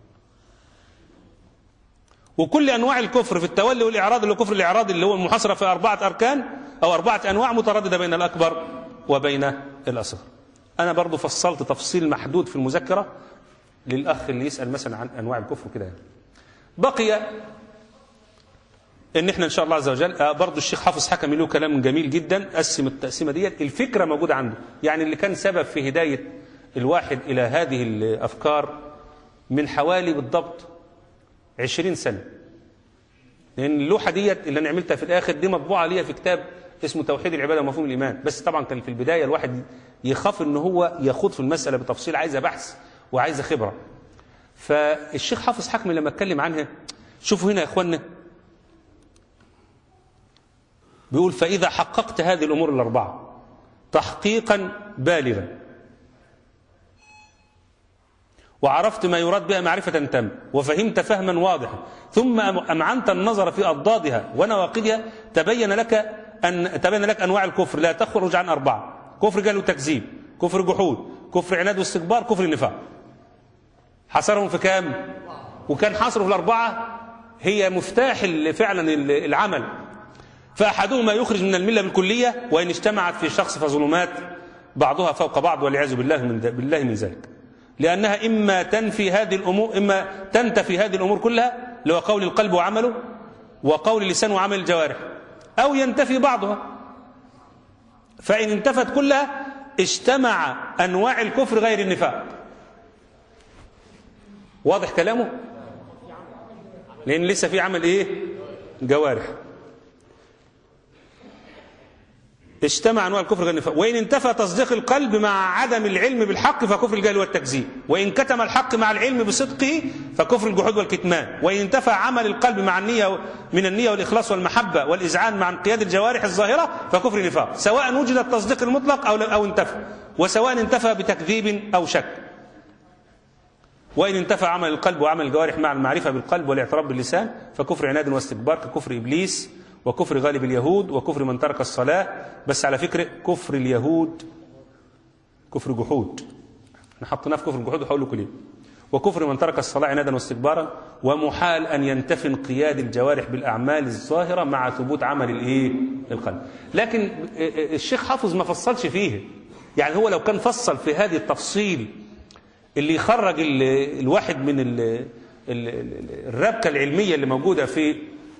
وكل انواع الكفر في التولي والاعراض اللي هو كفر الاعراض اللي هو المحاصره في اربعه اركان او اربعه انواع متردده بين الاكبر وبين الاصغر. انا برضو فصلت تفصيل محدود في المذكره للاخ اللي يسال مثلا عن انواع الكفر كده بقي ان احنا ان شاء الله عز وجل آه برضو الشيخ حافظ حكم له كلام جميل جدا قسم التقسيمه ديت الفكره موجوده عنده يعني اللي كان سبب في هدايه الواحد الى هذه الافكار من حوالي بالضبط عشرين سنة لأن اللوحة ديت اللي أنا عملتها في الآخر دي مطبوعة ليها في كتاب اسمه توحيد العبادة ومفهوم الإيمان بس طبعا كان في البداية الواحد يخاف إن هو يخوض في المسألة بتفصيل عايزة بحث وعايزة خبرة فالشيخ حافظ حكمي لما اتكلم عنها شوفوا هنا يا إخوانا بيقول فإذا حققت هذه الأمور الأربعة تحقيقا بالغا وعرفت ما يراد بها معرفة تم وفهمت فهما واضحا ثم أمعنت النظر في أضدادها ونواقدها تبين لك أن تبين لك أنواع الكفر لا تخرج عن أربعة كفر جهل وتكذيب كفر جحود كفر عناد واستكبار كفر نفاق حصرهم في كام وكان حصره في الأربعة هي مفتاح فعلا العمل فأحدهما يخرج من الملة بالكلية وإن اجتمعت في شخص فظلمات بعضها فوق بعض والعياذ بالله من بالله من ذلك لأنها إما تنفي هذه الأمور إما تنتفي هذه الأمور كلها اللي هو قول القلب وعمله وقول اللسان وعمل الجوارح أو ينتفي بعضها فإن انتفت كلها اجتمع أنواع الكفر غير النفاق واضح كلامه لأن لسه في عمل إيه جوارح اجتمع انواع الكفر غير النفاق وان انتفى تصديق القلب مع عدم العلم بالحق فكفر الجهل والتكذيب وان كتم الحق مع العلم بصدقه فكفر الجحود والكتمان وان انتفى عمل القلب مع النيه من النيه والاخلاص والمحبه والاذعان مع انقياد الجوارح الظاهره فكفر النفاق سواء وجد التصديق المطلق او او انتفى وسواء انتفى بتكذيب او شك وإن انتفى عمل القلب وعمل الجوارح مع المعرفة بالقلب والاعتراف باللسان فكفر عناد واستكبار ككفر إبليس وكفر غالب اليهود وكفر من ترك الصلاة بس على فكرة كفر اليهود كفر جحود احنا حطيناه في كفر الجحود وهقول لكم ليه وكفر من ترك الصلاة عنادا واستكبارا ومحال أن ينتفي انقياد الجوارح بالأعمال الظاهرة مع ثبوت عمل الإيه؟ القلب لكن الشيخ حافظ ما فصلش فيه يعني هو لو كان فصل في هذه التفصيل اللي يخرج ال- الواحد من ال- ال- ال- الربكة العلمية اللي موجودة في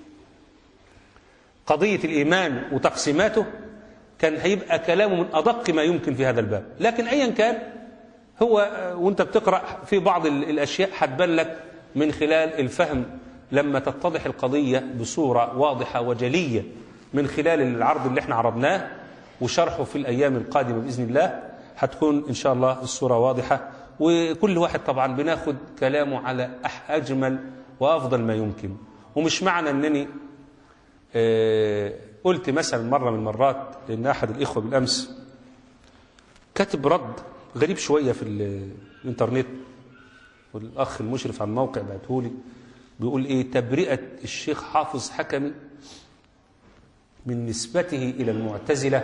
قضية الإيمان وتقسيماته كان هيبقى كلامه من أدق ما يمكن في هذا الباب لكن أيا كان هو آه، وانت بتقرأ في بعض ال- الأشياء هتبان لك من خلال الفهم لما تتضح القضية بصورة واضحة وجلية من خلال العرض اللي احنا عرضناه وشرحه في الأيام القادمة بإذن الله هتكون إن شاء الله الصورة واضحة وكل واحد طبعا بناخد كلامه على أح- أجمل وأفضل ما يمكن ومش معنى أنني آه، قلت مثلا مرة من المرات لأن أحد الإخوة بالأمس كاتب رد غريب شوية في ال- الإنترنت والأخ المشرف على الموقع بعتهولي بيقول إيه تبرئة الشيخ حافظ حكمي من نسبته إلى المعتزلة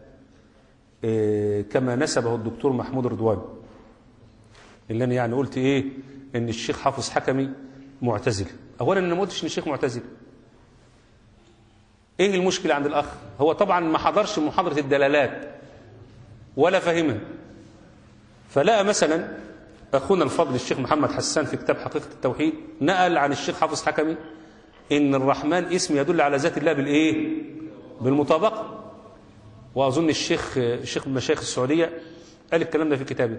آه، كما نسبه الدكتور محمود رضوان اللي أنا يعني قلت إيه إن الشيخ حافظ حكمي معتزل أولا أنا ما قلتش إن الشيخ معتزل ايه المشكلة عند الاخ هو طبعا ما حضرش محاضرة الدلالات ولا فهمها فلقى مثلا اخونا الفضل الشيخ محمد حسان في كتاب حقيقة التوحيد نقل عن الشيخ حافظ حكمي ان الرحمن اسم يدل على ذات الله بالايه بالمطابقة واظن الشيخ الشيخ من مشايخ السعودية قال الكلام ده في كتابه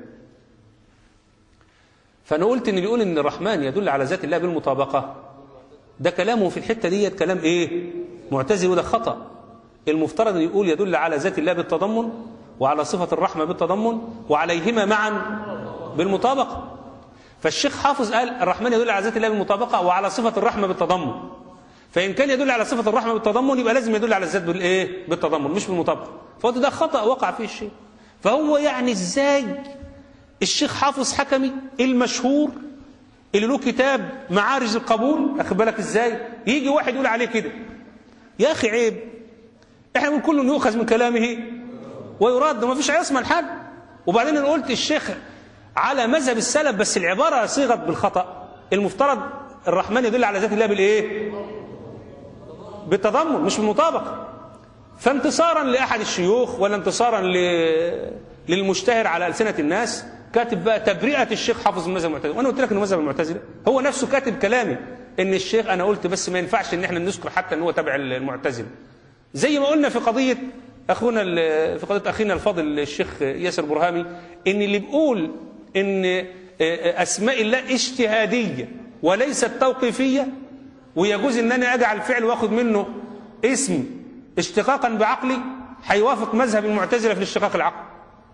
فانا قلت ان اللي يقول ان الرحمن يدل على ذات الله بالمطابقة ده كلامه في الحتة ديت كلام ايه معتزل وده خطأ المفترض ان يقول يدل على ذات الله بالتضمن وعلى صفة الرحمة بالتضمن وعليهما معا بالمطابقة فالشيخ حافظ قال الرحمن يدل على ذات الله بالمطابقة وعلى صفة الرحمة بالتضمن فإن كان يدل على صفة الرحمة بالتضمن يبقى لازم يدل على الذات بالايه بالتضمن مش بالمطابقة فهو ده خطأ وقع فيه الشيء فهو يعني ازاي الشيخ حافظ حكمي المشهور اللي له كتاب معارج القبول اخد بالك ازاي يجي واحد يقول عليه كده يا اخي عيب احنا بنقول كل يؤخذ من كلامه ويراد وما فيش عصمه لحد وبعدين انا قلت الشيخ على مذهب السلف بس العباره صيغت بالخطا المفترض الرحمن يدل على ذات الله بالايه بالتضمن مش بالمطابقه فانتصارا لاحد الشيوخ ولا انتصارا ل... للمشتهر على السنه الناس كاتب بقى تبرئه الشيخ حافظ المذهب المعتزله وانا قلت لك انه مذهب المعتزله هو نفسه كاتب كلامي ان الشيخ انا قلت بس ما ينفعش ان احنا نذكر حتى ان هو تبع المعتزله زي ما قلنا في قضيه اخونا ال- في قضيه اخينا الفاضل الشيخ ياسر برهامي ان اللي بيقول ان اسماء الله اجتهاديه وليست توقيفيه ويجوز ان انا اجعل فعل واخد منه اسم اشتقاقا بعقلي هيوافق مذهب المعتزله في الاشتقاق العقل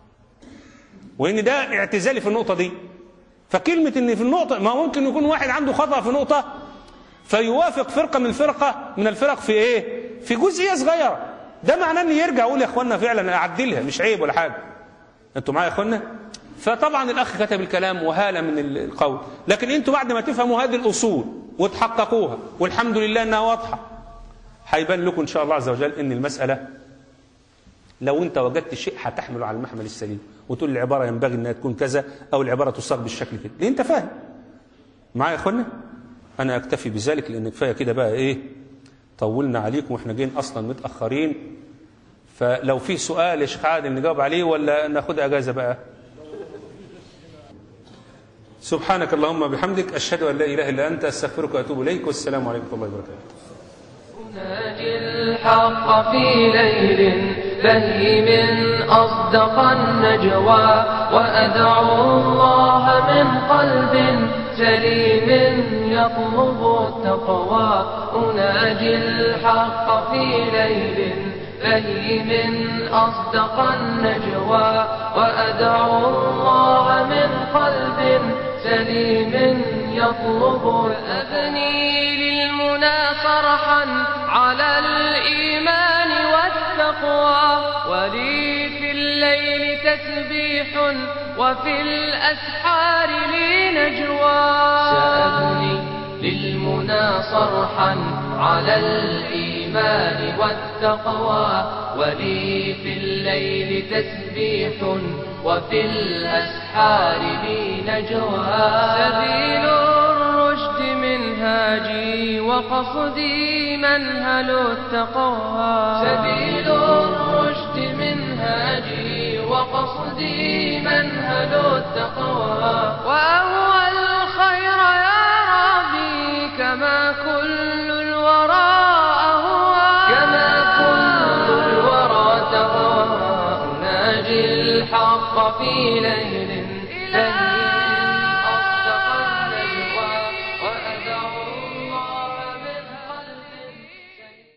وان ده اعتزالي في النقطه دي فكلمه ان في النقطه ما ممكن يكون واحد عنده خطا في نقطه فيوافق فرقه من الفرقه من الفرق في ايه في جزئيه صغيره ده معناه ان يرجع يقول يا اخوانا فعلا اعدلها مش عيب ولا حاجه انتوا معايا يا اخوانا فطبعا الاخ كتب الكلام وهاله من القول لكن انتوا بعد ما تفهموا هذه الاصول وتحققوها والحمد لله انها واضحه هيبان لكم ان شاء الله عز وجل ان المساله لو انت وجدت شيء هتحمله على المحمل السليم وتقول العباره ينبغي انها تكون كذا او العباره تصاغ بالشكل كده ليه انت فاهم معايا يا اخوانا انا اكتفي بذلك لان كفايه كده بقى ايه طولنا عليكم واحنا جايين اصلا متاخرين فلو في سؤال يا شيخ عادل نجاوب عليه ولا ناخد اجازه بقى سبحانك اللهم وبحمدك اشهد ان لا اله الا انت استغفرك واتوب اليك والسلام عليكم ورحمه الله وبركاته ناجي الحق في ليل بهيم أصدق النجوى وأدعو الله من قلب سليم يطلب التقوى أناجي الحق في ليل بهيم أصدق النجوى وأدعو الله من قلب سليم يطلب أبني للمنى فرحا على الإيمان والتقوى ولي في الليل تسبيح وفي الأسحار لي نجوى سأبني للمنى صرحا على الإيمان والتقوى ولي في الليل تسبيح وفي الأسحار لي نجوى سبيل الرشد منهاجي وقصدي منهل التقوى سبيل الرشد منهاجي وقصدي منهل التقوى وأهوى الخير يا ربي كما كل الورى أهوى كما كل الورى تهوى أناجي الحق في ليل ليل